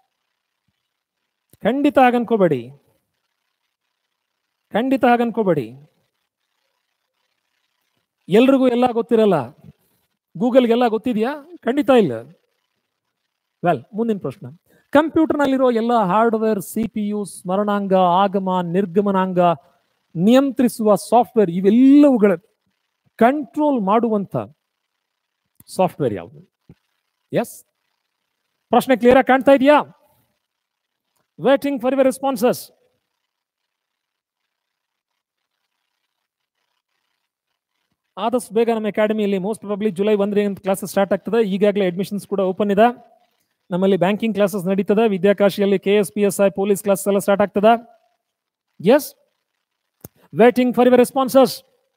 ಖಂಡಿತ ಹಾಗನ್ಕೋಬೇಡಿ ಖಂಡಿತ ಹಾಗನ್ಕೋಬೇಡಿ ಎಲ್ರಿಗೂ ಎಲ್ಲ ಗೊತ್ತಿರಲ್ಲ ಗೂಗಲ್ಗೆಲ್ಲ ಗೊತ್ತಿದೆಯಾ ಖಂಡಿತ ಇಲ್ಲ ವೆಲ್ ಮುಂದಿನ ಪ್ರಶ್ನೆ ಕಂಪ್ಯೂಟರ್ನಲ್ಲಿರೋ ಎಲ್ಲ ಹಾರ್ಡ್ವೇರ್ ಸಿ ಪಿ ಯು ಸ್ಮರಣಾಂಗ ಆಗಮ ನಿರ್ಗಮನಾಂಗ ನಿಯಂತ್ರಿಸುವ ಸಾಫ್ಟ್ವೇರ್ ಇವೆಲ್ಲವುಗಳ ಕಂಟ್ರೋಲ್ ಮಾಡುವಂತ ಸಾಫ್ಟ್ವೇರ್ ಯಾವುದು ಎಸ್ ಪ್ರಶ್ನೆ ಕ್ಲಿಯರ್ ಆಗಿ ಕಾಣ್ತಾ ಇದೆಯಾ ವೇಟಿಂಗ್ ಫಾರ್ ಯುವರ್ ರೆಸ್ಪಾನ್ಸಸ್ ಆದಷ್ಟು ಬೇಗ ನಮ್ಮ ಅಕಾಡೆಮಿಯಲ್ಲಿ ಮೋಸ್ಟ್ ಪ್ರಾಬಬ್ಲಿ ಜುಲೈ ಒಂದರಿಂದ ಕ್ಲಾಸಸ್ ಸ್ಟಾರ್ಟ್ ಆಗ್ತದೆ ಈಗಾಗಲೇ ಅಡ್ಮಿಷನ್ಸ್ ಕೂಡ ಓಪನ್ ಇದೆ ನಮ್ಮಲ್ಲಿ ಬ್ಯಾಂಕಿಂಗ್ ಕ್ಲಾಸಸ್ ನಡೀತದೆ ವಿದ್ಯಾಕಾಶಿಯಲ್ಲಿ K S P S I police class ಎಲ್ಲ ಸ್ಟಾರ್ಟ್ ಆಗ್ತದೆ yes waiting for your responses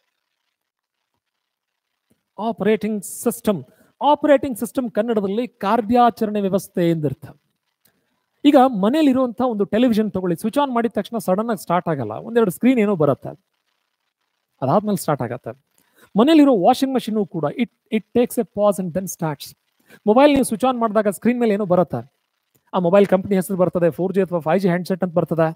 operating system operating system ಕನ್ನಡದಲ್ಲಿ ಕಾರ್ಯಾಚರಣೆ ವ್ಯವಸ್ಥೆ ಎಂದರ್ಥ ಈಗ ಮನೇಲಿರುವಂತಹ ಒಂದು ಟೆಲಿವಿಷನ್ ತಗೊಳ್ಳಿ ಸ್ವಿಚ್ ಆನ್ ಮಾಡಿದ ತಕ್ಷಣ ಸಡನ್ ಆಗಿ ಸ್ಟಾರ್ಟ್ ಆಗಲ್ಲ ಒಂದೆರಡು ಸ್ಕ್ರೀನ್ ಏನೋ ಬರುತ್ತೆ ಅದಾದ್ಮೇಲೆ ಸ್ಟಾರ್ಟ್ ಆಗತ್ತೆ ಮನೇಲಿರೋ ವಾಷಿಂಗ್ ಮಷೀನು ಕೂಡ it it takes a pause and then starts mobile ನೀವು ಸ್ವಿಚ್ ಆನ್ ಮಾಡಿದಾಗ ಸ್ಕ್ರೀನ್ ಮೇಲೆ ಏನೋ ಬರುತ್ತೆ ಆ ಮೊಬೈಲ್ ಕಂಪನಿ ಹೆಸರು ಬರ್ತದೆ ಫೋರ್ ಜಿ ಅಥವಾ ಫೈವ್ ಜಿ ಹ್ಯಾಂಡ್ಸೆಟ್ ಅಂತ ಬರ್ತದೆ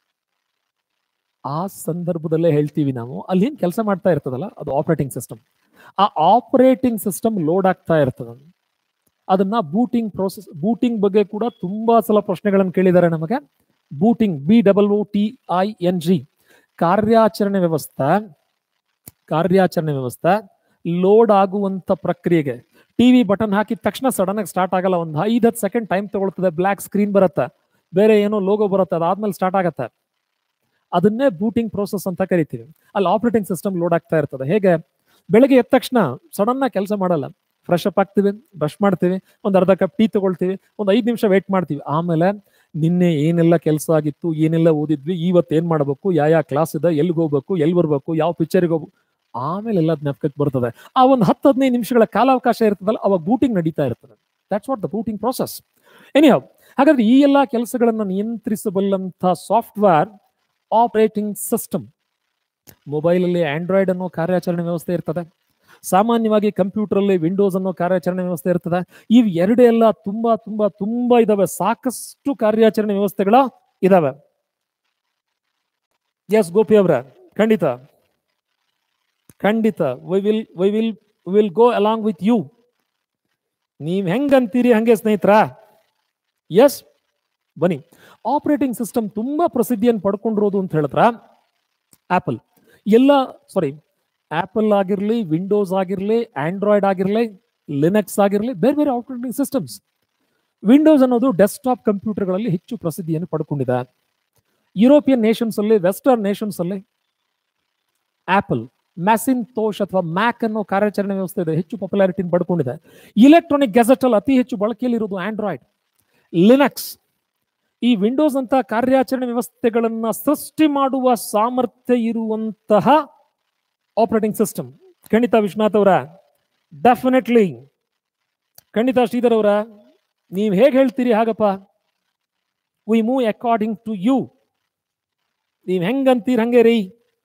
ಆ ಸಂದರ್ಭದಲ್ಲೇ ಹೇಳ್ತೀವಿ ನಾವು ಅಲ್ಲಿ ಏನ್ ಕೆಲಸ ಮಾಡ್ತಾ ಇರ್ತದಲ್ಲ ಅದು ಆಪರೇಟಿಂಗ್ ಸಿಸ್ಟಮ್ ಆ ಆಪರೇಟಿಂಗ್ ಸಿಸ್ಟಮ್ ಲೋಡ್ ಆಗ್ತಾ ಇರ್ತದ ಅದನ್ನ ಬೂಟಿಂಗ್ ಪ್ರೋಸೆಸ್ ಬೂಟಿಂಗ್ ಬಗ್ಗೆ ಕೂಡ ತುಂಬಾ ಸಲ ಪ್ರಶ್ನೆಗಳನ್ನು ಕೇಳಿದ್ದಾರೆ ನಮಗೆ booting B double O T I N G ಕಾರ್ಯಾಚರಣೆ ವ್ಯವಸ್ಥೆ ಕಾರ್ಯಾಚರಣೆ ವ್ಯವಸ್ಥೆ ಲೋಡ್ ಆಗುವಂತ ಪ್ರಕ್ರಿಯೆಗೆ ಟಿವಿ ಬಟನ್ ಹಾಕಿದ ತಕ್ಷಣ ಸಡನ್ ಆಗಿ ಸ್ಟಾರ್ಟ್ ಆಗಲ್ಲ ಒಂದು ಐದು ಹತ್ತು ಸೆಕೆಂಡ್ ಟೈಮ್ ತಗೊಳ್ತದೆ ಬ್ಲ್ಯಾಕ್ ಸ್ಕ್ರೀನ್ ಬರುತ್ತೆ ಬೇರೆ ಏನೋ ಲೋಗೋ ಬರುತ್ತೆ ಅದಾದ್ಮೇಲೆ ಸ್ಟಾರ್ಟ್ ಆಗತ್ತೆ ಅದನ್ನೇ ಬೂಟಿಂಗ್ ಪ್ರೋಸೆಸ್ ಅಂತ ಕರಿತೀವಿ ಅಲ್ಲಿ ಆಪರೇಟಿಂಗ್ ಸಿಸ್ಟಮ್ ಲೋಡ್ ಆಗ್ತಾ ಇರ್ತದೆ ಹೇಗೆ ಬೆಳಗ್ಗೆ ಎದ್ದ ತಕ್ಷಣ ಸಡನ್ ಆಗಿ ಕೆಲಸ ಮಾಡಲ್ಲ ಫ್ರೆಶ್ ಅಪ್ ಆಗ್ತೀವಿ ಬ್ರಷ್ ಮಾಡ್ತೀವಿ ಒಂದು ಅರ್ಧ ಕಪ್ ಟೀ ತಗೊಳ್ತೀವಿ ಒಂದು ಐದು ನಿಮಿಷ ವೇಟ್ ಮಾಡ್ತೀವಿ ಆಮೇಲೆ ನಿನ್ನೆ ಏನೆಲ್ಲ ಕೆಲಸ ಆಗಿತ್ತು ಏನೆಲ್ಲ ಓದಿದ್ವಿ ಇವತ್ತು ಏನ್ ಮಾಡಬೇಕು ಯಾವ ಯಾವ ಕ್ಲಾಸ್ ಇದೆ ಎಲ್ಲಿಗೆ ಹೋಗ್ಬೇಕು ಎಲ್ಲಿ ಬರ್ಬೇಕು ಯಾವ ಪಿಕ್ಚರ್ಗೆ ಹೋಗ್ಬೇಕು ಆಮೇಲೆ ಎಲ್ಲ ಜ್ಞಾಪಕಕ್ಕೆ ಬರ್ತದೆ ಆ ಒಂದು ಹತ್ತು ಹದಿನೈದು ನಿಮಿಷಗಳ ಕಾಲಾವಕಾಶ ಇರ್ತದಲ್ಲ ಅವಾಗ ಬೂಟಿಂಗ್ ನಡೀತಾ ಇರ್ತದೆ that's what the booting process anyhow ಹಾಗಾದ್ರೆ ಈ ಎಲ್ಲಾ ಕೆಲಸಗಳನ್ನ ನಿಯಂತ್ರಿಸಬಲ್ಲಂತ ಸಾಫ್ಟ್ವೇರ್ ಆಪರೇಟಿಂಗ್ ಸಿಸ್ಟಮ್ ಮೊಬೈಲ್ ಅಲ್ಲಿ ಆಂಡ್ರಾಯ್ಡ್ ಅನ್ನೋ ಕಾರ್ಯಾಚರಣೆ ವ್ಯವಸ್ಥೆ ಇರ್ತದೆ ಸಾಮಾನ್ಯವಾಗಿ ಕಂಪ್ಯೂಟರ್ ಅಲ್ಲಿ ವಿಂಡೋಸ್ ಅನ್ನೋ ಕಾರ್ಯಾಚರಣೆ ವ್ಯವಸ್ಥೆ ಇರ್ತದೆ ಇವ್ ಎರಡು ಎಲ್ಲ ತುಂಬಾ ತುಂಬಾ ತುಂಬಾ ಇದಾವೆ ಸಾಕಷ್ಟು ಕಾರ್ಯಾಚರಣೆ ವ್ಯವಸ್ಥೆಗಳ ಇದಾವೆ ಎಸ್ ಗೋಪಿ ಅವರ ಖಂಡಿತ ಖಂಡಿತ we will we will will go along with you ನೀವ್ ಹೆಂಗಂತೀರಿ ಹಂಗೆ ಸ್ನೇಹಿತರ ಎಸ್ ಬನ್ನಿ ಆಪರೇಟಿಂಗ್ ಸಿಸ್ಟಮ್ ತುಂಬಾ ಪ್ರಸಿದ್ಧಿಯನ್ನು ಪಡ್ಕೊಂಡಿರೋದು ಅಂತ ಹೇಳಿದ್ರ ಆಪಲ್ ಎಲ್ಲ ಸಾರಿ ಆಪಲ್ ಆಗಿರ್ಲಿ ವಿಂಡೋಸ್ ಆಗಿರ್ಲಿ ಆಂಡ್ರಾಯ್ಡ್ ಆಗಿರ್ಲಿ ಲಿನಕ್ಸ್ ಆಗಿರ್ಲಿ ಬೇರೆ ಬೇರೆ ಆಪರೇಟಿಂಗ್ ಸಿಸ್ಟಮ್ಸ್ ವಿಂಡೋಸ್ ಅನ್ನೋದು ಡೆಸ್ಕ್ಟಾಪ್ ಕಂಪ್ಯೂಟರ್ಗಳಲ್ಲಿ ಹೆಚ್ಚು ಪ್ರಸಿದ್ಧಿಯನ್ನು ಪಡ್ಕೊಂಡಿದೆ ಯುರೋಪಿಯನ್ ನೇಷನ್ಸ್ ಅಲ್ಲಿ ವೆಸ್ಟರ್ನ್ ನೇಷನ್ಸ್ ಅಲ್ಲಿ ಆಪಲ್ ಮ್ಯಾಸಿನ್ ತೋಶ್ ಅಥವಾ ಮ್ಯಾಕ್ ಅನ್ನೋ ಕಾರ್ಯಾಚರಣೆ ವ್ಯವಸ್ಥೆ ಇದೆ ಹೆಚ್ಚು ಪಾಪ್ಯುಲಾರಿಟಿ ಪಡ್ಕೊಂಡಿದೆ ಇಲೆಕ್ಟ್ರಾನಿಕ್ ಗೆಜೆಟ್ ಅಲ್ಲಿ ಅತಿ ಹೆಚ್ಚು ಬಳಕೆಯಲ್ಲಿರೋದು ಆಂಡ್ರಾಯ್ಡ್ ಲಿನಕ್ಸ್ ಈ ವಿಂಡೋಸ್ ಅಂತ ಕಾರ್ಯಾಚರಣೆ ವ್ಯವಸ್ಥೆಗಳನ್ನ ಸೃಷ್ಟಿ ಮಾಡುವ ಸಾಮರ್ಥ್ಯ ಇರುವಂತಹ ಆಪರೇಟಿಂಗ್ ಸಿಸ್ಟಮ್ ಖಂಡಿತ ವಿಶ್ವನಾಥ್ ಅವರ ಡೆಫಿನೆಟ್ಲಿ ಖಂಡಿತ ಶ್ರೀಧರ್ ಅವರ ನೀವು ಹೇಗೆ ಹೇಳ್ತೀರಿ ಹಾಗಪ್ಪ we move according to you ನೀವು ಹೆಂಗಂತೀರ ಹಂಗೆ ರೀ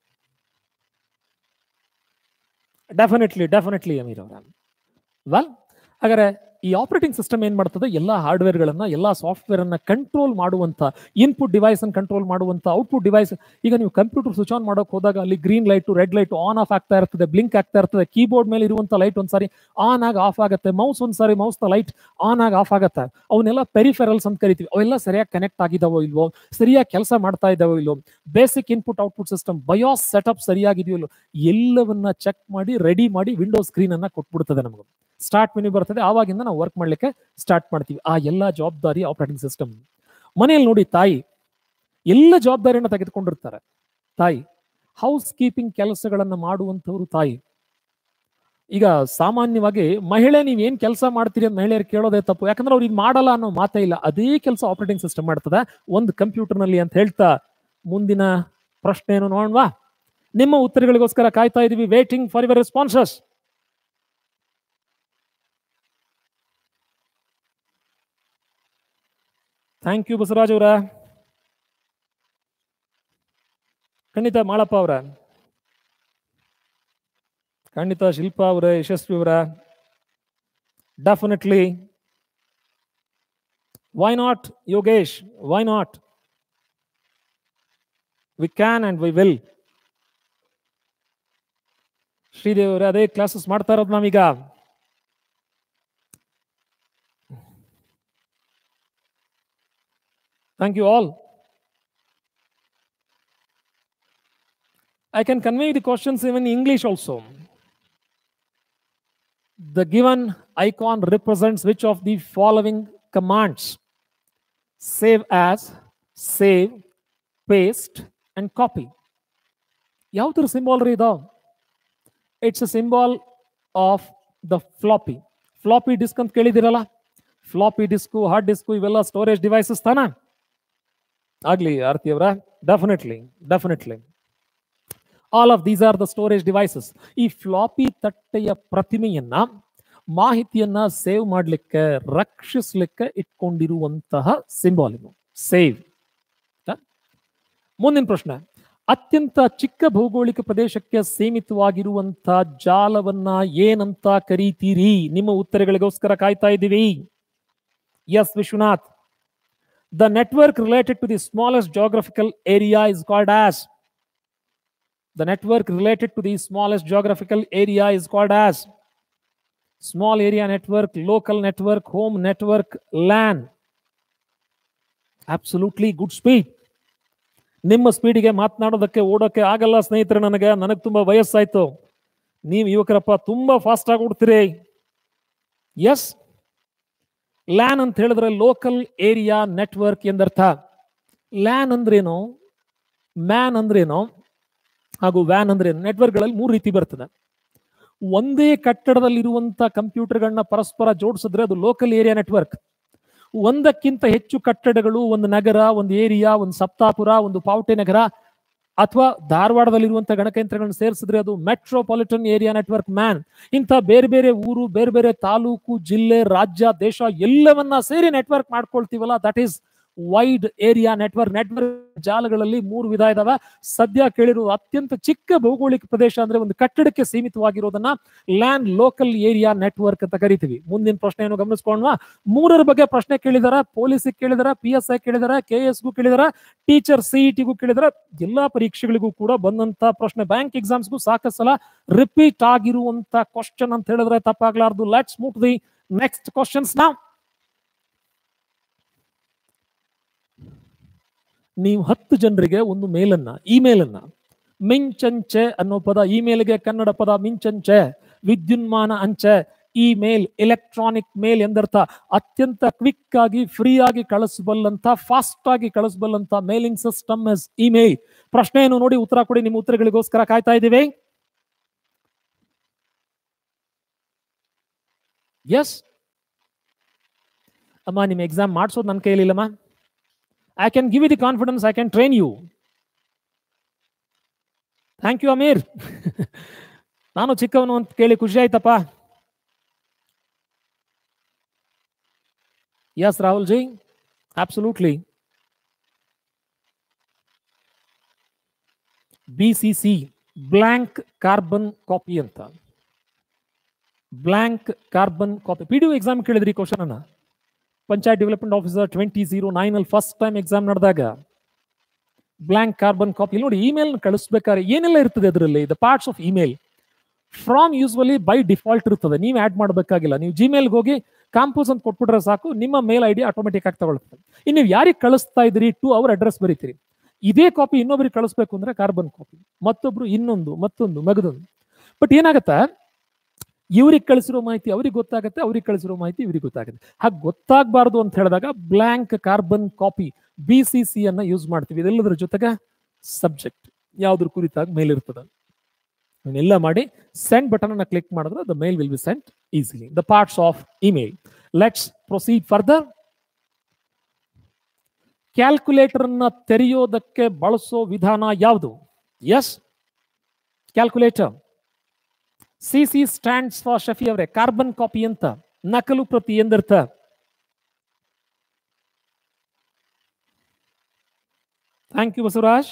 ಡೆಫಿನೆಟ್ಲಿ ಡೆಫಿನೆಟ್ಲಿ ಅಮೀರ್ ಅವರ ವೆಲ್ ಹಾಗಾದ್ರೆ ಈ ಆಪರೇಟಿಂಗ್ ಸಿಸ್ಟಮ್ ಏನ್ ಮಾಡ್ತದೆ ಎಲ್ಲ ಹಾರ್ಡ್ವೇರ್ಗಳನ್ನ ಎಲ್ಲ ಸಾಫ್ಟ್ವೇರ್ ಅನ್ನ ಕಂಟ್ರೋಲ್ ಮಾಡುವಂತ ಇನ್ಪುಟ್ ಡಿವೈಸ್ ಅನ್ನು ಕಂಟ್ರೋಲ್ ಮಾಡುವಂತ ಔಟ್ಪುಟ್ ಡಿವೈಸ್ ಈಗ ನೀವು ಕಂಪ್ಯೂಟರ್ ಸ್ವಿಚ್ ಆನ್ ಮಾಡೋಕೆ ಹೋದಾಗ ಅಲ್ಲಿ green light red light on off ಆಗ್ತಾ ಇರ್ತದೆ ಬ್ಲಿಂಕ್ ಆಗ್ತಾ ಇರ್ತದೆ ಕೀಬೋರ್ಡ್ ಮೇಲೆ ಇರುವಂತ ಲೈಟ್ ಒಂದ್ಸಾರಿ ಆನ್ ಆಗಿ ಆಫ್ ಆಗುತ್ತೆ ಮೌಸ್ ಒಂದ್ಸಾರಿ ಮೌಸ್ ನ ಲೈಟ್ ಆನ್ ಆಗಿ ಆಫ್ ಆಗುತ್ತೆ ಅವನ್ನೆಲ್ಲ ಪೆರಿಫೆರಲ್ಸ್ ಅಂತ ಕರಿತೀವಿ ಅವೆಲ್ಲ ಸರಿಯಾಗಿ ಕನೆಕ್ಟ್ ಆಗಿದಾವೋ ಇಲ್ವೋ ಸರಿಯಾಗಿ ಕೆಲಸ ಮಾಡ್ತಾ ಇದಾವೋ ಇಲ್ವೋ basic input output system BIOS setup ಸರಿಯಾಗಿದೆಯೋ ಇಲ್ವೋ ಎಲ್ಲವನ್ನ ಚೆಕ್ ಮಾಡಿ ರೆಡಿ ಮಾಡಿ ವಿಂಡೋಸ್ ಸ್ಕ್ರೀನ್ ಅನ್ನ ಕೊಟ್ಬಿಡ್ತದೆ ನಮಗೆ ಸ್ಟಾರ್ಟ್ ಮೆನು ಬರ್ತದೆ ಆವಾಗಿಂದ ನಾವು ವರ್ಕ್ ಮಾಡ್ಲಿಕ್ಕೆ ಸ್ಟಾರ್ಟ್ ಮಾಡ್ತೀವಿ ಆ ಎಲ್ಲ ಜವಾಬ್ದಾರಿ ಆಪರೇಟಿಂಗ್ ಸಿಸ್ಟಮ್ ಮನೆಯಲ್ಲಿ ನೋಡಿ ತಾಯಿ ಎಲ್ಲ ಜವಾಬ್ದಾರಿಯನ್ನು ತೆಗೆದುಕೊಂಡಿರ್ತಾರೆ ತಾಯಿ ಹೌಸ್ ಕೀಪಿಂಗ್ ಕೆಲಸಗಳನ್ನ ಮಾಡುವಂತವರು ತಾಯಿ ಈಗ ಸಾಮಾನ್ಯವಾಗಿ ಮಹಿಳೆ ನೀವ್ ಏನ್ ಕೆಲಸ ಮಾಡ್ತೀರಿ ಅಂತ ಮಹಿಳೆಯರು ಕೇಳೋದೇ ತಪ್ಪು ಯಾಕಂದ್ರೆ ಅವ್ರು ಇದು ಮಾಡಲ್ಲ ಅನ್ನೋ ಮಾತೇ ಇಲ್ಲ ಅದೇ ಕೆಲಸ ಆಪರೇಟಿಂಗ್ ಸಿಸ್ಟಮ್ ಮಾಡ್ತದೆ ಒಂದು ಕಂಪ್ಯೂಟರ್ ನಲ್ಲಿ ಅಂತ ಹೇಳ್ತಾ ಮುಂದಿನ ಪ್ರಶ್ನೆ ಏನು ನೋಡೋಣವಾ ನಿಮ್ಮ ಉತ್ತರಗಳಿಗೋಸ್ಕರ ಕಾಯ್ತಾ ಇದೀವಿ waiting for your responses thank you Basavaraj ಅವರ ಖಂಡಿತ ಮಾಳಪ್ಪ ಅವರ ಖಂಡಿತ ಶಿಲ್ಪಾ ಅವರ ಯಶಸ್ವಿ ಅವರ definitely why not Yogesh why not we can and we will Shridev ಅವರೇ ಅದೇ ಕ್ಲಾಸಸ್ ಮಾಡ್ತಾ ಇರೋದು ನಾವೀಗ Thank you all. I can convey the questions even in English also. The given icon represents which of the following commands? Save as, save, paste, and copy. ಯಾವ್ದ್ರ symbol ರೀ ಇದು it's a symbol of the floppy floppy disk ಅಂತ ಕೇಳಿದಿರಲ್ಲ floppy disk hard disk ಇವೆಲ್ಲ storage devices ತಾನ ಆಗ್ಲಿ ಆರ್ತಿ ಅವರ definitely definitely all of these are the storage devices ಈ ಫ್ಲಾಪಿ ತಟ್ಟೆಯ ಪ್ರತಿಮೆಯನ್ನ ಮಾಹಿತಿಯನ್ನ ಸೇವ್ ಮಾಡಲಿಕ್ಕೆ ರಕ್ಷಿಸಲಿಕ್ಕೆ ಇಟ್ಕೊಂಡಿರುವಂತಹ ಸಿಂಬಾಲ್ ಇದು ಸೇವ್ ಮುಂದಿನ ಪ್ರಶ್ನೆ ಅತ್ಯಂತ ಚಿಕ್ಕ ಭೌಗೋಳಿಕ ಪ್ರದೇಶಕ್ಕೆ ಸೀಮಿತವಾಗಿರುವಂತಹ ಜಾಲವನ್ನ ಏನಂತ ಕರೀತೀರಿ ನಿಮ್ಮ ಉತ್ತರಗಳಿಗೋಸ್ಕರ ಕಾಯ್ತಾ ಇದ್ದೀವಿ yes Vishwanath the network related to the smallest geographical area is called as the network related to the smallest geographical area is called as small area network local network home network lan absolutely good speed ನಿಮ್ಮ ಸ್ಪೀಡಿಗೆ ಮಾತನಾಡೋದಕ್ಕೆ ಓಡೋಕೆ ಆಗಲ್ಲ ಸ್ನೇಹಿತರೆ ನನಗೆ ನನಗೆ ತುಂಬಾ ವಯಸ್ಸಾಯ್ತು ನೀವು ಯುವಕರಪ್ಪ ತುಂಬಾ fast ಆಗಿ ಓಡ್ತೀರಿ ಎಸ್ ಲ್ಯಾನ್ ಅಂತ ಹೇಳಿದ್ರೆ ಲೋಕಲ್ ಏರಿಯಾ ನೆಟ್ವರ್ಕ್ ಎಂದರ್ಥ ಲ್ಯಾನ್ ಅಂದ್ರೇನು ಮ್ಯಾನ್ ಅಂದ್ರೇನು ಹಾಗೂ ವ್ಯಾನ್ ಅಂದ್ರೇನು ನೆಟ್ವರ್ಕ್ಗಳಲ್ಲಿ ಮೂರು ರೀತಿ ಬರ್ತದೆ ಒಂದೇ ಕಟ್ಟಡದಲ್ಲಿರುವಂತ ಕಂಪ್ಯೂಟರ್ಗಳನ್ನ ಪರಸ್ಪರ ಜೋಡಿಸಿದ್ರೆ ಅದು ಲೋಕಲ್ ಏರಿಯಾ ನೆಟ್ವರ್ಕ್ ಒಂದಕ್ಕಿಂತ ಹೆಚ್ಚು ಕಟ್ಟಡಗಳು ಒಂದು ನಗರ ಒಂದು ಏರಿಯಾ ಒಂದು ಸಪ್ತಾಪುರ ಒಂದು ಪಾವಟೆ ನಗರ ಅಥವಾ ಧಾರವಾಡದಲ್ಲಿರುವಂತಹ ಗಣಕಯಂತ್ರಗಳನ್ನು ಸೇರಿಸಿದ್ರೆ ಅದು ಮೆಟ್ರೋಪಾಲಿಟನ್ ಏರಿಯಾ ನೆಟ್ವರ್ಕ್ ಮ್ಯಾನ್ ಇಂಥ ಬೇರೆ ಬೇರೆ ಊರು ಬೇರೆ ಬೇರೆ ತಾಲೂಕು ಜಿಲ್ಲೆ ರಾಜ್ಯ ದೇಶ ಎಲ್ಲವನ್ನ ಸೇರಿ ನೆಟ್ವರ್ಕ್ ಮಾಡ್ಕೊಳ್ತೀವಲ್ಲ that is wide area network network ಜಾಲಗಳಲ್ಲಿ ಮೂರು ವಿಧ ಇದಾವೆ ಸದ್ಯ ಕೇಳಿರುವ ಅತ್ಯಂತ ಚಿಕ್ಕ ಭೌಗೋಳಿಕ ಪ್ರದೇಶ ಅಂದ್ರೆ ಒಂದು ಕಟ್ಟಡಕ್ಕೆ ಸೀಮಿತವಾಗಿರೋದನ್ನ ಲ್ಯಾಂಡ್ ಲೋಕಲ್ ಏರಿಯಾ ನೆಟ್ವರ್ಕ್ ಅಂತ ಕರಿತೀವಿ ಮುಂದಿನ ಪ್ರಶ್ನೆಯನ್ನು ಗಮನಿಸ್ಕೊಂಡ್ವಾ ಮೂರರ ಬಗ್ಗೆ ಪ್ರಶ್ನೆ ಕೇಳಿದಾರ ಪೊಲೀಸಿಗೆ ಕೇಳಿದಾರ ಪಿ ಎಸ್ ಐ ಕೇಳಿದಾರ ಕೆ ಎಸ್ಗೂ ಕೇಳಿದಾರ ಟೀಚರ್ ಸಿಇಟಿಗೂ ಕೇಳಿದಾರ ಎಲ್ಲಾ ಪರೀಕ್ಷೆಗಳಿಗೂ ಕೂಡ ಬಂದಂತ ಪ್ರಶ್ನೆ ಬ್ಯಾಂಕ್ ಎಕ್ಸಾಮ್ಸ್ಗೂ ಸಾಕಷ್ಟು ಸಲ ರಿಪೀಟ್ ಆಗಿರುವಂತ ಕ್ವಶನ್ ಅಂತ ಹೇಳಿದ್ರೆ ತಪ್ಪಾಗ್ಲಾರ್ದು let's moot the next questions ನಾವು ನೀವು ಹತ್ತು ಜನರಿಗೆ ಒಂದು ಮೇಲನ್ನ ಇಮೇಲ್ ಅನ್ನ ಮಿಂಚಂಚೆ ಅನ್ನೋ ಪದ ಇಮೇಲ್ಗೆ ಕನ್ನಡ ಪದ ಮಿಂಚಂಚೆ ವಿದ್ಯುನ್ಮಾನ ಅಂಚೆ ಇಮೇಲ್ ಎಲೆಕ್ಟ್ರಾನಿಕ್ ಮೇಲ್ ಎಂದರ್ಥ ಅತ್ಯಂತ ಕ್ವಿಕ್ ಆಗಿ ಫ್ರೀ ಆಗಿ ಕಳಿಸಬಲ್ಲಂತ ಫಾಸ್ಟ್ ಆಗಿ ಕಳಿಸಬಲ್ಲಂತ ಮೇಲಿಂಗ್ ಸಿಸ್ಟಮ್ ಎಸ್ ಇಮೇಲ್ ಪ್ರಶ್ನೆಯನ್ನು ನೋಡಿ ಉತ್ತರ ಕೊಡಿ ನಿಮ್ಮ ಉತ್ತರಗಳಿಗೋಸ್ಕರ ಕಾಯ್ತಾ ಇದ್ದೀವಿ ಎಸ್ ಅಮ್ಮ ನಿಮ್ಮ ಎಕ್ಸಾಮ್ ಮಾಡಿಸೋದು ನನ್ನ ಕೈಲಿಲ್ಲಮ್ಮ I can give you the confidence I can train you thank you Amir ನಾನು ಚಿಕ್ಕವನು ಅಂತ ಕೇಳಿ ಖುಷಿ ಆಯ್ತಪ್ಪ yes Rahul ji absolutely B C C blank carbon copy ಅಂತ blank carbon copy P D exam ಕೇಳಿದ್ರಿ ಕ್ವಶನ್ ಅನ್ನ panchayat development officer twenty zero nine ಅಲ್ಲಿ ಫಸ್ಟ್ ಟೈಮ್ ಎಕ್ಸಾಮ್ ನಡೆದಾಗ ಬ್ಲ್ಯಾಂಕ್ ಕಾರ್ಬನ್ ಕಾಪಿ ನೋಡಿ ಇಮೇಲ್ ಕಳಿಸ್ಬೇಕಾದ್ರೆ ಏನೆಲ್ಲ ಇರ್ತದೆ ಅದರಲ್ಲಿ the parts of email from usually by default ಇರ್ತದೆ ನೀವು ಆಡ್ ಮಾಡಬೇಕಾಗಿಲ್ಲ ನೀವು ಜಿಮೇಲ್ಗೆ ಹೋಗಿ ಕಾಂಪೋಸ್ ಅಂತ ಕೊಟ್ಬಿಟ್ರೆ ಸಾಕು ನಿಮ್ಮ ಮೇಲ್ ಐ ಡಿ ಆಟೋಮೆಟಿಕ್ ಆಗಿ ತಗೊಳ್ತದೆ ಇನ್ನು ನೀವು ಯಾರಿಗೆ ಕಳಿಸ್ತಾ ಇದ್ದೀರಿ ಟು ಅವ್ರ ಅಡ್ರೆಸ್ ಬರೀತೀರಿ ಇದೇ ಕಾಪಿ ಇನ್ನೊಬ್ರಿಗೆ ಕಳಿಸ್ಬೇಕು ಅಂದ್ರೆ ಕಾರ್ಬನ್ ಕಾಪಿ ಮತ್ತೊಬ್ರು ಇನ್ನೊಂದು ಮತ್ತೊಂದು ಮಗದೊಂದು ಬಟ್ ಏನಾಗತ್ತಾ ಇವ್ರಿಗೆ ಕಳಿಸಿರೋ ಮಾಹಿತಿ ಅವ್ರಿಗೆ ಗೊತ್ತಾಗುತ್ತೆ ಅವ್ರಿಗೆ ಕಳಿಸಿರೋ ಮಾಹಿತಿ ಇವ್ರಿಗೆ ಗೊತ್ತಾಗುತ್ತೆ ಹಾಗೆ ಗೊತ್ತಾಗಬಾರ್ದು ಅಂತ ಹೇಳಿದಾಗ blank carbon copy B C C ಅನ್ನ ಯೂಸ್ ಮಾಡ್ತೀವಿ ಇದೆಲ್ಲದರ ಜೊತೆಗೆ ಸಬ್ಜೆಕ್ಟ್ ಯಾವ್ದ್ರ ಕುರಿತಾಗಿ ಮೇಲ್ ಇರ್ತದೆ ಇವನ್ನೆಲ್ಲ ಮಾಡಿ ಸೆಂಡ್ ಬಟನ್ ಅನ್ನ ಕ್ಲಿಕ್ ಮಾಡಿದ್ರೆ the mail will be sent easily the parts of email let's proceed further calculator ಅನ್ನ ತೆರೆಯೋದಕ್ಕೆ ಬಳಸೋ ವಿಧಾನ ಯಾವುದು yes calculator C C stands for Shafi ಅವರೇ ಕಾರ್ಬನ್ ಕಾಪಿ ಅಂತ ನಕಲು ಪ್ರತಿ ಎಂದರ್ಥ ಥ್ಯಾಂಕ್ ಯು ಬಸವರಾಜ್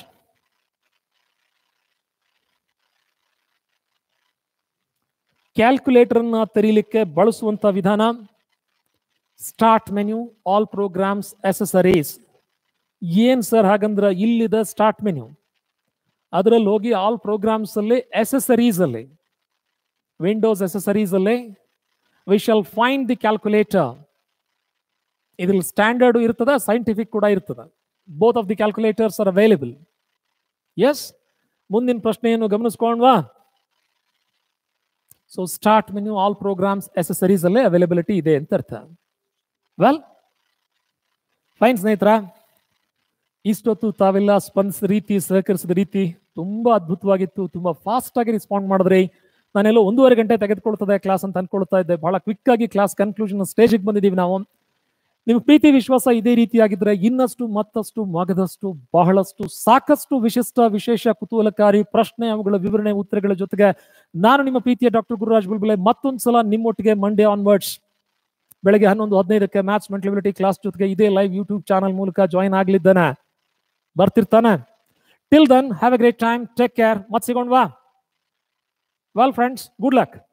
ಕ್ಯಾಲ್ಕುಲೇಟರ್ ಅನ್ನ ತೆರೀಲಿಕ್ಕೆ ಬಳಸುವಂತ ವಿಧಾನ start menu all programs accessories ಏನ್ ಸರ್ ಹಾಗಂದ್ರ ಇಲ್ಲಿದೆ ಸ್ಟಾರ್ಟ್ ಮೆನ್ಯೂ ಅದರಲ್ಲಿ ಹೋಗಿ ಆಲ್ ಪ್ರೋಗ್ರಾಮ್ಸ್ ಅಲ್ಲಿ ಎಸೆಸರೀಸ್ ಅಲ್ಲಿ ವಿಂಡೋಸ್ ಎಸೆಸರೀಸ್ ಅಲ್ಲಿ we shall find the calculator ಇದ್ರಲ್ಲಿ ಸ್ಟ್ಯಾಂಡರ್ಡ್ ಇರ್ತದ ಸೈಂಟಿಫಿಕ್ ಕೂಡ ಇರ್ತದ both of the calculators are available yes ಮುಂದಿನ ಪ್ರಶ್ನೆ ಏನು ಗಮನಿಸ್ಕೊಂಡ್ವಾ so start menu all programs accessories ಅಲ್ಲೇ ಅವೈಲಬಿಲಿಟಿ ಇದೆ ಅಂತ ಅರ್ಥ ವೆಲ್ ಫೈನ್ ಸ್ನೇಹಿತರ ಇಷ್ಟೊತ್ತು ತಾವೆಲ್ಲ ಸ್ಪಂದಿಸಿದ ರೀತಿ ಸಹಕರಿಸಿದ ರೀತಿ ತುಂಬಾ ಅದ್ಭುತವಾಗಿತ್ತು ತುಂಬಾ ಫಾಸ್ಟ್ ಆಗಿ ರೆಸ್ಪಾಂಡ್ ಮಾಡಿದ್ರಿ ನಾನೆಲ್ಲೋ ಒಂದೂವರೆ ಗಂಟೆ ತೆಗೆದುಕೊಳ್ತದೆ ಕ್ಲಾಸ್ ಅಂತ ಅನ್ಕೊಳ್ತಾ ಇದ್ದೆ ಬಹಳ ಕ್ವಿಕ್ ಆಗಿ ಕ್ಲಾಸ್ ಕನ್ಕ್ಲೂಷನ್ ಸ್ಟೇಜಿಗೆ ಬಂದಿದ್ದೀವಿ ನಾವು ನಿಮ್ಮ ಪ್ರೀತಿ ವಿಶ್ವಾಸ ಇದೇ ರೀತಿಯಾಗಿದ್ರೆ ಇನ್ನಷ್ಟು ಮತ್ತಷ್ಟು ಮಗದಷ್ಟು ಬಹಳಷ್ಟು ಸಾಕಷ್ಟು ವಿಶಿಷ್ಟ ವಿಶೇಷ ಕುತೂಹಲಕಾರಿ ಪ್ರಶ್ನೆ ಅವುಗಳ ವಿವರಣೆ ಉತ್ತರಗಳ ಜೊತೆಗೆ ನಾನು ನಿಮ್ಮ ಪ್ರೀತಿಯ ಡಾಕ್ಟರ್ ಗುರುರಾಜ್ ಬುಲ್ಬುಲೆ ಮತ್ತೊಂದ್ಸಲ ನಿಮ್ಮೊಟ್ಟಿಗೆ ಮಂಡೇ ಆನ್ವರ್ಡ್ಸ್ ಬೆಳಗ್ಗೆ ಹನ್ನೊಂದು ಹದಿನೈದಕ್ಕೆ ಮ್ಯಾಥ್ಸ್ ಮೆಂಟಲಿಬಿಲಿಟಿ ಕ್ಲಾಸ್ ಜೊತೆಗೆ ಇದೇ ಲೈವ್ ಯೂಟ್ಯೂಬ್ ಚಾನಲ್ ಮೂಲಕ ಜಾಯಿನ್ ಆಗ್ಲಿದ್ದಾನೆ ಬರ್ತಿರ್ತಾನೆ till then have a great time take care ಮತ್ತೆ ಸಿಗೋಣವಾ ವೆಲ್ ಫ್ರೆಂಡ್ಸ್ ಗುಡ್ ಲಕ್